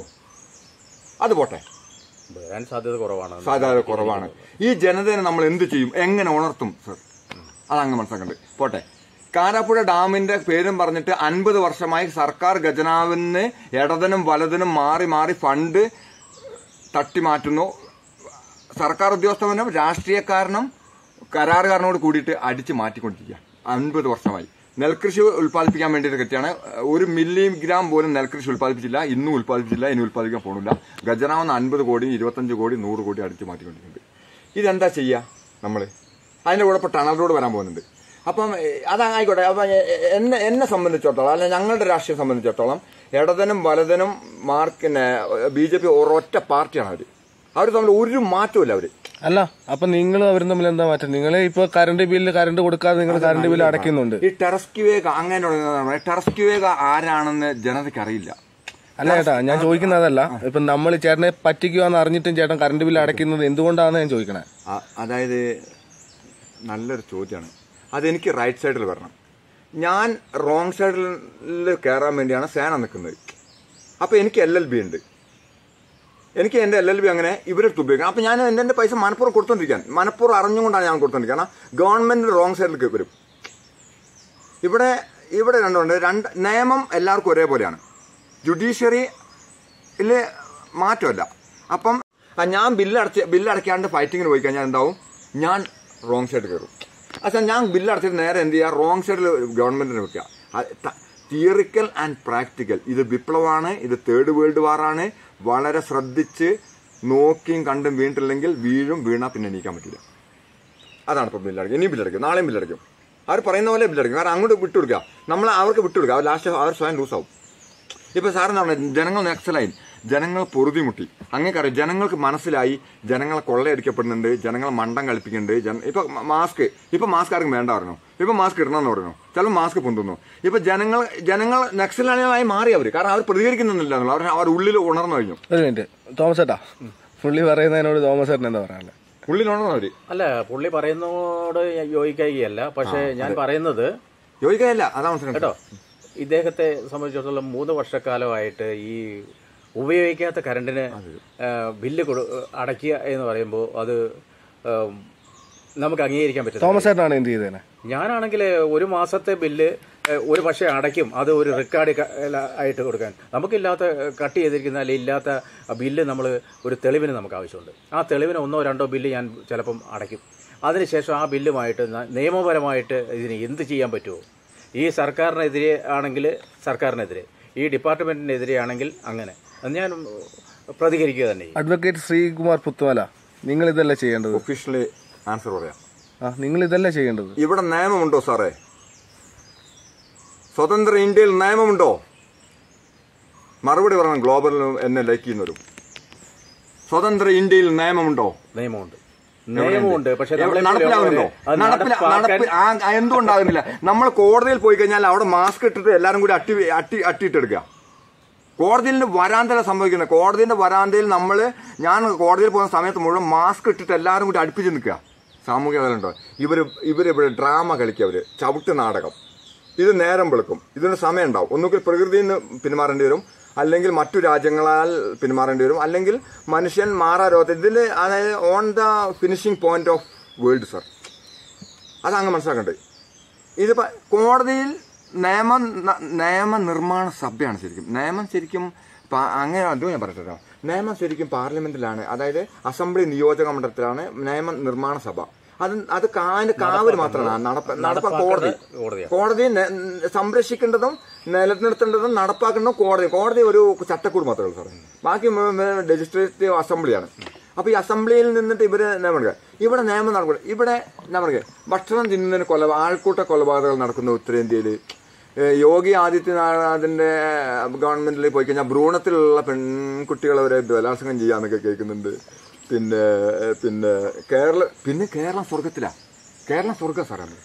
[SPEAKER 3] അത് പോട്ടെ
[SPEAKER 1] വരാൻ സാധ്യത കുറവാണ്
[SPEAKER 3] സാധ്യത കുറവാണ് ഈ ജനതയെ നമ്മൾ എന്ത് ചെയ്യും എങ്ങനെ ഉണർത്തും സർ അതങ്ങ് മനസ്സിലാക്കണ്ട് പോട്ടെ കാരാപ്പുഴ ഡാമിന്റെ പേരും പറഞ്ഞിട്ട് അൻപത് വർഷമായി സർക്കാർ ഖജനാവിന്ന് ഇടതിനും വലതിനും മാറി മാറി ഫണ്ട് തട്ടിമാറ്റുന്നു സർക്കാർ ഉദ്യോഗസ്ഥനും രാഷ്ട്രീയക്കാരനും കരാറുകാരനോട് കൂടിയിട്ട് അടിച്ച് മാറ്റിക്കൊണ്ടിരിക്കുക അൻപത് വർഷമായി നെൽകൃഷി ഉൽപ്പാദിപ്പിക്കാൻ വേണ്ടിയിട്ട് കെട്ടിയാണ് ഒരു മില്ലിഗ്രാം പോലും നെൽകൃഷി ഉൽപ്പാദിപ്പിച്ചില്ല ഇന്നും ഉൽപ്പാദിപ്പിച്ചില്ല ഇനി ഉൽപ്പാദിക്കാൻ പോകുന്നില്ല ഖജനാവെന്ന് അൻപത് കോടി ഇരുപത്തഞ്ച് കോടി നൂറ് കോടി അടിച്ച് മാറ്റിക്കൊണ്ടിരിക്കുന്നുണ്ട് ഇതെന്താ ചെയ്യുക നമ്മൾ അതിൻ്റെ കൂടെ ഇപ്പോൾ ടണൽ റോഡ് വരാൻ പോകുന്നുണ്ട് അപ്പം ഏഹ്, അതായിക്കോട്ടെ അപ്പം എ- എ- എന്നെ എന്നെ സംബന്ധിച്ചിടത്തോളം അല്ലെ ഞങ്ങളുടെ രാഷ്ട്രീയം സംബന്ധിച്ചിടത്തോളം ഇടതനും വലതനും മാർക്കിനെ ബി ജെ പി ഒരൊറ്റ പാർട്ടിയാണ് അവർ അവർ തമ്മിൽ ഒരു മാറ്റമില്ല അവർ
[SPEAKER 2] അല്ല അപ്പൊ നിങ്ങൾ അവരും തമ്മിൽ എന്താ മാറ്റം നിങ്ങൾ ഇപ്പൊ കറണ്ട് ബില്ല് കറണ്ട് കൊടുക്കാതെ നിങ്ങൾ കറണ്ട് ബില്ല് അടയ്ക്കുന്നുണ്ട്
[SPEAKER 3] ഈ ടെറസ്ക്യുവേഗ അങ്ങനെ ടെറസ്ക്യുവേഗ ആരാണെന്ന് ജനതയ്ക്ക് അറിയില്ല
[SPEAKER 2] അല്ല ചേട്ടാ ഞാൻ ചോദിക്കുന്നത് അതല്ല ഇപ്പൊ നമ്മൾ ചേട്ടനെ പറ്റിക്കുവാന്ന് അറിഞ്ഞിട്ടും ചേട്ടൻ കറണ്ട് ബില്ല് അടയ്ക്കുന്നത് എന്തുകൊണ്ടാണ് ഞാൻ ചോദിക്കണേ
[SPEAKER 3] ആ, അതായത് നല്ലൊരു ചോദ്യമാണ് അതെനിക്ക് റൈറ്റ് സൈഡിൽ വരണം ഞാൻ റോങ് സൈഡിൽ കയറാൻ വേണ്ടിയാണ് സേന നിൽക്കുന്നത് അപ്പോൾ എനിക്ക് എൽ എൽ ബി ഉണ്ട് എനിക്ക് എൻ്റെ എൽ എൽ ബി അങ്ങനെ ഇവരെടുത്ത് ഉപയോഗിക്കണം അപ്പോൾ ഞാൻ എൻ്റെ എൻ്റെ പൈസ മനഃപൂർവ്വം കൊടുത്തോണ്ടിരിക്കാൻ മനഃപൂർവ്വം അറിഞ്ഞുകൊണ്ടാണ് ഞാൻ കൊടുത്തോണ്ടിരിക്കുന്നത് കാരണം ഗവൺമെൻറ് റോങ് സൈഡിലേക്ക് വരും ഇവിടെ ഇവിടെ രണ്ടുണ്ട് രണ്ട് നിയമം എല്ലാവർക്കും ഒരേപോലെയാണ് ജുഡീഷ്യറിയിൽ മാറ്റമല്ല അപ്പം ആ ഞാൻ ബില്ല് അടച്ച് ബില്ല് അടയ്ക്കാണ്ട് ഫൈറ്റിങ്ങിന് പോയി കഴിഞ്ഞാൽ എന്താവും ഞാൻ റോങ് സൈഡ് കയറും പക്ഷെ ഞാൻ ബില്ല് അടച്ചിട്ട് നേരെ എന്ത് ചെയ്യുക റോങ് സൈഡിൽ ഗവൺമെന്റിന് വെക്കുക തിയറിക്കൽ ആൻഡ് പ്രാക്ടിക്കൽ ഇത് വിപ്ലവമാണ് ഇത് തേർഡ് വേൾഡ് വാറാണ് വളരെ ശ്രദ്ധിച്ച് നോക്കിയും കണ്ടും വീണിട്ടില്ലെങ്കിൽ വീഴും വീണാ പിന്നെ എണീക്കാൻ പറ്റില്ല അതാണ് ഇപ്പം ബില്ലടക്കും ഇനിയും ബില്ലടക്കും നാളെയും ബില്ലടക്കും അവർ പറയുന്ന പോലെ ബില്ലടക്കും കാരണം അങ്ങോട്ട് വിട്ടുകൊടുക്കുക നമ്മൾ അവർക്ക് വിട്ടുകൊടുക്കുക അവർ ലാസ്റ്റ് അവർ സ്വയം ലൂസാവും ഇപ്പൊ സാറെന്ന് പറഞ്ഞത് ജനങ്ങൾ നക്സലായി ജനങ്ങൾ പൊറുതിമുട്ടി അങ്ങേക്കറിയാം ജനങ്ങൾക്ക് മനസ്സിലായി ജനങ്ങളെ കൊള്ളയടിക്കപ്പെടുന്നുണ്ട് ജനങ്ങളെ മണ്ടം കളിപ്പിക്കുന്നുണ്ട് ജന ഇപ്പൊ മാസ്ക് ഇപ്പൊ മാസ്ക് ആർക്കും വേണ്ട പറഞ്ഞു ഇപ്പൊ മാസ്ക് ഇടണമെന്ന് പറഞ്ഞു ചിലപ്പോൾ മാസ്ക് പൊന്തുന്നു ഇപ്പൊ ജനങ്ങൾ ജനങ്ങൾ നക്സലായി മാറി അവർ കാരണം അവർ പ്രതികരിക്കുന്നില്ല അവർ അവർ ഉള്ളിൽ ഉണർന്നു കഴിഞ്ഞു
[SPEAKER 2] ഒരു മിനിറ്റ് തോമസ് ഏട്ടാ പുള്ളി പറയുന്നതിനോട് തോമസ് ഏട്ടൻ എന്താ പറയാനുള്ളത്
[SPEAKER 3] ഉള്ളിൽ ഉണർന്നു അവര്
[SPEAKER 1] അല്ല പുള്ളി പറയുന്നതോട് യോജിക്കുകയല്ല പക്ഷേ ഞാൻ പറയുന്നത്
[SPEAKER 3] യോജിക്കാനില്ല അതാ മനസ്സിലായി
[SPEAKER 1] കേട്ടോ ഇദ്ദേഹത്തെ സംബന്ധിച്ചിടത്തോളം മൂന്ന് വർഷക്കാലമായിട്ട് ഈ ഉപയോഗിക്കാത്ത കറണ്ടിന് ആ, ബില്ല് കൊടു അടയ്ക്കുക എന്ന് പറയുമ്പോൾ അത് ആ, നമുക്ക് അംഗീകരിക്കാൻ പറ്റില്ല
[SPEAKER 2] തോമസ് ഏട്ടനാണ് എന്ത് ചെയ്തേനെ
[SPEAKER 1] ഞാനാണെങ്കിൽ ഒരു മാസത്തെ ബില്ല് ഏഹ്, ഒരു പക്ഷേ അടയ്ക്കും അത് ഒരു റെക്കോർഡ് ക- ല- ആയിട്ട് കൊടുക്കാൻ നമുക്കില്ലാത്ത ഏഹ്, കട്ട് ചെയ്തിരിക്കുന്ന അല്ലെങ്കിൽ ഇല്ലാത്ത ആ ബില്ല് നമ്മൾ ഒരു തെളിവിന് നമുക്ക് ആവശ്യമുണ്ട് ആ തെളിവിന് ഒന്നോ രണ്ടോ ബില്ല് ഞാൻ ചിലപ്പം അടയ്ക്കും അതിനുശേഷം ആ ബില്ലുമായിട്ട് ന- നിയമപരമായിട്ട് ഇതിന് എന്ത് ചെയ്യാൻ പറ്റുമോ ഈ സർക്കാരിനെതിരെ ആണെങ്കിൽ സർക്കാരിനെതിരെ ഈ ഡിപ്പാർട്ട്മെന്റിനെതിരെ ആണെങ്കിൽ അങ്ങനെ അത് ഞാൻ പ്രതികരിക്കുക തന്നെ ചെയ്യും
[SPEAKER 2] അഡ്വക്കേറ്റ് ശ്രീകുമാർ പുത്തുമല നിങ്ങൾ ഇതല്ലേ ചെയ്യേണ്ടത്
[SPEAKER 3] ഒഫീഷ്യലി ആൻസർ പറയാം
[SPEAKER 2] ആ നിങ്ങൾ ഇതല്ലേ ചെയ്യേണ്ടത്
[SPEAKER 3] ഇവിടെ നിയമമുണ്ടോ സാറേ സ്വതന്ത്ര ഇന്ത്യയിൽ നിയമമുണ്ടോ മറുപടി പറയണം ഗ്ലോബലിലും എന്നെ ലൈക്ക് ചെയ്യുന്നവരും സ്വതന്ത്ര ഇന്ത്യയിൽ നിയമമുണ്ടോ
[SPEAKER 1] നിയമമുണ്ട് നിയമമുണ്ട് പക്ഷെ
[SPEAKER 3] എവിടെ
[SPEAKER 1] നമ്മളെ
[SPEAKER 3] നടപ്പിലാകുന്നുണ്ടോ
[SPEAKER 1] അത്
[SPEAKER 3] നടപ്പില
[SPEAKER 1] നടപ്പാക്കാൻ
[SPEAKER 3] നടപ്പി ആ, ആ, എന്തുകൊണ്ടാകുന്നില്ല നമ്മൾ കോടതിയിൽ പോയി കഴിഞ്ഞാൽ അവിടെ മാസ്ക് ഇട്ടിട്ട് എല്ലാരും കൂടി അട്ടി അട്ടി അട്ടിയിട്ടെടുക്കുക കോടതിയിൽ വരാന്തല സംഭവിക്കുന്നത് കോടതിന്റെ വരാന്തയിൽ നമ്മൾ ഞാൻ കോടതിയിൽ പോകുന്ന സമയത്ത് മുഴുവൻ മാസ്ക് ഇട്ടിട്ട് എല്ലാവരും കൂടി അടുപ്പിച്ച് നിൽക്കുക സാമൂഹ്യ അകലുണ്ടോ ഇവര് ഇവരിവിടെ ഡ്രാമ കളിക്കുക അവര് ചവിട്ട് നാടകം ഇത് നേരം വെളുക്കും ഇതിന് സമയം ഉണ്ടാവും ഒന്നുകിൽ പ്രകൃതിയിൽ നിന്ന് പിന്മാറേണ്ടി വരും അല്ലെങ്കിൽ മറ്റു രാജ്യങ്ങളാൽ പിന്മാറേണ്ടി വരും അല്ലെങ്കിൽ മനുഷ്യൻ മാറാ രോഗത്തിൽ ഇതിൽ അതായത് on the finishing point of world sir അതങ്ങ് മനസ്സിലാക്കണ്ടേ ഇതിപ്പോ കോടതിയിൽ നിയമ ന- നിയമനിർമ്മാണ സഭയാണ് ശരിക്കും നിയമം ശരിക്കും പാ- അങ്ങനെ അതും ഞാൻ പറയട്ടോ നിയമം ശരിക്കും പാർലമെന്റിലാണ് അതായത് അസംബ്ലി നിയോജക മണ്ഡലത്തിലാണ് നിയമനിർമ്മാണ സഭ അത് അത് കാന് കാവൽ മാത്രമാണ് നടപ്പ നടപ്പ കോടതി
[SPEAKER 1] കോടതിയാണ്.
[SPEAKER 3] കോടതി നെ- സംരക്ഷിക്കേണ്ടതും നിലനിർത്തേണ്ടതും നടപ്പാക്കേണ്ടതും കോടതി കോടതി ഒരു ചട്ടക്കൂട് മാത്രമേ ഉള്ളൂ സാറേ ബാക്കി ലെജിസ്ലേറ്റീവ് അസംബ്ലിയാണ് അപ്പൊ ഈ അസംബ്ലിയിൽ നിന്നിട്ട് ഇവര് നിയമം എടുക്കുക ഇവിടെ നിയമം നടക്കുക ഇവിടെ എന്താ പറയുക ഭക്ഷണം തിന്നുന്നതിന് കൊല ആൾക്കൂട്ട കൊലപാതകങ്ങൾ നടക്കുന്ന ഉത്തരേന്ത്യയിൽ യോഗി ആദിത്യനാഥിന്റെ ഗവൺമെന്റിൽ പോയി കഴിഞ്ഞാൽ ഭ്രൂണത്തിലുള്ള പെൺകുട്ടികളെ വരെ ബലാത്സംഗം ചെയ്യാന്നൊക്കെ കേൾക്കുന്നുണ്ട് പിന്നെ ഏഹ്, പിന്നെ കേരള പിന്നെ കേരളം സ്വർഗത്തിലാ കേരളം സ്വർഗം സാറാണ്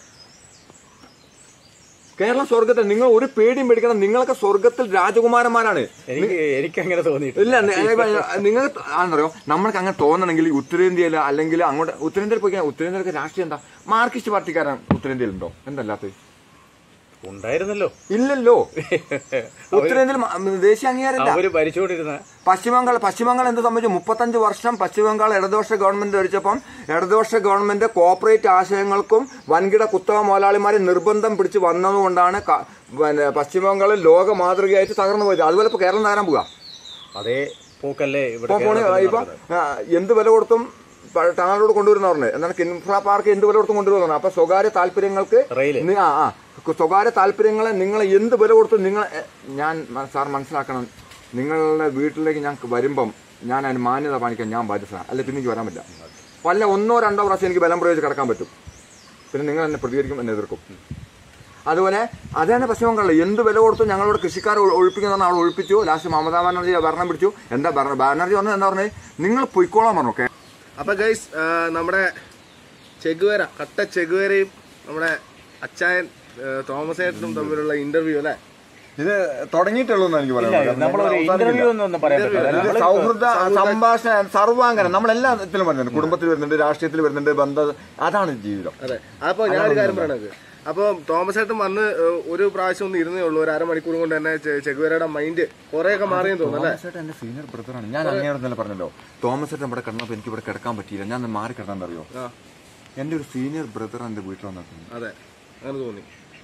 [SPEAKER 3] കേരളം സ്വർഗത്തിൽ നിങ്ങൾ ഒരു പേടിയും പേടിക്കണം നിങ്ങളൊക്കെ സ്വർഗത്തിൽ രാജകുമാരന്മാരാണ്
[SPEAKER 1] എനിക്ക് എനിക്ക് അങ്ങനെ തോന്നിയിട്ടില്ല
[SPEAKER 3] ഇല്ല നിങ്ങൾ ആണെന്നറിയോ നമ്മൾക്ക് അങ്ങനെ തോന്നണമെങ്കിൽ ഈ ഉത്തരേന്ത്യയിൽ അല്ലെങ്കിൽ അങ്ങോട്ട് ഉത്തരേന്ത്യയിൽ പോയി കഴിഞ്ഞാൽ ഉത്തരേന്ത്യയിലൊക്കെ രാഷ്ട്രീയം എന്താ മാർക്സിസ്റ്റ് പാർട്ടിക്കാരൻ ഉത്തരേന്ത്യയിലുണ്ടോ എന്തല്ലാത്ത
[SPEAKER 1] ഉണ്ടായിരുന്നല്ലോ
[SPEAKER 3] ഇല്ലല്ലോ ഉത്തരേന്ത്യയിൽ മ- ദേശീയ അംഗീകാരമില്ല
[SPEAKER 1] അവര് ഭരിച്ചുകൊണ്ടിരുന്ന
[SPEAKER 3] പശ്ചിമബംഗാൾ പശ്ചിമബംഗാൾ എന്ത് സംബന്ധിച്ചു മുപ്പത്തഞ്ച് വർഷം പശ്ചിമബംഗാൾ ഇടതുപക്ഷ ഗവൺമെന്റ് ഭരിച്ചപ്പം ഇടതുപക്ഷ ഗവൺമെന്റ് കോർപ്പറേറ്റ് ആശയങ്ങൾക്കും വൻകിട കുത്തക മുതലാളിമാരെ നിർബന്ധം പിടിച്ച് വന്നതുകൊണ്ടാണ് ക- പിന്നെ പശ്ചിമബംഗാളിൽ ലോക മാതൃകയായിട്ട് തകർന്നു പോയത് അതുപോലെ ഇപ്പൊ കേരളം തകരാൻ പോവുക
[SPEAKER 1] അതേ പോക്കല്ലേ ഇവിടെ
[SPEAKER 3] ഇപ്പൊ പോണി
[SPEAKER 1] കേരളത്തിൽ
[SPEAKER 3] ഇപ്പൊ
[SPEAKER 1] നടക്കുന്നത്.
[SPEAKER 3] ആ, എന്ത് വില കൊടുത്തും പ- ടണലോട് കൊണ്ടുവരുന്ന പറഞ്ഞത് എന്താണ് കിൻഫ്ര പാർക്ക് എന്ത് വില കൊടുത്തും കൊണ്ടുവരുന്ന അപ്പൊ സ്വകാര്യ താല്പര്യങ്ങൾക്ക്
[SPEAKER 1] റെയില്.
[SPEAKER 3] നി- ആ ആ സ്വകാര്യ താല്പര്യങ്ങളെ നിങ്ങൾ എന്ത് വില കൊടുത്തും നിങ്ങൾ എ, ഞാൻ മ- സാർ മനസ്സിലാക്കണം നിങ്ങളുടെ വീട്ടിലേക്ക് ഞാൻ വരുമ്പം ഞാൻ അതിന് മാന്യത കാണിക്കാൻ ഞാൻ ബാധ്യസ്ഥ അല്ലെ പിന്നെ എനിക്ക് വരാൻ പറ്റില്ല വല്ല ഒന്നോ രണ്ടോ പ്രാവശ്യം എനിക്ക് ബലം പ്രയോഗിച്ച് കിടക്കാൻ പറ്റും പിന്നെ നിങ്ങൾ എന്നെ പ്രതികരിക്കും എന്നെ എതിർക്കും അതുപോലെ അതാണ് പശ്ചിമബംഗാളിൽ എന്ത് വില കൊടുത്തു ഞങ്ങളോട് കൃഷിക്കാർ ഒഴിപ്പിക്കുന്ന പറഞ്ഞാൽ അവിടെ ഒഴിപ്പിച്ചു ലാസ്റ്റ് മമതാ ബാനർജി ഭരണം പിടിച്ചു എന്താ ഭരണ- ബാനർജി പറഞ്ഞത് എന്താ പറഞ്ഞത് നിങ്ങൾ പൊയ്ക്കോളാൻ പറഞ്ഞു ഓക്കെ
[SPEAKER 2] അപ്പൊ ഗൈസ് നമ്മുടെ ചെഗുവേര കട്ട ചെഗുവേരയും നമ്മുടെ അച്ചായൻ ആ, തോമസ് ഏട്ടനും തമ്മിലുള്ള ഇന്റർവ്യൂ അല്ലേ
[SPEAKER 3] ഇത് തുടങ്ങിയിട്ടുള്ളൂ എനിക്ക്
[SPEAKER 1] ഇല്ല, നമ്മളൊരു ഇന്റർവ്യൂ ഒന്നും പറയാൻ പറ്റില്ല
[SPEAKER 3] ഇത്
[SPEAKER 1] നമ്മള്
[SPEAKER 3] സൗഹൃദ സംഭാഷണ സർവാംഗനം നമ്മളെല്ലാത്തിലും വരുന്നുണ്ട് കുടുംബത്തിൽ വരുന്നുണ്ട് രാഷ്ട്രീയത്തിൽ വരുന്നുണ്ട് ബന്ധ അതാണ് ജീവിതം
[SPEAKER 2] അതെ അപ്പൊ ഞാനൊരു കാര്യം പറയണത് അപ്പൊ തോമസ് ഏട്ടൻ വന്ന് ഏ, ഒരു പ്രാവശ്യം ഒന്ന് ഇരുന്നേ ഉള്ളൂ ഒരു അരമണിക്കൂർ കൊണ്ട് തന്നെ ചെ- ചെഗുവേരയുടെ മൈൻഡ് കുറെയൊക്കെ മാറിയെന്ന് തോന്നുന്നു അല്ലേ
[SPEAKER 3] തോമസ് ചേട്ടൻ എന്റെ സീനിയർ ബ്രദറാണ് ഞാൻ അങ്ങനെയോട് തന്നെ പറഞ്ഞല്ലോ തോമസ് ചേട്ടൻ ഇവിടെ കിടന്നപ്പോ എനിക്ക് ഇവിടെ കിടക്കാൻ പറ്റിയില്ല ഞാൻ ഒന്ന് മാറി കിടന്നാൻ അറിയോ
[SPEAKER 2] ആ
[SPEAKER 3] എന്റെ ഒരു സീനിയർ ബ്രദർ എന്റെ വീട്ടിൽ വന്നിട്ടുണ്ട്
[SPEAKER 2] അതെ അങ്ങനെ തോന്നി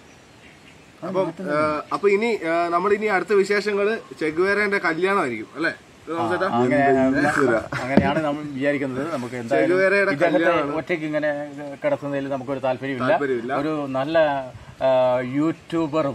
[SPEAKER 2] അപ്പം ഏ, അപ്പൊ ഇനി നമ്മൾ ഇനി അടുത്ത വിശേഷങ്ങള് ചെഗുവേരന്റെ കല്യാണമായിരിക്കും അല്ലേ തോമസ് ഏട്ടാ
[SPEAKER 1] അങ്ങനെ അങ്ങനെയാണ് നമ്മൾ വിചാരിക്കുന്നത് നമുക്ക് എന്തായാലും
[SPEAKER 2] ചെഗുവേരയുടെ
[SPEAKER 1] ഇദ്ദേഹത്തെ ഒറ്റയ്ക്ക് ഇങ്ങനെ കിടത്തുന്നതിൽ നമുക്കൊരു താല്പര്യമില്ല
[SPEAKER 2] താല്പര്യമില്ല.
[SPEAKER 1] ഒരു നല്ല ആ, യൂട്യൂബറും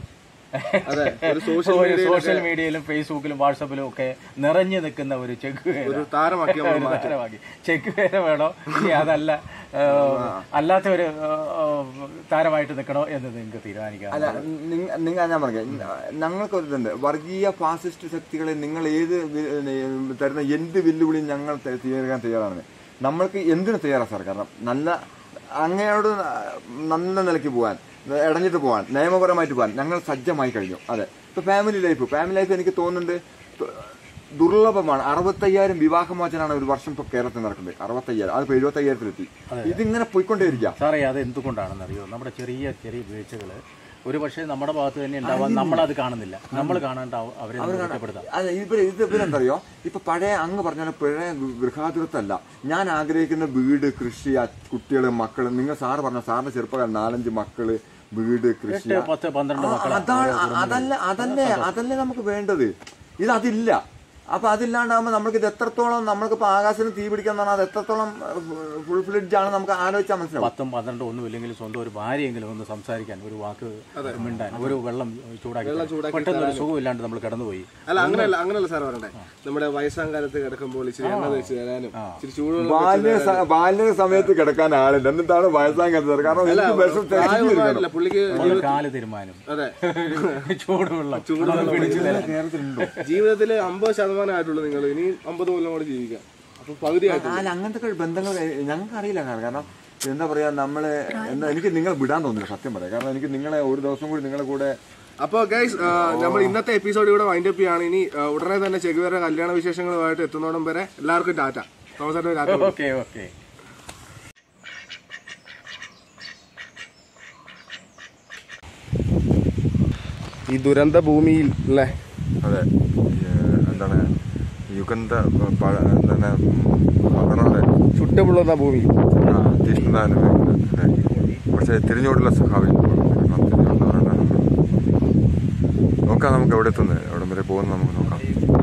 [SPEAKER 2] അതെ ഒരു സോഷ്യൽ
[SPEAKER 1] ഒരു സോഷ്യൽ മീഡിയയിലും ഫേസ്ബുക്കിലും വാട്സപ്പിലും ഒക്കെ നിറഞ്ഞു നിൽക്കുന്ന ഒരു ചെക്കുവേര
[SPEAKER 2] ഒരു താരമാക്കി നമ്മൾ
[SPEAKER 1] ഒരു താരമാക്കി ചെക്കുവേര വേണോ ഇനി അതല്ല ആ, അല്ലാത്ത ഒരു ആ, ആ, താരമായിട്ട് നിൽക്കണോ എന്ന് നിങ്ങൾക്ക് തീരുമാനിക്കാം
[SPEAKER 3] അല്ല നിങ്ങ- നിങ്ങൾ ഞാൻ പറഞ്ഞേ ഞങ്ങൾക്ക് ഒരു ഇതുണ്ട് വർഗീയ ഫാസിസ്റ്റ് ശക്തികളെ നിങ്ങൾ ഏത് വി- ഏ, തരുന്ന എന്ത് വെല്ലുവിളിയും ഞങ്ങൾ ത- സ്വീകരിക്കാൻ തയ്യാറാണ് നമ്മൾക്ക് എന്തിനു തയ്യാറാണ് സാർ കാരണം നല്ല അങ്ങയോട് നല്ല നിലയ്ക്ക് പോകാൻ ഇടഞ്ഞിട്ട് പോകാൻ നിയമപരമായിട്ട് പോകാൻ ഞങ്ങൾ സജ്ജമായി കഴിഞ്ഞു അതെ ഇപ്പൊ ഫാമിലി ലൈഫ് ഫാമിലി ലൈഫ് എനിക്ക് തോന്നുന്നുണ്ട് ത- ദുർലഭമാണ് അറുപത്തയ്യായിരം വിവാഹമോചനാണ് ഒരു വർഷം ഇപ്പൊ കേരളത്തിൽ നടക്കുന്നത് അറുപത്തയ്യായിരം അത് എഴുപത്തയ്യായിരത്തിലെത്തി ഇതിങ്ങനെ പോയിക്കൊണ്ടേയിരിക്കാം
[SPEAKER 1] സാറേ അത് എന്തുകൊണ്ടാണെന്ന് അറിയോ നമ്മുടെ ചെറിയ ചെറിയ വീഴ്ചകൾ ഒരു പക്ഷേ നമ്മുടെ ഭാഗത്ത് തന്നെ ഉണ്ടാവാം നമ്മളത് കാണുന്നില്ല നമ്മൾ കാണാണ്ട് അവ- അവരെ നമ്മൾ കുറ്റപ്പെടുത്താം
[SPEAKER 3] അതെ ഇവര് ഇത് ഇവരെന്തറിയോ ഇപ്പൊ പഴയ അങ്ങ് പറഞ്ഞ പോലെ പഴയ ഗൃഹാതുരത്തല്ല ഞാൻ ആഗ്രഹിക്കുന്ന വീട് കൃഷി കുട്ടികള് മക്കള് നിങ്ങൾ സാറ് പറഞ്ഞ സാറിന്റെ ചെറുപ്പക്കാരൻ നാലഞ്ച് മക്കള് വീട് കൃഷി
[SPEAKER 1] എട്ട് പത്ത് പന്ത്രണ്ട്
[SPEAKER 3] ആ,
[SPEAKER 1] മക്കളെ
[SPEAKER 3] അതാണ് അതല്ല അതല്ലേ അതല്ലേ നമുക്ക് വേണ്ടത് ഇത് അതില്ല അപ്പൊ അതില്ലാണ്ടാകുമ്പോൾ നമുക്ക് ഇത് എത്രത്തോളം നമ്മൾക്കിപ്പോ ആകാശത്തിന് തീ പിടിക്കാൻ പറഞ്ഞാൽ അത് എത്രത്തോളം ഫുൾ ഫ്ലിഡ്ജ് ആണ് നമുക്ക് ആലോചിച്ചാൽ മനസ്സിലാവും
[SPEAKER 1] പത്തും പന്ത്രണ്ടും ഒന്നും ഇല്ലെങ്കിൽ സ്വന്തം ഒരു ഭാര്യയെങ്കിലും ഒന്ന് സംസാരിക്കാൻ ഒരു വാക്ക് മിണ്ടാൻ ഒരു വെള്ളം ചൂടാക്കി തരാൻ. പെട്ടെന്ന് ഒരു സുഖമില്ലാണ്ട് നമ്മൾ കിടന്നുപോയി
[SPEAKER 2] അല്ല അങ്ങനെയല്ല അങ്ങനെയല്ല സാർ പറയണ്ടേ നമ്മുടെ വയസ്സാം കാലത്ത് കിടക്കുമ്പോൾ ഇച്ചിരി എണ്ണ തേച്ച് തരാനും ഇച്ചിരി ചൂടുവെള്ളം
[SPEAKER 3] ബാല്യ സ- ബാല്യ സമയത്ത് കിടക്കാൻ ആളില്ല എന്നിട്ടാണ് വയസ്സാൻ കരുതത് കാരണം എനിക്ക് വിഷം തിരക്കി
[SPEAKER 2] പ്രായമായിട്ടില്ല പുള്ളിക്ക്
[SPEAKER 1] ഒന്ന് കാല് തീരുമാനം
[SPEAKER 2] അതെ
[SPEAKER 1] ചൂടുവെള്ളം ചൂടുവെള്ളം പിടിച്ചു തരാൻ
[SPEAKER 3] കേരളത്തിലുണ്ടോ
[SPEAKER 2] ജീവിതത്തിൽ അമ്പത് ശതമാനം ആയിട്ടുള്ളൂ നിങ്ങൾ ഇനി അമ്പത് കൊല്ലം കൂടെ ജീവിക്കാം അപ്പൊ പകുതി ആയിട്ടുള്ളൂ
[SPEAKER 3] അല്ല അങ്ങനത്തെ ഒക്കെ ബന്ധങ്ങൾ ഞങ്ങൾക്ക് അറിയില്ല കാരണം കാരണം എന്താ പറയാ നമ്മള് എന്താ എനിക്ക് നിങ്ങൾ വിടാൻ തോന്നില്ല സത്യം പറയാം കാരണം എനിക്ക് നിങ്ങളെ ഒരു ദിവസം കൂടി നിങ്ങളെ കൂടെ
[SPEAKER 2] അപ്പൊ ഗൈസ് നമ്മൾ ഇന്നത്തെ എപ്പിസോഡ് ഇവിടെ വൈൻഡ് അപ്പ് ചെയ്യാണ് ഇനി ആ, ഉടനെ തന്നെ ചെകുവേറെ കല്യാണ വിശേഷങ്ങളുമായിട്ട് എത്തുന്നോടം വരെ എല്ലാവർക്കും ടാറ്റ തോമസായിട്ട് ടാറ്റ
[SPEAKER 1] ഓക്കെ ഓക്കെ
[SPEAKER 2] ഈ ദുരന്ത ഭൂമിയിൽ അല്ലേ
[SPEAKER 3] അതെ എന്താണ് യുഗന്ധ എന്താണ് മകനോടെ
[SPEAKER 2] ചുട്ടുപൊള്ളുന്ന ഭൂമി
[SPEAKER 3] തീഷ്ണത പക്ഷെ തിരിഞ്ഞോടുള്ള സഹാവിൽ നോക്കാം നമുക്ക് എവിടെ എത്തുന്നത് എവിടം വരെ പോകുന്നത് നമുക്ക് നോക്കാം